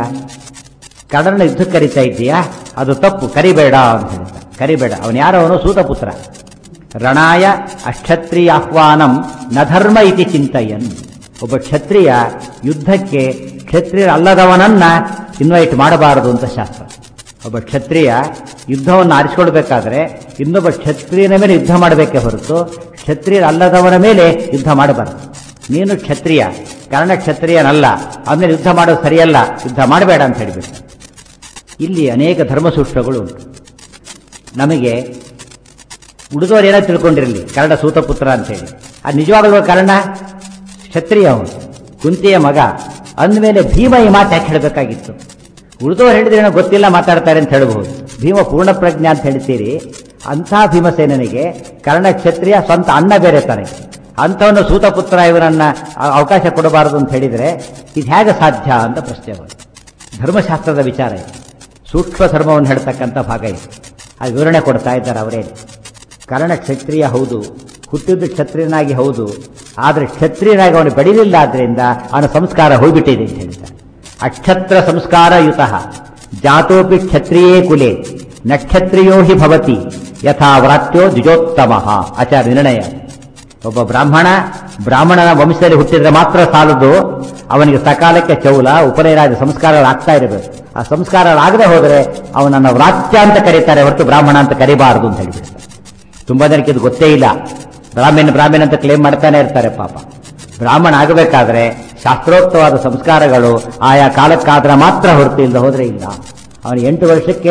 ಕರ್ಣನ ಯುದ್ಧಕ್ಕೆ ಕರಿತಾ ಇದ್ದೀಯಾ ಅದು ತಪ್ಪು ಕರಿಬೇಡ ಅಂತ ಹೇಳ್ತಾನೆ ಕರಿಬೇಡ ಅವನು ಯಾರೋ ಅವನು ಸೂತಪುತ್ರ ರಣಾಯ ಅಕ್ಷತ್ರಿಯ ಆಹ್ವಾನಂ ನ ಧರ್ಮ ಇತಿ ಚಿಂತಯನ್ ಒಬ್ಬ ಕ್ಷತ್ರಿಯ ಯುದ್ಧಕ್ಕೆ ಕ್ಷತ್ರಿಯ ಅಲ್ಲದವನನ್ನ ಇನ್ವೈಟ್ ಮಾಡಬಾರದು ಅಂತ ಶಾಸ್ತ್ರ ಒಬ್ಬ ಕ್ಷತ್ರಿಯ ಯುದ್ಧವನ್ನು ಆರಿಸಿಕೊಳ್ಬೇಕಾದ್ರೆ ಇನ್ನೊಬ್ಬ ಕ್ಷತ್ರಿಯನ ಮೇಲೆ ಯುದ್ಧ ಮಾಡಬೇಕೇ ಹೊರತು ಕ್ಷತ್ರಿಯ ಅಲ್ಲದವನ ಮೇಲೆ ಯುದ್ಧ ಮಾಡಬಾರದು ನೀನು ಕ್ಷತ್ರಿಯ ಕಾರಣ ಕ್ಷತ್ರಿಯನಲ್ಲ ಆಮೇಲೆ ಯುದ್ಧ ಮಾಡೋದು ಸರಿಯಲ್ಲ ಯುದ್ಧ ಮಾಡಬೇಡ ಅಂತ ಹೇಳಿಬಿಟ್ಟು ಇಲ್ಲಿ ಅನೇಕ ಧರ್ಮಸೂತ್ರಗಳು ಉಂಟು ನಮಗೆ ಉಳಿದವರು ಏನೋ ತಿಳ್ಕೊಂಡಿರಲಿ ಕರ್ಣ ಸೂತಪುತ್ರ ಅಂತೇಳಿ ಅದು ನಿಜವಾಗಲೂ ಕರ್ಣ ಕ್ಷತ್ರಿಯ ಅವನು ಕುಂತಿಯ ಮಗ ಅಂದಮೇಲೆ ಭೀಮ ಈ ಮಾತು ಯಾಕೆ ಹೇಳಬೇಕಾಗಿತ್ತು ಉಳಿದವರು ಹೇಳಿದ್ರೆ ಏನೋ ಗೊತ್ತಿಲ್ಲ ಮಾತಾಡ್ತಾರೆ ಅಂತ ಹೇಳಬಹುದು ಭೀಮ ಪೂರ್ಣ ಪ್ರಜ್ಞೆ ಅಂತ ಹೇಳ್ತೀರಿ ಅಂಥ ಭೀಮಸೇನನಿಗೆ ಕರ್ಣ ಕ್ಷತ್ರಿಯ ಸ್ವಂತ ಅಣ್ಣ ಬೇರೆ ತಾನೆ ಅಂಥವನು ಸೂತಪುತ್ರ ಇವನನ್ನ ಆ- ಅವಕಾಶ ಕೊಡಬಾರದು ಅಂತ ಹೇಳಿದರೆ ಇದು ಹೇಗೆ ಸಾಧ್ಯ ಅಂತ ಪ್ರಶ್ನೆ ಬಂತು ಧರ್ಮಶಾಸ್ತ್ರದ ವಿಚಾರ ಇದು ಸೂಕ್ಷ್ಮ ಧರ್ಮವನ್ನು ಹೇಳ್ತಕ್ಕಂಥ ಭಾಗ ಇದು ಆ ವಿವರಣೆ ಕೊಡ್ತಾ ಇದ್ದಾರೆ ಅವರೇ ಕರ್ಣ ಕ್ಷತ್ರಿಯ ಹೌದು ಹುಟ್ಟಿದ್ದು ಕ್ಷತ್ರಿಯನಾಗಿ ಹೌದು ಆದರೆ ಕ್ಷತ್ರಿಯನಾಗಿ ಅವನು ಬೆಳಿಲಿಲ್ಲ ಆದ್ರಿಂದ ಅವನ ಸಂಸ್ಕಾರ ಹೋಗ್ಬಿಟ್ಟಿದೆ ಅಂತ ಹೇಳ್ತಾರೆ ಅಕ್ಷತ್ರ ಸಂಸ್ಕಾರ ಯುತ ಜಾತೋಪಿ ಕ್ಷತ್ರಿಯೇ ಕುಲೆ ನಕ್ಷತ್ರಿಯೋ ಹಿ ಭವತಿ ಯಥಾ ವ್ರಾತ್ಯೋ ದ್ವಿಜೋತ್ತಮ ಆಚಾರ ನಿರ್ಣಯ ಒಬ್ಬ ಬ್ರಾಹ್ಮಣ ಬ್ರಾಹ್ಮಣನ ವಂಶದಲ್ಲಿ ಹುಟ್ಟಿದ್ರೆ ಮಾತ್ರ ಸಾಲದು ಅವನಿಗೆ ಸಕಾಲಕ್ಕೆ ಚೌಲ ಉಪನಯನಾದ ಸಂಸ್ಕಾರಗಳಾಗ್ತಾ ಇರಬೇಕು ಆ ಸಂಸ್ಕಾರಗಳಾಗದೆ ಹೋದರೆ ಅವನನ್ನ ವ್ರಾತ್ಯ ಅಂತ ಕರೀತಾರೆ ಹೊರತು ಬ್ರಾಹ್ಮಣ ಅಂತ ಕರಿಬಾರದು ಅಂತ ಹೇಳಿಬಿಡ್ತಾರೆ ತುಂಬಾ ಜನಕ್ಕೆ ಇದು ಗೊತ್ತೇ ಇಲ್ಲ ಬ್ರಾಹ್ಮಣ ಬ್ರಾಹ್ಮಣ ಅಂತ ಕ್ಲೇಮ್ ಮಾಡ್ತಾನೆ ಇರ್ತಾರೆ ಪಾಪ ಬ್ರಾಹ್ಮಣ ಆಗಬೇಕಾದ್ರೆ ಶಾಸ್ತ್ರೋಕ್ತವಾದ ಸಂಸ್ಕಾರಗಳು ಆಯಾ ಕಾಲಕ್ಕಾದ್ರೆ ಮಾತ್ರ ಹೊರತು ಇಲ್ಲದೆ ಹೋದ್ರೆ ಇಲ್ಲ ಅವನು ಎಂಟು ವರ್ಷಕ್ಕೆ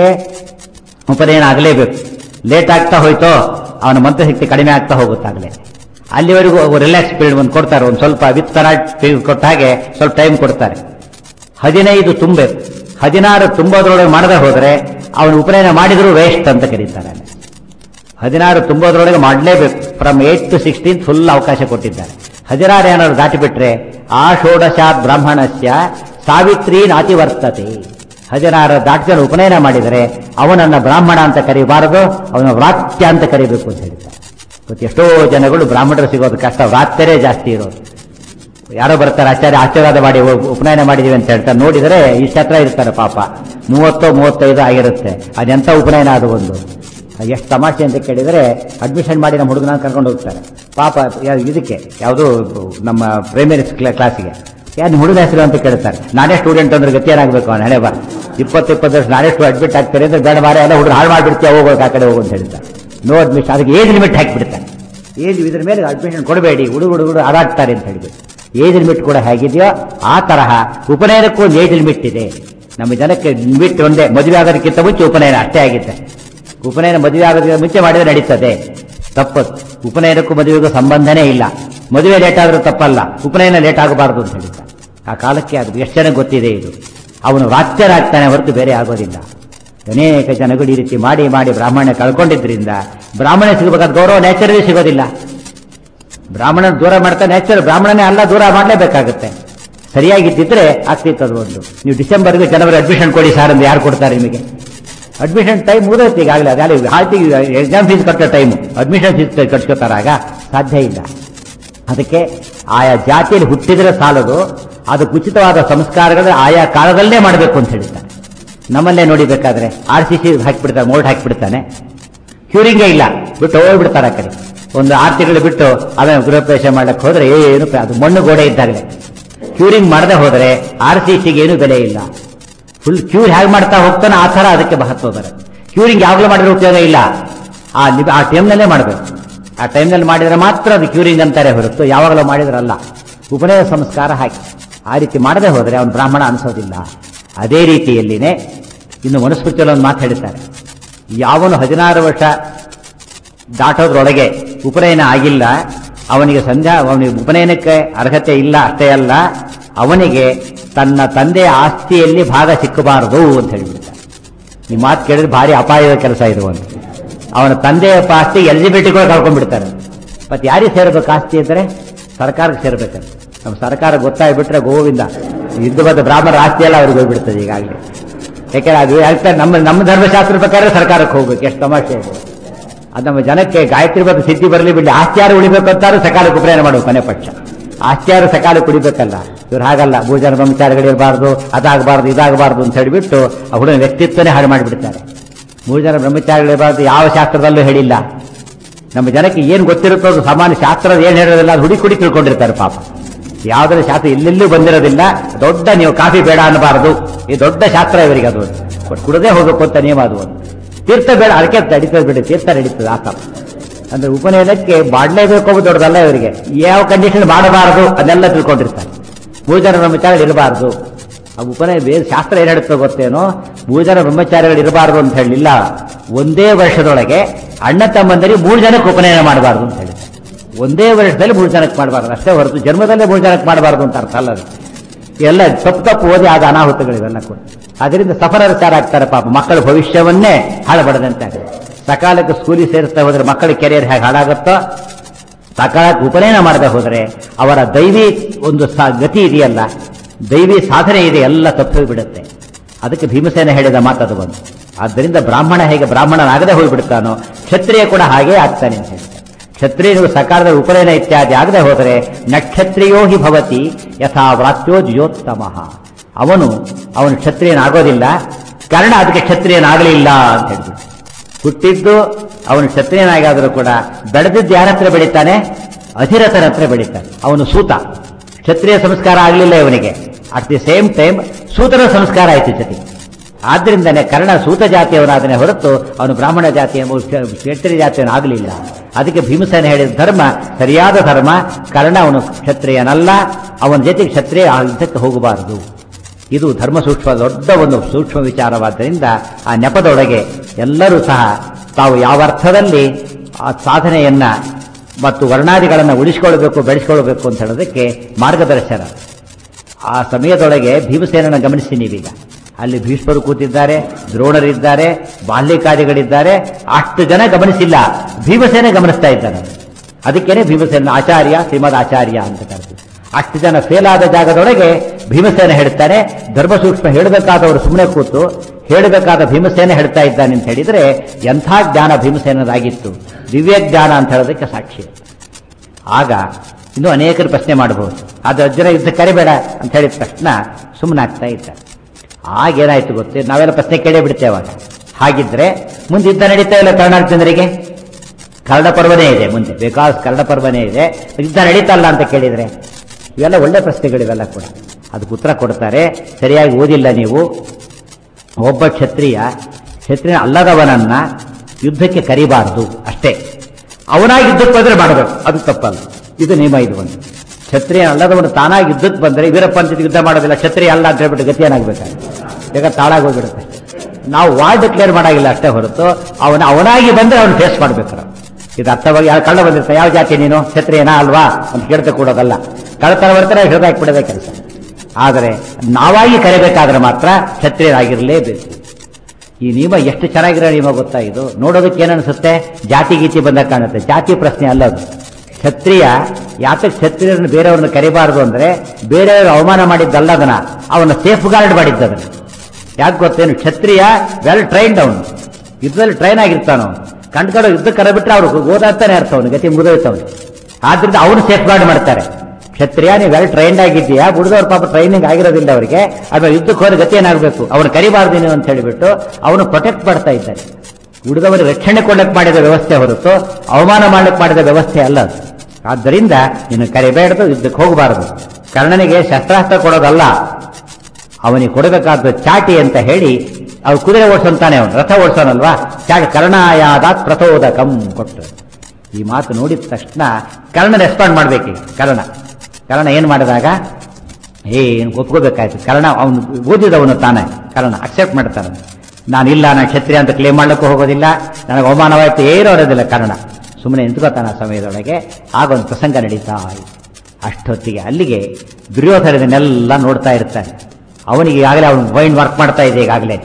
ಉಪನಯನ ಆಗಲೇಬೇಕು ಲೇಟ್ ಆಗ್ತಾ ಹೋಯ್ತೋ ಅವನ ಮಂತ್ರಶಕ್ತಿ ಕಡಿಮೆ ಆಗ್ತಾ ಹೋಗುತ್ತಾಗಲೇ ಅಲ್ಲಿವರೆಗೂ ರಿಲ್ಯಾಕ್ಸ್ ಪೀರಿಯಡ್ ಒಂದು ಕೊಡ್ತಾರೆ ಒಂದು ಸ್ವಲ್ಪ ವಿತ್ ಪೀರಿಯಡ್ ಕೊಟ್ಟ ಹಾಗೆ ಸ್ವಲ್ಪ ಟೈಮ್ ಕೊಡ್ತಾರೆ ಹದಿನೈದು ತುಂಬಬೇಕು ಹದಿನಾರು ತುಂಬೋದ್ರೊಳಗೆ ಮಾಡದೆ ಹೋದರೆ ಅವನು ಉಪನಯನ ಮಾಡಿದ್ರು ವೇಸ್ಟ್ ಅಂತ ಕರೀತಾರೆ ಹದಿನಾರು ತುಂಬೋದ್ರೊಳಗೆ ಮಾಡಲೇಬೇಕು from eight to sixteen full ಅವಕಾಶ ಕೊಟ್ಟಿದ್ದಾರೆ ಹದಿನಾರು ಏನಾದ್ರು ದಾಟಿ ಬಿಟ್ರೆ ಆ ಷೋಡಶಾತ್ ಬ್ರಾಹ್ಮಣಸ್ಯ ಸಾವಿತ್ರಿ ನಾತಿ ವರ್ತತೆ ಹದಿನಾರು ದಾಟಿದ ಉಪನಯನ ಮಾಡಿದರೆ ಅವನನ್ನ ಬ್ರಾಹ್ಮಣ ಅಂತ ಕರಿಬಾರದು ಅವನ ವ್ರಾತ್ಯ ಅಂತ ಕರಿಬೇಕು ಅಂತ ಹೇಳ್ತಾರೆ ಇವತ್ತು ಎಷ್ಟೋ ಜನಗಳು ಬ್ರಾಹ್ಮಣರು ಸಿಗೋದು ಕಷ್ಟ ವ್ರಾತ್ಯರೇ ಜಾಸ್ತಿ ಇರೋದು ಯಾರೋ ಬರ್ತಾರೆ ಆಚಾರ್ಯ ಆಶೀರ್ವಾದ ಮಾಡಿ ಉ- ಉಪನಯನ ಮಾಡಿದೀವಿ ಅಂತ ಹೇಳ್ತಾರೆ ನೋಡಿದರೆ ಇಷ್ಟ ಹತ್ರ ಇರ್ತಾರೆ ಪಾಪ ಮೂವತ್ತೋ ಮೂವತ್ತೈದು ಆಗಿರುತ್ತೆ ಅದೆಂತ ಉಪನಯನ ಅದು ಒಂದು ಎಷ್ಟು ತಮಾಷೆ ಅಂತ ಕೇಳಿದರೆ ಅಡ್ಮಿಷನ್ ಮಾಡಿ ನಮ್ಮ ಹುಡುಗನ ಕರ್ಕೊಂಡು ಹೋಗ್ತಾರೆ ಪಾಪ ಯಾ- ಇದಕ್ಕೆ ಯಾವುದು ನಮ್ಮ ಪ್ರೈಮರಿ ಕ್ಲಾಸಿಗೆ ಯಾರು ಹುಡುಗ ಹೆಸರು ಅಂತ ಕೇಳ್ತಾರೆ ನಾನೇ ಸ್ಟೂಡೆಂಟ್ ಅಂದ್ರೆ ಗತಿ ಏನಾಗಬೇಕು ಅವನು ಹಣೆ ಬಾ ಇಪ್ಪತ್ತು ಇಪ್ಪತ್ತು ವರ್ಷ ನಾನೇ ಅಡ್ಮಿಟ್ ಆಗ್ತಾರೆ ಅಂದ್ರೆ ಬೇಡ ಬಾರ ಎಲ್ಲ ಹುಡುಗ ಹಾಳು ಮಾಡಿಬಿಡ್ತೀಯ ಹೋಗೋಕೆ ಆ ಕಡೆ ಹೋಗು ಅಂತ ಹೇಳ್ತಾರೆ ನೋ ಅಡ್ಮಿಷನ್ ಅದಕ್ಕೆ ಏಜ್ ಲಿಮಿಟ್ ಹಾಕಿಬಿಡ್ತಾನೆ ಏಜ್ ಇದ್ರ ಮೇಲೆ ಅಡ್ಮಿಷನ್ ಕೊಡಬೇಡಿ ಹುಡುಗ ಹುಡುಗರು ಆಡಾಡ್ತಾರೆ ಅಂತ ಹೇಳ್ಬಿಟ್ಟು ಏಜ್ ಲಿಮಿಟ್ ಕೂಡ ಹೇಗಿದೆಯೋ ಆ ತರಹ ಉಪನಯನಕ್ಕೂ ಒಂದು ಏಜ್ ಲಿಮಿಟ್ ಇದೆ ನಮ್ಮ ಜನಕ್ಕೆ ಲಿಮಿಟ್ ಒಂದೇ ಮದುವೆ ಆಗೋದಕ್ಕಿಂತ ಮುಂಚೆ ಉಪನಯನ ಅಷ್ಟೇ ಆಗಿದೆ ಉಪನಯನ ಮದುವೆ ಆಗೋದಕ್ಕಿಂತ ಮುಂಚೆ ಮಾಡಿದ್ರೆ ನಡೀತದೆ ತಪ್ಪದು ಉಪನಯನಕ್ಕೂ ಮದುವೆಗೂ ಸಂಬಂಧನೇ ಇಲ್ಲ ಮದುವೆ ಲೇಟ್ ಆದ್ರೂ ತಪ್ಪಲ್ಲ ಉಪನಯನ ಲೇಟ್ ಆಗಬಾರದು ಅಂತ ಹೇಳಿದ್ದ ಆ ಕಾಲಕ್ಕೆ ಅದು ಎಷ್ಟು ಜನ ಗೊತ್ತಿದೆ ಇದು ಅವನು ವಾಚ್ಯರಾಗ್ತಾನೆ ಹೊರತು ಬೇರೆ ಆಗೋದಿಲ್ಲ ಅನೇಕ ಜನಗಳು ಈ ರೀತಿ ಮಾಡಿ ಮಾಡಿ ಬ್ರಾಹ್ಮಣ್ಯ ಕಳ್ಕೊಂಡಿದ್ರಿಂದ ಬ್ರಾಹ್ಮಣ ಸಿಗಬೇಕಾದ ಗೌರವ ನ್ಯಾಚುರಲಿ ಸಿಗೋದಿಲ್ಲ ಬ್ರಾಹ್ಮಣ ದೂರ ಮಾಡ್ತಾ ನ್ಯಾಚುರಲ್ ಬ್ರಾಹ್ಮಣನೇ ಅಲ್ಲ ದೂರ ಮಾಡಲೇಬೇಕಾಗುತ್ತೆ ಸರಿಯಾಗಿದ್ದಿದ್ರೆ ಆಗ್ತಿತ್ತು ಅದು ಒಂದು ನೀವು ಡಿಸೆಂಬರ್ಗೆ ಜನವರಿ ಅಡ್ಮಿಷನ್ ಕೊಡಿ ಸರ್ ಅಂತ ಯಾರು ಕೊಡ್ತಾರೆ ನಿಮಗೆ ಅಡ್ಮಿಷನ್ ಟೈಮ್ ಮುಗಿದೈತೆ ಈಗಾಗಲೇ ಅದೇ ಹಾಲ್ಟಿಗೆ ಎಕ್ಸಾಮ್ ಫೀಸ್ ಕಟ್ಟೋ ಟೈಮು ಅಡ್ಮಿಷನ್ ಫೀಸ್ ಕಟ್ಸ್ಕೊತಾರಾಗ ಸಾಧ್ಯ ಇಲ್ಲ ಅದಕ್ಕೆ ಆಯಾ ಜಾತಿಯಲ್ಲಿ ಹುಟ್ಟಿದ್ರೆ ಸಾಲದು ಅದಕ್ಕೆ ಉಚಿತವಾದ ಸಂಸ್ಕಾರಗಳು ಆಯಾ ಕಾಲದಲ್ಲೇ ಮಾಡಬೇಕು ಅಂತ ಹೇಳಿದ್ದಾರೆ ನಮ್ಮಲ್ಲೇ ನೋಡಿಬೇಕಾದ್ರೆ ಆರ್ ಸಿ ಸಿ ಹಾಕಿಬಿಡ್ತಾರೆ ಮೋಲ್ಡ್ ಹಾಕಿಬಿಡ್ತಾನೆ ಕ್ಯೂರಿಂಗೇ ಇಲ್ಲ ಬಿಟ್ಟು ಹೋಗ್ಬಿಡ್ತಾರೆ ಆ ಕಡೆ ಒಂದು ಆರು ತಿಂಗಳು ಬಿಟ್ಟು ಆಮೇಲೆ ಗೃಹಪ್ರವೇಶ ಮಾಡ್ಲಿಕ್ಕೆ ಹೋದ್ರೆ ಏನು ಪ್ರ- ಅದು ಮಣ್ಣು ಗೋಡೆ ಇದ್ದಾಗಲೇ ಕ್ಯೂರಿಂಗ್ ಮಾಡದೆ ಹೋದರೆ ಆರ್ ಸಿ ಸಿಗೆ ಏನು ಬೆಲೆ ಇಲ್ಲ ಫುಲ್ ಕ್ಯೂರ್ ಹೇಗೆ ಮಾಡ್ತಾ ಹೋಗ್ತಾನೆ ಆ ಥರ ಅದಕ್ಕೆ ಮಹತ್ವ ಬರುತ್ತೆ ಕ್ಯೂರಿಂಗ್ ಯಾವಾಗಲೂ ಮಾಡಿದ್ರೆ ಉಪಯೋಗ ಇಲ್ಲ ಆ ಲಿಬ್- ಆ ಟೈಮ್ನಲ್ಲೇ ಮಾಡಬೇಕು ಆ ಟೈಮ್ನಲ್ಲಿ ಮಾಡಿದ್ರೆ ಮಾತ್ರ ಅದು ಕ್ಯೂರಿಂಗ್ ಅಂತಾರೆ ಹೊರತು ಯಾವಾಗಲೂ ಮಾಡಿದ್ರಲ್ಲ ಉಪನಯ ಸಂಸ್ಕಾರ ಹಾಕಿ ಆ ರೀತಿ ಮಾಡದೆ ಹೋದರೆ ಅವನು ಬ್ರಾಹ್ಮಣ ಅನಿಸೋದಿಲ್ಲ ಅದೇ ರೀತಿಯಲ್ಲಿನೇ ಇನ್ನು ಮನುಸ್ಮೃತಿಯಲ್ಲಿ ಒಂದು ಮಾತು ಹೇಳ್ತಾರೆ ಯಾವನು ಹದಿನಾರು ವರ್ಷ ದಾಟೋದ್ರೊಳಗೆ ಉಪನಯನ ಆಗಿಲ್ಲ ಅವನಿಗೆ ಸಂಧ್ಯಾ ಅವನಿಗೆ ಉಪನಯನಕ್ಕೆ ಅರ್ಹತೆ ಇಲ್ಲ ಅಷ್ಟೇ ಅಲ್ಲ ಅವನಿಗೆ ತನ್ನ ತಂದೆಯ ಆಸ್ತಿಯಲ್ಲಿ ಭಾಗ ಸಿಕ್ಕಬಾರದು ಅಂತ ಹೇಳಿಬಿಡ್ತಾರೆ ಈ ಮಾತು ಕೇಳಿದ್ರೆ ಭಾರಿ ಅಪಾಯದ ಕೆಲಸ ಇದು ಅಂತ ಅವನ ತಂದೆಯ ಆಸ್ತಿ ಎಲಿಜಿಬಿಲಿಟಿಗಳು ಕಳ್ಕೊಂಡ್ಬಿಡ್ತಾರೆ ಮತ್ತೆ ಯಾರಿಗೆ ಸೇರ್ಬೇಕು ಆಸ್ತಿ ಅಂದರೆ ಸರ್ಕಾರಕ್ಕೆ ಸೇರ್ಬೇಕಂತ ನಮ್ಮ ಸರ್ಕಾರ ಗೊತ್ತಾಗ್ಬಿಟ್ರೆ ಗೋವಿಂದ ಯುದ್ಧವಾದ ಬ್ರಾಹ್ಮಣರ ಆಸ್ತಿ ಎಲ್ಲ ಅವ್ರಿಗೆ ಹೋಗ್ಬಿಡ್ತದೆ ಈಗಾಗಲೇ ಯಾಕೆಂದ್ರೆ ಅದು ಯಾಕೆ ನಮ್ಮ ನಮ್ಮ ಧರ್ಮಶಾಸ್ತ್ರ ಪ್ರಕಾರ ಸರ್ಕಾರಕ್ಕೆ ಹೋಗ್ಬೇಕು ಎಷ್ಟು ತಮಾಷೆ ಇದೆ ಅದು ನಮ್ಮ ಜನಕ್ಕೆ ಗಾಯತ್ರಿ ಬಂದು ಸಿದ್ಧಿ ಬರಲಿ ಬಿಡಿ ಆಸ್ತಿಯಾರು ಉಳಿಬೇಕು ಅಂತಾರು ಸಕಾಲಕ್ಕೆ ಉಪನಯನ ಮಾಡುವ ಕೊನೆ ಪಕ್ಷ ಆಸ್ತಿಯಾರು ಸಕಾಲಕ್ಕೆ ಕುಡಿಬೇಕಲ್ಲ ಇವ್ರು ಹಾಗಲ್ಲ ಭೂಜನ ಬ್ರಹ್ಮಚಾರಿಗಳಿರಬಾರ್ದು ಅದಾಗಬಾರ್ದು ಇದಾಗಬಾರ್ದು ಅಂತ ಹೇಳಿಬಿಟ್ಟು ಆ ಹುಡುಗನ ವ್ಯಕ್ತಿತ್ವನೇ ಹಾಳು ಮಾಡಿಬಿಡ್ತಾರೆ ಮೂರು ಜನ ಬ್ರಹ್ಮಚಾರಿಗಳಿರಬಾರ್ದು ಯಾವ ಶಾಸ್ತ್ರದಲ್ಲೂ ಹೇಳಿಲ್ಲ ನಮ್ಮ ಜನಕ್ಕೆ ಏನು ಗೊತ್ತಿರುತ್ತೋ ಅದು ಸಾಮಾನ್ಯ ಶಾಸ್ತ್ರದ ಏನು ಹೇಳೋದಿಲ್ಲ ಅದು ಹುಡಿ ಕುಡಿ ತಿಳ್ಕೊಂಡಿರ್ತಾರೆ ಪಾಪ ಯಾವುದರ ಶಾಸ್ತ್ರ ಎಲ್ಲೆಲ್ಲೂ ಬಂದಿರೋದಿಲ್ಲ ದೊಡ್ಡ ನೀವು ಕಾಫಿ ಬೇಡ ಅನ್ನಬಾರದು ಈ ದೊಡ್ಡ ಶಾಸ್ತ್ರ ಇವರಿಗೆ ಅದು ಬಟ್ ಕುಡದೇ ಹೋಗಬೇಕು ಅಂತ ನಿಯಮ ಅದು ಒಂದು ತೀರ್ಥ ಬೇಡ ಅದಕ್ಕೆ ನಡೀತದೆ ಬಿಡಿ ತೀರ್ಥ ನಡೀತದೆ ಆತ ಅಂದ್ರೆ ಉಪನಯನಕ್ಕೆ ಮಾಡಲೇಬೇಕು ಅನ್ನೋದು ದೊಡ್ಡದಲ್ಲ ಇವರಿಗೆ ಯಾವ ಕಂಡೀಷನ್ ಮಾಡಬಾರದು ಅದನ್ನೆಲ್ಲ ತಿಳ್ಕೊಂಡಿರ್ತಾರೆ ಭೂಜನ ಬ್ರಹ್ಮಚಾರಿ ಇರಬಾರದು ಆ ಉಪನಯ ಬೇರೆ ಶಾಸ್ತ್ರ ಏನ್ ಹೇಳುತ್ತೋ ಗೊತ್ತೇನೋ ಭೂಜನ ಬ್ರಹ್ಮಚಾರಿಗಳು ಇರಬಾರದು ಅಂತ ಹೇಳಿಲ್ಲ ಒಂದೇ ವರ್ಷದೊಳಗೆ ಅಣ್ಣ ತಮ್ಮಂದರಿಗೆ ಮೂರು ಜನಕ್ಕೆ ಉಪನಯನ ಮಾಡಬಾರದು ಅಂತ ಹೇಳಿ ಒಂದೇ ವರ್ಷದಲ್ಲಿ ಮೂರು ಜನಕ್ಕೆ ಮಾಡಬಾರದು ಅಷ್ಟೇ ಹೊರತು ಜನ್ಮದಲ್ಲೇ ಮೂರು ಜನಕ್ಕೆ ಮಾಡಬಾರದು ಅಂತ ಅರ್ಥ ಅಲ್ಲ ಅದು ಎಲ್ಲ ತಪ್ಪು ತಪ್ಪು ಓದಿ ಆದ ಅನಾಹುತಗಳು ಇವೆಲ್ಲ ಕೂಡ ಅದರಿಂದ ಸಫಲರಚಾರ ಆಗ್ತಾರೆ ಪಾಪ ಮಕ್ಕಳ ಭವಿಷ್ಯವನ್ನೇ ಹಾಳಬಡದಂತೆ ಆಗುತ್ತೆ ಸಕಾಲಕ್ಕೆ ಸ್ಕೂಲಿಗೆ ಸೇರಿಸ್ತಾ ಹೋದ್ರೆ ಮಕ್ಕಳ ಕೆರಿಯರ್ ಹೇಗೆ ಹಾಳಾಗುತ್ತೋ ಸಕಾಲಕ್ಕೆ ಉಪನಯನ ಮಾಡದೆ ಹೋದರೆ ಅವರ ದೈವಿ ಒಂದು ಸ- ಗತಿ ಇದೆಯಲ್ಲ ದೈವಿ ಸಾಧನೆ ಇದೆ ಎಲ್ಲ ತಪ್ಪಿ ಬಿಡುತ್ತೆ ಅದಕ್ಕೆ ಭೀಮಸೇನ ಹೇಳಿದ ಮಾತದು ಬಂದು ಆದ್ದರಿಂದ ಬ್ರಾಹ್ಮಣ ಹೇಗೆ ಬ್ರಾಹ್ಮಣನಾಗದೆ ಹೋಗ್ಬಿಡ್ತಾನೋ ಕ್ಷತ್ರಿಯ ಕೂಡ ಹಾಗೇ ಆಗ್ತಾನೆ ಅಂತ ಹೇಳ್ತಾರೆ ಕ್ಷತ್ರಿಯರು ಸಕಾಲದ ಉಪನಯನ ಇತ್ಯಾದಿ ಆಗದೆ ಹೋದರೆ ನಕ್ಷತ್ರಿಯೋ ಹಿ ಭವತಿ ಯಥಾ ವ್ರಾತ್ಯೋ ಜಿಯೋತ್ತಮಃ ಅವನು ಅವನು ಕ್ಷತ್ರಿಯನಾಗೋದಿಲ್ಲ ಕಾರಣ ಅದಕ್ಕೆ ಕ್ಷತ್ರಿಯನಾಗಲಿಲ್ಲ ಅಂತ ಹೇಳ್ಬಿಟ್ಟು ಹುಟ್ಟಿದ್ದು ಅವನು ಕ್ಷತ್ರಿಯನಾಗಾದರೂ ಕೂಡ ಬೆಳೆದಿದ್ದು ಯಾರ ಹತ್ರ ಬೆಳೀತಾನೆ ಅಧಿರಥನ ಹತ್ರ ಬೆಳೀತಾನೆ ಅವನು ಸೂತ ಕ್ಷತ್ರಿಯ ಸಂಸ್ಕಾರ ಆಗಲಿಲ್ಲ ಇವನಿಗೆ ಅಟ್ ದಿ ಸೇಮ್ ಟೈಮ್ ಸೂತನ ಸಂಸ್ಕಾರ ಆಯಿತು ಜೊತೆ ಆದ್ರಿಂದನೇ ಕರ್ಣ ಸೂತ ಜಾತಿಯವನಾದನೆ ಹೊರತು ಅವನು ಬ್ರಾಹ್ಮಣ ಜಾತಿಯ ಕ್ಷತ್ರಿಯ ಜಾತಿಯವನಾಗಲಿಲ್ಲ ಅದಕ್ಕೆ ಭೀಮಸೇನ ಹೇಳಿದ ಧರ್ಮ ಸರಿಯಾದ ಧರ್ಮ ಕರ್ಣ ಅವನು ಕ್ಷತ್ರಿಯನಲ್ಲ ಅವನ ಜೊತೆಗೆ ಕ್ಷತ್ರಿಯ ಯುದ್ಧಕ್ಕೆ ಹೋಗಬಾರದು ಇದು ಧರ್ಮ ಸೂಕ್ಷ್ಮ ದೊಡ್ಡ ಒಂದು ಸೂಕ್ಷ್ಮ ವಿಚಾರವಾದ್ದರಿಂದ ಆ ನೆಪದೊಳಗೆ ಎಲ್ಲರೂ ಸಹ ತಾವು ಯಾವ ಅರ್ಥದಲ್ಲಿ ಆ ಸಾಧನೆಯನ್ನ ಮತ್ತು ವರ್ಣಾದಿಗಳನ್ನು ಉಳಿಸಿಕೊಳ್ಬೇಕು ಬೆಳೆಸಿಕೊಳ್ಬೇಕು ಅಂತ ಹೇಳೋದಕ್ಕೆ ಮಾರ್ಗದರ್ಶನ ಆ ಸಮಯದೊಳಗೆ ಭೀಮಸೇನನ ಗಮನಿಸಿ ನೀವೀಗ ಅಲ್ಲಿ ಭೀಷ್ಮರು ಕೂತಿದ್ದಾರೆ ದ್ರೋಣರಿದ್ದಾರೆ ಬಾಲ್ಯಕಾದಿಗಳಿದ್ದಾರೆ ಅಷ್ಟು ಜನ ಗಮನಿಸಿಲ್ಲ ಭೀಮಸೇನೆ ಗಮನಿಸ್ತಾ ಇದ್ದಾನೆ ಅದಕ್ಕೇನೆ ಭೀಮಸೇನ ಆಚಾರ್ಯ ಶ್ರೀಮದ್ ಆಚಾರ್ಯ ಅಂತ ಕರೆದು ಅಷ್ಟು ಜನ ಫೇಲ್ ಆದ ಜಾಗದೊಳಗೆ ಭೀಮಸೇನ ಹೇಳ್ತಾರೆ ಧರ್ಮ ಸೂಕ್ಷ್ಮ ಹೇಳಬೇಕಾದವರು ಸುಮ್ಮನೆ ಕೂತು ಹೇಳಬೇಕಾದ ಭೀಮಸೇನ ಹೇಳ್ತಾ ಇದ್ದಾನೆ ಅಂತ ಹೇಳಿದ್ರೆ ಎಂಥ ಜ್ಞಾನ ಭೀಮಸೇನದಾಗಿತ್ತು ದಿವ್ಯ ಜ್ಞಾನ ಅಂತ ಹೇಳೋದಕ್ಕೆ ಸಾಕ್ಷಿ ಆಗ ಇನ್ನೂ ಅನೇಕರು ಪ್ರಶ್ನೆ ಮಾಡಬಹುದು ಅದು ಅರ್ಜುನ ಯುದ್ಧ ಕರಿಬೇಡ ಅಂತ ಹೇಳಿದ ತಕ್ಷಣ ಸುಮ್ಮನಾಗ್ತಾ ಇದ್ದ ಆಗೇನಾಯ್ತು ಗೊತ್ತೇ ನಾವೆಲ್ಲ ಪ್ರಶ್ನೆ ಕೇಳೇ ಬಿಡ್ತೇವೆ ಅವಾಗ ಹಾಗಿದ್ರೆ ಮುಂದೆ ಯುದ್ಧ ನಡೀತಾ ಇಲ್ಲ ಕರ್ನಾಟಕದವರಿಗೆ ಕನ್ನಡ ಪರ್ವನೇ ಇದೆ ಮುಂದೆ ಬಿಕಾಸ್ ಕನ್ನಡ ಪರ್ವನೇ ಇದೆ ಯುದ್ಧ ನಡೀತಲ್ಲ ಅಂತ ಕೇಳಿದ್ರೆ ಇವೆಲ್ಲ ಒಳ್ಳೆ ಪ್ರಶ್ನೆಗಳಿವೆಲ್ಲ ಕೂಡ ಅದಕ್ಕೆ ಉತ್ತರ ಕೊಡ್ತಾರೆ ಸರಿಯಾಗಿ ಓದಿಲ್ಲ ನೀವು ಒಬ್ಬ ಕ್ಷತ್ರಿಯ ಕ್ಷತ್ರಿಯ ಅಲ್ಲದವನನ್ನ ಯುದ್ಧಕ್ಕೆ ಕರಿಬಾರದು ಅಷ್ಟೇ ಅವನಾಗಿ ಯುದ್ಧಕ್ಕೆ ಬಂದ್ರೆ ಮಾಡಬೇಕು ಅದು ತಪ್ಪಲ್ಲ ಇದು ನಿಯಮ ಇದು ಒಂದು ಕ್ಷತ್ರಿಯ ಅಲ್ಲದವನು ತಾನಾಗಿ ಯುದ್ಧಕ್ಕೆ ಬಂದರೆ ವೀರಪ್ಪ ಅಂತ ಯುದ್ಧ ಮಾಡೋದಿಲ್ಲ ಕ್ಷತ್ರಿಯ ಅಲ್ಲ ಅಂತ ಹೇಳ್ಬಿಟ್ಟು ಗತಿ ಏನಾಗಬೇಕಾಗುತ್ತೆ ಈಗ ತಾಳಾಗಿ ಹೋಗ್ಬಿಡುತ್ತೆ ನಾವು ವಾರ್ಡ್ ಡಿಕ್ಲೇರ್ ಮಾಡಾಗಿಲ್ಲ ಅಷ್ಟೇ ಹೊರತು ಅವನ ಅವನಾಗಿ ಬಂದ್ರೆ ಅವನು ಫೇಸ್ ಮಾಡ್ಬೇಕು ನಾವು ಇದು ಅರ್ಥವಾಗಿ ಯಾರು ಕಳ್ಳ ಬಂದಿರ್ತಾರೆ ಯಾವ ಜಾತಿ ನೀನು ಕ್ಷತ್ರಿಯನಾ ಅಲ್ವಾ ಅಂತ ಕೇಳ್ತಾ ಕೂಡೋದಲ್ಲ ಕಳ್ಳತನ ಬರ್ತಾರೆ ಹಿಡಿದು ಹಾಕ್ಬಿಡೋದೇ ಕೆಲಸ. ಕೆಲಸ. ಆದರೆ ನಾವಾಗಿ ಕರೆಬೇಕಾದ್ರೆ ಮಾತ್ರ ಕ್ಷತ್ರಿಯರಾಗಿರಲೇಬೇಕು ಈ ನಿಯಮ ಎಷ್ಟು ಚೆನ್ನಾಗಿರೋ ನಿಯಮ ಗೊತ್ತಾ ಇದು ನೋಡೋದಕ್ಕೆ ಏನನ್ಸುತ್ತೆ ಜಾತಿ ಗೀತಿ ಬಂದಾಗ ಕಾಣುತ್ತೆ ಜಾತಿ ಪ್ರಶ್ನೆ ಅಲ್ಲ ಅದು ಕ್ಷತ್ರಿಯ ಯಾತಕ್ಕೆ ಕ್ಷತ್ರಿಯರನ್ನು ಬೇರೆಯವ್ರನ್ನ ಕರಿಬಾರದು ಅಂದ್ರೆ ಬೇರೆಯವರು ಅವಮಾನ ಮಾಡಿದ್ದಲ್ಲ ಅದನ್ನ ಅವನ ಸೇಫ್ ಗಾರ್ಡ್ ಮಾಡಿದ್ದದನ್ನ ಯಾಕೆ ಗೊತ್ತೇನು ಕ್ಷತ್ರಿಯ ವೆಲ್ ಟ್ರೈನ್ಡ್ ಅವನು ಯುದ್ಧದಲ್ಲಿ ಟ್ರೈನ್ ಆಗಿರ್ತಾನ ಅವನು ಕಂಡ್ಕಡೆ ಯುದ್ಧ ಕರೆಬಿಟ್ರೆ ಅವ್ರು ಓದಾಡ್ತಾನೆ ಅರ್ಥ ಅವನು ಗತಿ ಮುಗಿದೋಯ್ತವನು ಆದ್ರಿಂದ ಅವನು ಸೇಫ್ ಗಾರ್ಡ್ ಮಾಡ್ತಾರೆ ಕ್ಷತ್ರಿಯ ನೀವು ವೆಲ್ ಟ್ರೈನ್ಡ್ ಆಗಿದ್ದೀಯಾ ಬುಡಿದವ್ರ ಪಾಪ ಟ್ರೈನಿಂಗ್ ಆಗಿರೋದಿಲ್ಲ ಅವರಿಗೆ ಆಮೇಲೆ ಯುದ್ಧಕ್ಕೆ ಹೋದ್ರೆ ಗತಿ ಏನಾಗಬೇಕು ಅವನು ಕರಿಬಾರ್ದು ನೀವು ಅಂತ ಹೇಳಿಬಿಟ್ಟು ಅವನು ಪ್ರೊಟೆಕ್ಟ್ ಮಾಡ್ತಾ ಇದ್ದಾರೆ ಉಳಿದವರಿಗೆ ರಕ್ಷಣೆ ಕೊಡಕ್ಕೆ ಮಾಡಿದ ವ್ಯವಸ್ಥೆ ಹೊರತು ಅವಮಾನ ಮಾಡಕ್ಕೆ ಮಾಡಿದ ವ್ಯವಸ್ಥೆ ಅಲ್ಲ ಅದು ಆದ್ದರಿಂದ ನೀನು ಕರಿಬೇಡದು ಯುದ್ಧಕ್ಕೆ ಹೋಗಬಾರದು ಕರ್ಣನಿಗೆ ಶಸ್ತ್ರಾಸ್ತ್ರ ಕೊಡೋದಲ್ಲ ಅವನಿಗೆ ಕೊಡಬೇಕಾದ ಚಾಟಿ ಅಂತ ಹೇಳಿ ಅವ್ರು ಕುದುರೆ ಓಡಿಸಂತಾನೆ ಅವನು ರಥ ಓಡಿಸೋನಲ್ವಾ ಚಾಟಿ ಕರ್ಣಾಯಾದಾತ್ ಪ್ರಥೋದಕಂ ಕೊಟ್ಟು ಈ ಮಾತು ನೋಡಿದ ತಕ್ಷಣ ಕರ್ಣ ರೆಸ್ಪಾಂಡ್ ಮಾಡ್ಬೇಕೀಗ ಕರ್ಣ ಕರ್ಣ ಏನ್ ಮಾಡಿದಾಗ ಏನು ಒಪ್ಕೋಬೇಕಾಯ್ತು ಕರ್ಣ ಅವನು ಓದಿದವನು ತಾನೇ ಕರ್ಣ ಅಕ್ಸೆಪ್ಟ್ ಮಾಡ್ತಾನೆ ನಾನಿಲ್ಲ ನಾನು ಕ್ಷತ್ರಿಯ ಅಂತ ಕ್ಲೇಮ್ ಮಾಡ್ಲಿಕ್ಕೂ ಹೋಗೋದಿಲ್ಲ ನನಗೆ ಅವಮಾನವಾಯ್ತು ಏನೂ ಇರೋದಿಲ್ಲ ಕರ್ಣ ಸುಮ್ಮನೆ ನಿಂತ್ಕೋತಾನೆ ಆ ಸಮಯದೊಳಗೆ ಆಗ ಒಂದು ಪ್ರಸಂಗ ನಡೀತಾ ಇತ್ತು ಅಷ್ಟೊತ್ತಿಗೆ ಅಲ್ಲಿಗೆ ದುರ್ಯೋಧನದನ್ನೆಲ್ಲ ನೋಡ್ತಾ ಇರ್ತಾನೆ ಅವನಿಗೆ ಈಗಾಗಲೇ ಅವನು ಮೈಂಡ್ ವರ್ಕ್ ಮಾಡ್ತಾ ಇದೆ ಈಗಾಗಲೇ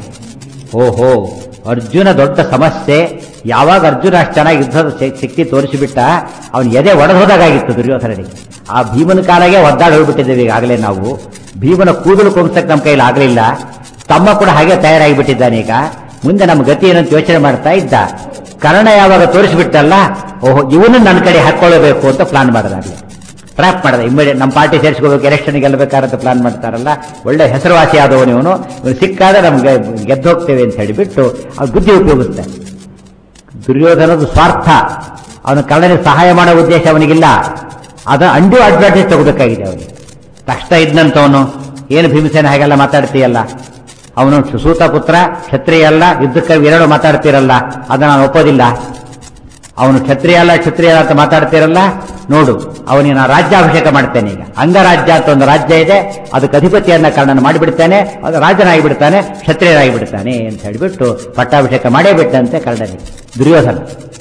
ಓಹೋ ಅರ್ಜುನ ದೊಡ್ಡ ಸಮಸ್ಯೆ ಯಾವಾಗ ಅರ್ಜುನ ಅಷ್ಟು ಚೆನ್ನಾಗಿ ಯುದ್ಧದ ಶಕ್- ಶಕ್ತಿ ತೋರಿಸಿಬಿಟ್ಟ ಅವನು ಎದೆ ಒಡೆದೋದಾಗಿತ್ತು ದುರ್ಯೋಧನನಿಗೆ ಆ ಭೀಮನ ಕಾಲಾಗೆ ಒದ್ದಾಡಿ ಹೋಗ್ಬಿಟ್ಟಿದ್ದೇವೆ ಈಗಾಗಲೇ ನಾವು ಭೀಮನ ಕೂದಲು ಕೊಂಗ್ಸಕ್ ನಮ್ಮ ಕೈಲಿ ಆಗಲಿಲ್ಲ ತಮ್ಮ ಕೂಡ ಹಾಗೆ ತಯಾರಾಗಿಬಿಟ್ಟಿದ್ದಾನೆ ಈಗ ಮುಂದೆ ನಮ್ಮ ಗತಿ ಏನಂತ ಯೋಚನೆ ಮಾಡ್ತಾ ಇದ್ದ ಕರ್ಣ ಯಾವಾಗ ತೋರಿಸಿಬಿಟ್ಟಲ್ಲ ಓಹೋ ಇವನು ನನ್ನ ಕಡೆ ಹಾಕೊಳ್ಳಬೇಕು ಅಂತ ಪ್ಲಾನ್ ಮಾಡಿದಾಗಲೇ ಟ್ರ್ಯಾಪ್ ಮಾಡಿದ ಇಮ್ಮಿಡಿಯೇಟ್ ನಮ್ಮ ಪಾರ್ಟಿ ಸೇರಿಸ್ಕೋಬೇಕು ಎಲೆಕ್ಷನ್ ಗೆಲ್ಲಬೇಕಾರಂತ ಪ್ಲಾನ್ ಮಾಡ್ತಾರಲ್ಲ ಒಳ್ಳೆ ಹೆಸರುವಾಸಿ ಆದವನು ಇವನು ಇವನು ಸಿಕ್ಕಾದ್ರೆ ನಮ್ಗೆ ಗೆದ್ದು ಹೋಗ್ತೇವೆ ಅಂತ ಹೇಳಿಬಿಟ್ಟು ಅವ್ನು ಬುದ್ಧಿ ಉಪಯೋಗಿಸ್ತಾನೆ ದುರ್ಯೋಧನದ ಸ್ವಾರ್ಥ ಅವನು ಕಳ್ಳನಿಗೆ ಸಹಾಯ ಮಾಡೋ ಉದ್ದೇಶ ಅವನಿಗಿಲ್ಲ ಅದ ಅಂಡು ಅಡ್ವಾಂಟೇಜ್ ತಗೋಬೇಕಾಗಿದೆ ಅವನಿಗೆ ತಕ್ಷಣ ಇದ್ನಂತವನು ಏನು ಭೀಮಸೇನ ಹಾಗೆಲ್ಲ ಮಾತಾಡ್ತೀಯಲ್ಲ ಅವನು ಸೂತ ಪುತ್ರ ಕ್ಷತ್ರಿಯ ಅಲ್ಲ ಯುದ್ಧಕ್ಕೆ ಎರಡು ಮಾತಾಡ್ತೀರಲ್ಲ ಅದನ್ನ ನಾನು ಒಪ್ಪೋದಿಲ್ಲ ಅವನು ಕ್ಷತ್ರಿಯ ಅಲ್ಲ ಕ್ಷತ್ರಿಯ ಅಲ್ಲ ಅಂತ ಮಾತಾಡ್ತಿರಲ್ಲ ನೋಡು ಅವನಿಗೆ ನಾನು ರಾಜ್ಯಾಭಿಷೇಕ ಮಾಡ್ತೇನೆ ಈಗ ಅಂಗರಾಜ್ಯ ಅಂತ ಒಂದು ರಾಜ್ಯ ಇದೆ ಅದಕ್ಕೆ ಅಧಿಪತಿಯನ್ನ ಕರ್ಣನ ಮಾಡಿಬಿಡ್ತಾನೆ ಅದು ರಾಜನಾಗಿ ಬಿಡ್ತಾನೆ ಕ್ಷತ್ರಿಯರಾಗಿ ಬಿಡ್ತಾನೆ ಅಂತ ಹೇಳಿಬಿಟ್ಟು ಪಟ್ಟಾಭಿಷೇಕ ಮಾಡೇ ಬಿಟ್ಟಂತೆ ಕರ್ಣನಿಗೆ ದುರ್ಯೋಧನ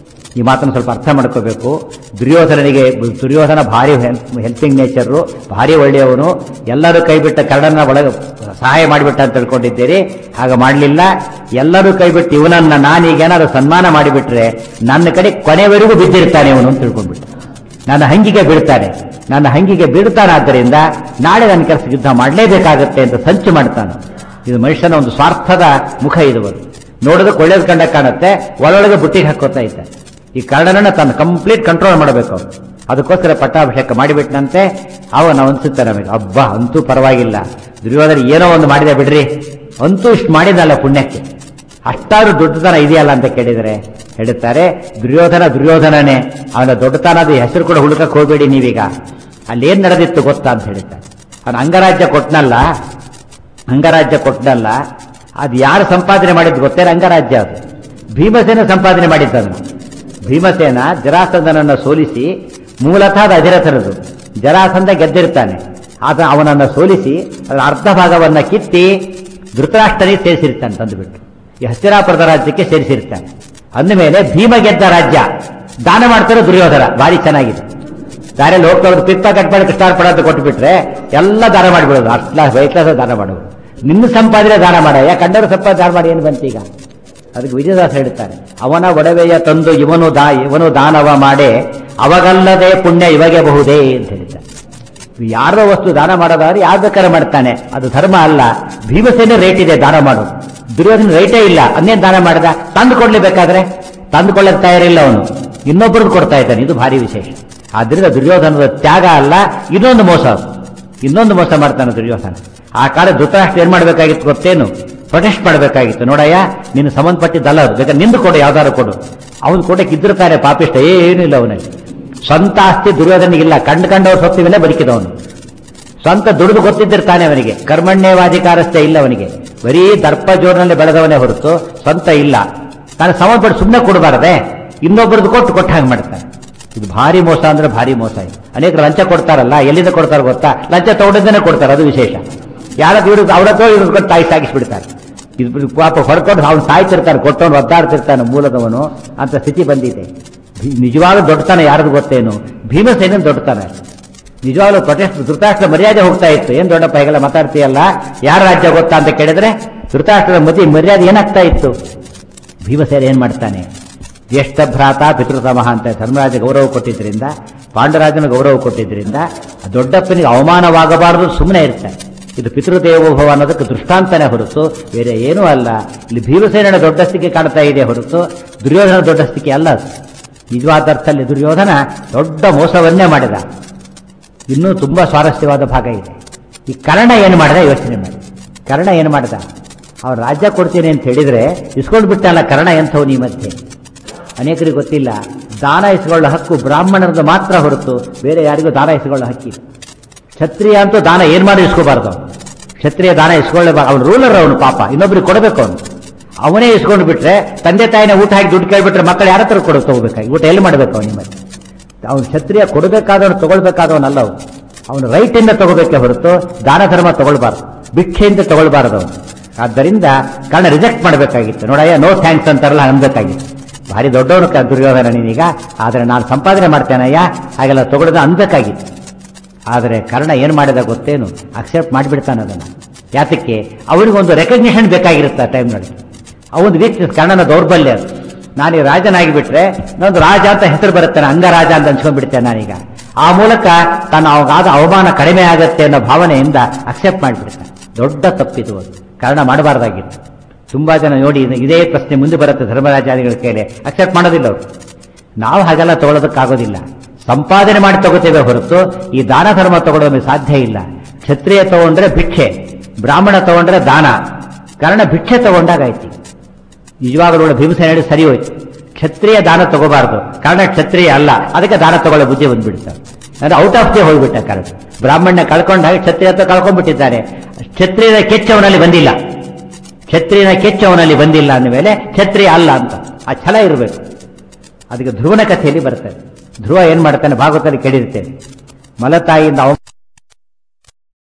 ಈ ಮಾತನ್ನು ಸ್ವಲ್ಪ ಅರ್ಥ ಮಾಡ್ಕೋಬೇಕು ದುರ್ಯೋಧನನಿಗೆ ದುರ್ಯೋಧನ ಭಾರಿ ಹೆಲ್ಪಿಂಗ್ ನೇಚರು ಭಾರಿ ಒಳ್ಳೆಯವನು ಎಲ್ಲರೂ ಕೈಬಿಟ್ಟ ಕರ್ಣನ ಒಳಗೆ ಸಹಾಯ ಮಾಡಿಬಿಟ್ಟ ಅಂತ ತಿಳ್ಕೊಂಡಿದ್ದೀರಿ ಹಾಗೆ ಮಾಡಲಿಲ್ಲ ಎಲ್ಲರೂ ಕೈಬಿಟ್ಟು ಇವನನ್ನ ನಾನೀಗ ಏನಾದ್ರು ಸನ್ಮಾನ ಮಾಡಿಬಿಟ್ರೆ ನನ್ನ ಕಡೆ ಕೊನೆವರೆಗೂ ಬಿದ್ದಿರ್ತಾನೆ ಇವನು ಅಂತ ತಿಳ್ಕೊಂಡ್ಬಿಟ್ಟು ನನ್ನ ಹಂಗಿಗೆ ಬೀಳ್ತಾನೆ ನನ್ನ ಹಂಗಿಗೆ ಬೀಳ್ತಾನಾದ್ದರಿಂದ ನಾಳೆ ನನ್ನ ಕೆಲಸ ಯುದ್ಧ ಮಾಡಲೇಬೇಕಾಗತ್ತೆ ಅಂತ ಸಂಚು ಮಾಡ್ತಾನೆ ಇದು ಮನುಷ್ಯನ ಒಂದು ಸ್ವಾರ್ಥದ ಮುಖ ಇದು ಒಂದು ನೋಡೋದಕ್ಕೆ ಒಳ್ಳೇದು ಕಂಡ ಕಾಣುತ್ತೆ ಒಳೊಳಗೆ ಬುಟ್ಟಿಗೆ ಹಾಕೋತಾ ಇದ್ದ ಈ ಕರ್ಣನನ್ನ ತನ್ನ ಕಂಪ್ಲೀಟ್ ಕಂಟ್ರೋಲ್ ಮಾಡಬೇಕು ಅವನು ಅದಕ್ಕೋಸ್ಕರ ಪಟ್ಟಾಭಿಷೇಕ ಮಾಡಿಬಿಟ್ಟನಂತೆ ಅವನು ಅನ್ಸುತ್ತೆ ನಮಗೆ ಅಬ್ಬ ಅಂತೂ ಪರವಾಗಿಲ್ಲ ದುರ್ಯೋಧನ ಏನೋ ಒಂದು ಮಾಡಿದೆ ಬಿಡ್ರಿ ಅಂತೂ ಇಷ್ಟು ಮಾಡಿದಲ್ಲ ಪುಣ್ಯಕ್ಕೆ ಅಷ್ಟಾದ್ರೂ ದೊಡ್ಡತನ ಇದೆಯಲ್ಲ ಅಂತ ಕೇಳಿದರೆ ಹೇಳುತ್ತಾರೆ ದುರ್ಯೋಧನ ದುರ್ಯೋಧನನೇ ಅವನ ದೊಡ್ಡತನದ ಹೆಸರು ಕೂಡ ಹುಡುಕಕ್ಕೆ ಹೋಗಬೇಡಿ ನೀವೀಗ ಅಲ್ಲಿ ಏನ್ ನಡೆದಿತ್ತು ಗೊತ್ತಾ ಅಂತ ಹೇಳ್ತಾರೆ ಅವನ ಅಂಗರಾಜ್ಯ ಕೊಟ್ನಲ್ಲ ಅಂಗರಾಜ್ಯ ಕೊಟ್ನಲ್ಲ ಅದು ಯಾರು ಸಂಪಾದನೆ ಮಾಡಿದ್ದು ಗೊತ್ತೇನ ಅಂಗರಾಜ್ಯ ಅದು ಭೀಮಸೇನ ಸಂಪಾದನೆ ಮಾಡಿದ್ದನು ಭೀಮಸೇನ ಜರಾಸಂಧನನ್ನು ಸೋಲಿಸಿ ಮೂಲತಃ ಅದು ಅಧಿರಥನದು ಜರಾಸಂಧ ಗೆದ್ದಿರ್ತಾನೆ ಆತ ಅವನನ್ನು ಸೋಲಿಸಿ ಅದರ ಅರ್ಧ ಭಾಗವನ್ನ ಕಿತ್ತಿ ಧೃತರಾಷ್ಟ್ರನಿಗೆ ಸೇರಿಸಿರ್ತಾನೆ ತಂದುಬಿಟ್ಟು ಈ ಹಸ್ತಿರಾಪುರದ ರಾಜ್ಯಕ್ಕೆ ಸೇರಿಸಿರ್ತಾನೆ ಅಂದಮೇಲೆ ಭೀಮ ಗೆದ್ದ ರಾಜ್ಯ ದಾನ ಮಾಡ್ತಾರೆ ದುರ್ಯೋಧನ ಭಾರಿ ಚೆನ್ನಾಗಿದೆ ದಾರಿಯಲ್ಲಿ ಹೋಗ್ತವ್ರು ಪಿತ್ತ ಕಟ್ ಮಾಡಿ ಕೃಷ್ಣಾರ್ಪಣ ಅಂತ ಕೊಟ್ಟುಬಿಟ್ರೆ ಎಲ್ಲ ದಾನ ಮಾಡಿಬಿಡೋದು ಅಟ್ಲ ವೈಕ್ಲಾಸ ದಾನ ಮಾಡೋದು ನಿನ್ನ ಸಂಪಾದನೆ ದಾನ ಮಾಡ ಯಾಕೆ ಕಂಡವರು ಸಂಪಾದನೆ ದಾನ ಮಾಡಿ ಏನು ಬಂತೀಗ ಅದಕ್ಕೆ ವಿಜಯದಾಸ ಹೇಳ್ತಾರೆ ಅವನ ಒಡವೆಯ ತಂದು ಇವನು ದಾ ಇವನು ದಾನವ ಮಾಡೇ ಅವಾಗಲ್ಲದೆ ಪುಣ್ಯ ಇವಾಗೆ ಬಹುದೇ ಅಂತ ಹೇಳಿದ್ದಾರೆ ಯಾರೋ ವಸ್ತು ದಾನ ಮಾಡೋದಾದ್ರೆ ಯಾರು ಬೇಕಾದ್ರೆ ಮಾಡ್ತಾನೆ ಅದು ಧರ್ಮ ಅಲ್ಲ ಭೀಮಸೇನೆ ರೇಟ್ ಇದೆ ದಾನ ಮಾಡೋದು ದುರ್ಯೋಧನ ರೇಟೇ ಇಲ್ಲ ಅನ್ನೇನ್ ದಾನ ಮಾಡಿದ ತಂದು ಕೊಡ್ಲೇಬೇಕಾದ್ರೆ ತಂದು ಕೊಳ್ಳಕ್ ತಯಾರಿಲ್ಲ ಅವನು ಇನ್ನೊಬ್ಬರದ್ದು ಕೊಡ್ತಾ ಇದ್ದಾನೆ ಇದು ಭಾರಿ ವಿಶೇಷ ಆದ್ರಿಂದ ದುರ್ಯೋಧನದ ತ್ಯಾಗ ಅಲ್ಲ ಇನ್ನೊಂದು ಮೋಸ ಅದು. ಇನ್ನೊಂದು ಮೋಸ ಮಾಡ್ತಾನೆ ದುರ್ಯೋಧನ ಆ ಕಾಲ ಧೃತರಾಷ್ಟ್ರ ಏನ್ ಮಾಡ್ಬೇಕಾಗಿತ್ತು ಗೊತ್ತೇನು ಪ್ರೊಟೆಸ್ಟ್ ಮಾಡಬೇಕಾಗಿತ್ತು ನೋಡಯ್ಯ ನಿನ್ನ ಸಂಬಂಧಪಟ್ಟಿದ್ದಲ್ಲ ಅದು ಬೇಕಾದ್ರೆ ನಿಂದು ಕೊಡು ಯಾವ್ದಾದ್ರು ಕೊಡು ಅವನು ಕೊಡಕ್ಕೆ ಇದ್ದಿರ್ತಾರೆ ಪಾಪಿಷ್ಟ ಏನೂ ಇಲ್ಲ ಅವನಲ್ಲಿ ಸ್ವಂತ ಆಸ್ತಿ ದುರ್ಯೋಧನಿಗಿಲ್ಲ ಕಂಡು ಕಂಡವ್ರ ಸೊತ್ತಿ ಮೇಲೆ ಬದುಕಿದವನು ಸ್ವಂತ ದುಡಿದು ಗೊತ್ತಿದ್ದಿರ್ತಾನೆ ಅವನಿಗೆ ಕರ್ಮಣ್ಯವಾಧಿಕಾರಸ್ಥೆ ಇಲ್ಲ ಅವನಿಗೆ ಬರೀ ದರ್ಪ ಜೋರಿನಲ್ಲಿ ಬೆಳೆದವನೇ ಹೊರತು ಸ್ವಂತ ಇಲ್ಲ ತಾನು ಸಂಬಂಧಪಟ್ಟು ಸುಮ್ಮನೆ ಕೊಡಬಾರದೆ ಇನ್ನೊಬ್ಬರದ್ದು ಕೊಟ್ಟು ಕೊಟ್ಟ ಹಾಗೆ ಮಾಡ್ತಾನೆ ಇದು ಭಾರಿ ಮೋಸ ಅಂದ್ರೆ ಭಾರಿ ಮೋಸ ಇದು ಅನೇಕರು ಲಂಚ ಕೊಡ್ತಾರಲ್ಲ ಎಲ್ಲಿಂದ ಕೊಡ್ತಾರೆ ಗೊತ್ತಾ ಲಂಚ ತಗೊಂಡಿದ್ದೇನೆ ಕೊಡ್ತಾರೆ ಅದು ವಿಶೇಷ ಯಾರ ಇವ್ರು ಅವ್ರ ಹತ್ರ ಇವ್ರು ಕೊಟ್ಟು ತಾಯಿ ಸಾಗಿಸ್ಬಿಡ್ತಾರೆ ಇದು ಪಾಪ ಹೊಡ್ಕೊಂಡು ಅವ್ನು ಸಾಯ್ತಿರ್ತಾನೆ ಕೊಟ್ಟವನು ಒದ್ದಾಡ್ತಿರ್ತಾನೆ ಮೂಲದವನು ಅಂತ ಸ್ಥಿತಿ ಬಂದಿದೆ ಭೀ- ನಿಜವಾದ ದೊಡ್ಡತನ ಯಾರದು ಗೊತ್ತೇನು ಭೀಮಸೇನ ದೊಡ್ಡತನ ನಿಜವಾಗ್ಲೂ ಪ್ರೊಟೆಸ್ಟ್ ಧೃತರಾಷ್ಟ್ರ ಮರ್ಯಾದೆ ಹೋಗ್ತಾ ಇತ್ತು ಏನ್ ದೊಡ್ಡಪ್ಪ ಈಗೆಲ್ಲ ಮಾತಾಡ್ತೀಯಲ್ಲ ಯಾರ ರಾಜ್ಯ ಗೊತ್ತಾ ಅಂತ ಕೇಳಿದ್ರೆ ಧೃತರಾಷ್ಟ್ರದ ಮತಿ ಮರ್ಯಾದೆ ಏನಾಗ್ತಾ ಇತ್ತು ಭೀಮಸೇನ ಏನ್ ಮಾಡ್ತಾನೆ ಜ್ಯೇಷ್ಠ ಭ್ರಾತ ಪಿತೃತಮಃ ಅಂತ ಧರ್ಮರಾಜ ಗೌರವ ಕೊಟ್ಟಿದ್ರಿಂದ ಪಾಂಡರಾಜನ ಗೌರವ ಕೊಟ್ಟಿದ್ರಿಂದ ಆ ದೊಡ್ಡಪ್ಪನಿಗೆ ಅವಮಾನವಾಗಬಾರದು ಸುಮ್ಮನೆ ಇರ್ತಾನೆ ಇದು ಪಿತೃದೇವೋಭವ ಅನ್ನೋದಕ್ಕೆ ದೃಷ್ಟಾಂತನೇ ಹೊರತು ಬೇರೆ ಏನೂ ಅಲ್ಲ ಇಲ್ಲಿ ಭೀಮಸೇನ ದೊಡ್ಡಸ್ತಿಕೆ ಕಾಣ್ತಾ ಇದೆ ಹೊರತು ದುರ್ಯೋಧನ ದೊಡ್ಡಸ್ತಿಕೆ ಅಲ್ಲ ಅದು ನಿಜವಾದ ಅರ್ಥದಲ್ಲಿ ದುರ್ಯೋಧನ ದೊಡ್ಡ ಮೋಸವನ್ನೇ ಮಾಡಿದ ಇನ್ನೂ ತುಂಬಾ ಸ್ವಾರಸ್ಯವಾದ ಭಾಗ ಇದೆ ಈ ಕರ್ಣ ಏನು ಮಾಡಿದ ಯೋಚನೆ ಮಾಡಿ ಕರ್ಣ ಏನು ಮಾಡಿದ ಅವ್ನು ರಾಜ್ಯ ಕೊಡ್ತೀನಿ ಅಂತ ಹೇಳಿದ್ರೆ ಇಸ್ಕೊಂಡು ಬಿಟ್ಟಲ್ಲ ಕರ್ಣ ಎಂಥವು ಈ ಮಧ್ಯೆ ಅನೇಕರಿಗೆ ಗೊತ್ತಿಲ್ಲ ದಾನ ಇಸ್ಕೊಳ್ಳೋ ಹಕ್ಕು ಬ್ರಾಹ್ಮಣರದ್ದು ಮಾತ್ರ ಹೊರತು ಬೇರೆ ಯಾರಿಗೂ ದಾನ ಇಸ್ಕೊಳ್ಳೋ ಹಕ್ಕಿಲ್ಲ ಕ್ಷತ್ರಿಯ ಅಂತೂ ದಾನ ಏನ್ ಮಾಡಿ ಇಸ್ಕೋಬಾರ್ದು ಅವನು ಕ್ಷತ್ರಿಯ ದಾನ ಇಸ್ಕೊಳ್ಳೇಬಾರ್ದು ಅವನು ರೂಲರ್ ಅವನು ಪಾಪ ಇನ್ನೊಬ್ರಿಗೆ ಕೊಡಬೇಕು ಅವನು ಅವನೇ ಇಸ್ಕೊಂಡು ಬಿಟ್ರೆ ತಂದೆ ತಾಯಿನ ಊಟ ಹಾಕಿ ದುಡ್ಡು ಕೇಳ್ಬಿಟ್ರೆ ಮಕ್ಕಳು ಯಾರ ಹತ್ರ ಕೊಡೋ ತಗೋಬೇಕಾಗಿ ಊಟ ಎಲ್ಲಿ ಮಾಡಬೇಕು ಅವನ ಮಧ್ಯೆ ಅವನು ಕ್ಷತ್ರಿಯ ಕೊಡಬೇಕಾದವನು ತಗೊಳ್ಬೇಕಾದವನಲ್ಲ ಅವನು ಅವನು ರೈಟ್ ಇಂದ ತಗೋಬೇಕೆ ಹೊರತು ದಾನ ಧರ್ಮ ತಗೊಳ್ಬಾರ್ದು ಭಿಕ್ಷೆಯಿಂದ ತಗೊಳ್ಬಾರ್ದು ಅವನು ಆದ್ದರಿಂದ ಕಾರಣ ರಿಜೆಕ್ಟ್ ಮಾಡಬೇಕಾಗಿತ್ತು ನೋಡಯ್ಯ ನೋ ಥ್ಯಾಂಕ್ಸ್ ಅಂತಾರಲ್ಲ ಅನ್ಬೇಕಾಗಿತ್ತು ಭಾರಿ ದೊಡ್ಡವನು ಕ- ದುರ್ಯೋಧನ ನೀನೀಗ ಆದರೆ ನಾನು ಸಂಪಾದನೆ ಮಾಡ್ತೇನಯ್ಯ ಹಾಗೆಲ್ಲ ತಗೊಳ್ಳೋದು ಅನ್ಬೇಕಾಗಿತ್ತು ಆದರೆ ಕರ್ಣ ಏನು ಮಾಡಿದ ಗೊತ್ತೇನು ಅಕ್ಸೆಪ್ಟ್ ಮಾಡಿಬಿಡ್ತಾನೆ ಅದನ್ನು ಯಾತಕ್ಕೆ ಅವನಿಗೊಂದು ರೆಕಗ್ನಿಷನ್ ಬೇಕಾಗಿರುತ್ತೆ ಆ ಟೈಮ್ನಲ್ಲಿ ಅವನು ವೀಕ್ನೆಸ್ ಕರ್ಣನ ದೌರ್ಬಲ್ಯ ಅದು ನಾನು ಈ ರಾಜನಾಗಿ ಬಿಟ್ರೆ ನಂದು ರಾಜ ಅಂತ ಹೆಸರು ಬರುತ್ತೆ ನಾನು ಅಂಗರಾಜ ಅಂತ ಅನ್ಸ್ಕೊಂಡ್ಬಿಡ್ತೇನೆ ನಾನೀಗ ಆ ಮೂಲಕ ತನ್ನ ಅವಾಗಾದ ಅವಮಾನ ಕಡಿಮೆ ಆಗತ್ತೆ ಅನ್ನೋ ಭಾವನೆಯಿಂದ ಅಕ್ಸೆಪ್ಟ್ ಮಾಡಿಬಿಡ್ತಾನೆ ದೊಡ್ಡ ತಪ್ಪಿದು ಅದು ಕಾರಣ ಮಾಡಬಾರ್ದಾಗಿತ್ತು ತುಂಬಾ ಜನ ನೋಡಿ ಇದು- ಇದೇ ಪ್ರಶ್ನೆ ಮುಂದೆ ಬರುತ್ತೆ ಧರ್ಮರಾಜಾದಿಗಳ ಕೈಲಿ ಅಕ್ಸೆಪ್ಟ್ ಮಾಡೋದಿಲ್ಲ ಅವರು ನಾವು ಹಾಗೆಲ್ಲ ತಗೊಳ್ಳೋದಕ್ಕಾಗೋದಿಲ್ಲ ಸಂಪಾದನೆ ಮಾಡಿ ತಗೋತೇವೆ ಹೊರತು ಈ ದಾನ ಧರ್ಮ ತಗೊಳ್ಳೋದಕ್ಕೆ ಸಾಧ್ಯ ಇಲ್ಲ ಕ್ಷತ್ರಿಯ ತಗೊಂಡ್ರೆ ಭಿಕ್ಷೆ ಬ್ರಾಹ್ಮಣ ತಗೊಂಡ್ರೆ ದಾನ ಕಾರಣ ಭಿಕ್ಷೆ ತಗೊಂಡಾಗಾಯ್ತು ನಿಜವಾಗಲೂ ಒಳ್ಳೆ ಭೀಮಸೇನ ಹೇಳಿ ಸರಿ ಹೋಯ್ತು ಕ್ಷತ್ರಿಯ ದಾನ ತಗೋಬಾರದು ಕಾರಣ ಕ್ಷತ್ರಿಯ ಅಲ್ಲ ಅದಕ್ಕೆ ದಾನ ತಗೊಳ್ಳೋ ಬುದ್ಧಿ ಬಂದ್ಬಿಡ್ತಾರೆ ಅಂದ್ರೆ ಔಟ್ ಆಫ್ ದೇ ಹೋಗ್ಬಿಟ್ಟ ಕಾರಣ ಬ್ರಾಹ್ಮಣ್ಯ ಕಳ್ಕೊಂಡಾಗ ಕ್ಷತ್ರಿಯ ಅಂತ ಕಳ್ಕೊಂಡ್ಬಿಟ್ಟಿದ್ದಾರೆ ಕ್ಷತ್ರಿಯದ ಕೆಚ್ಚ ಅವನಲ್ಲಿ ಬಂದಿಲ್ಲ ಕ್ಷತ್ರಿಯನ ಕೆಚ್ಚ ಅವನಲ್ಲಿ ಬಂದಿಲ್ಲ ಅಂದಮೇಲೆ ಕ್ಷತ್ರಿಯ ಅಲ್ಲ ಅಂತ ಆ ಛಲ ಇರಬೇಕು ಅದಕ್ಕೆ ಧ್ರುವನ ಕಥೆಯಲ್ಲಿ ಬರ್ತದೆ ಧ್ರುವ ಏನ್ ಮಾಡ್ತಾನೆ ಭಾಗವತಲ್ಲಿ ಕೇಳಿರ್ತೇನೆ ಮಲತಾಯಿಯಿಂದ ಅವ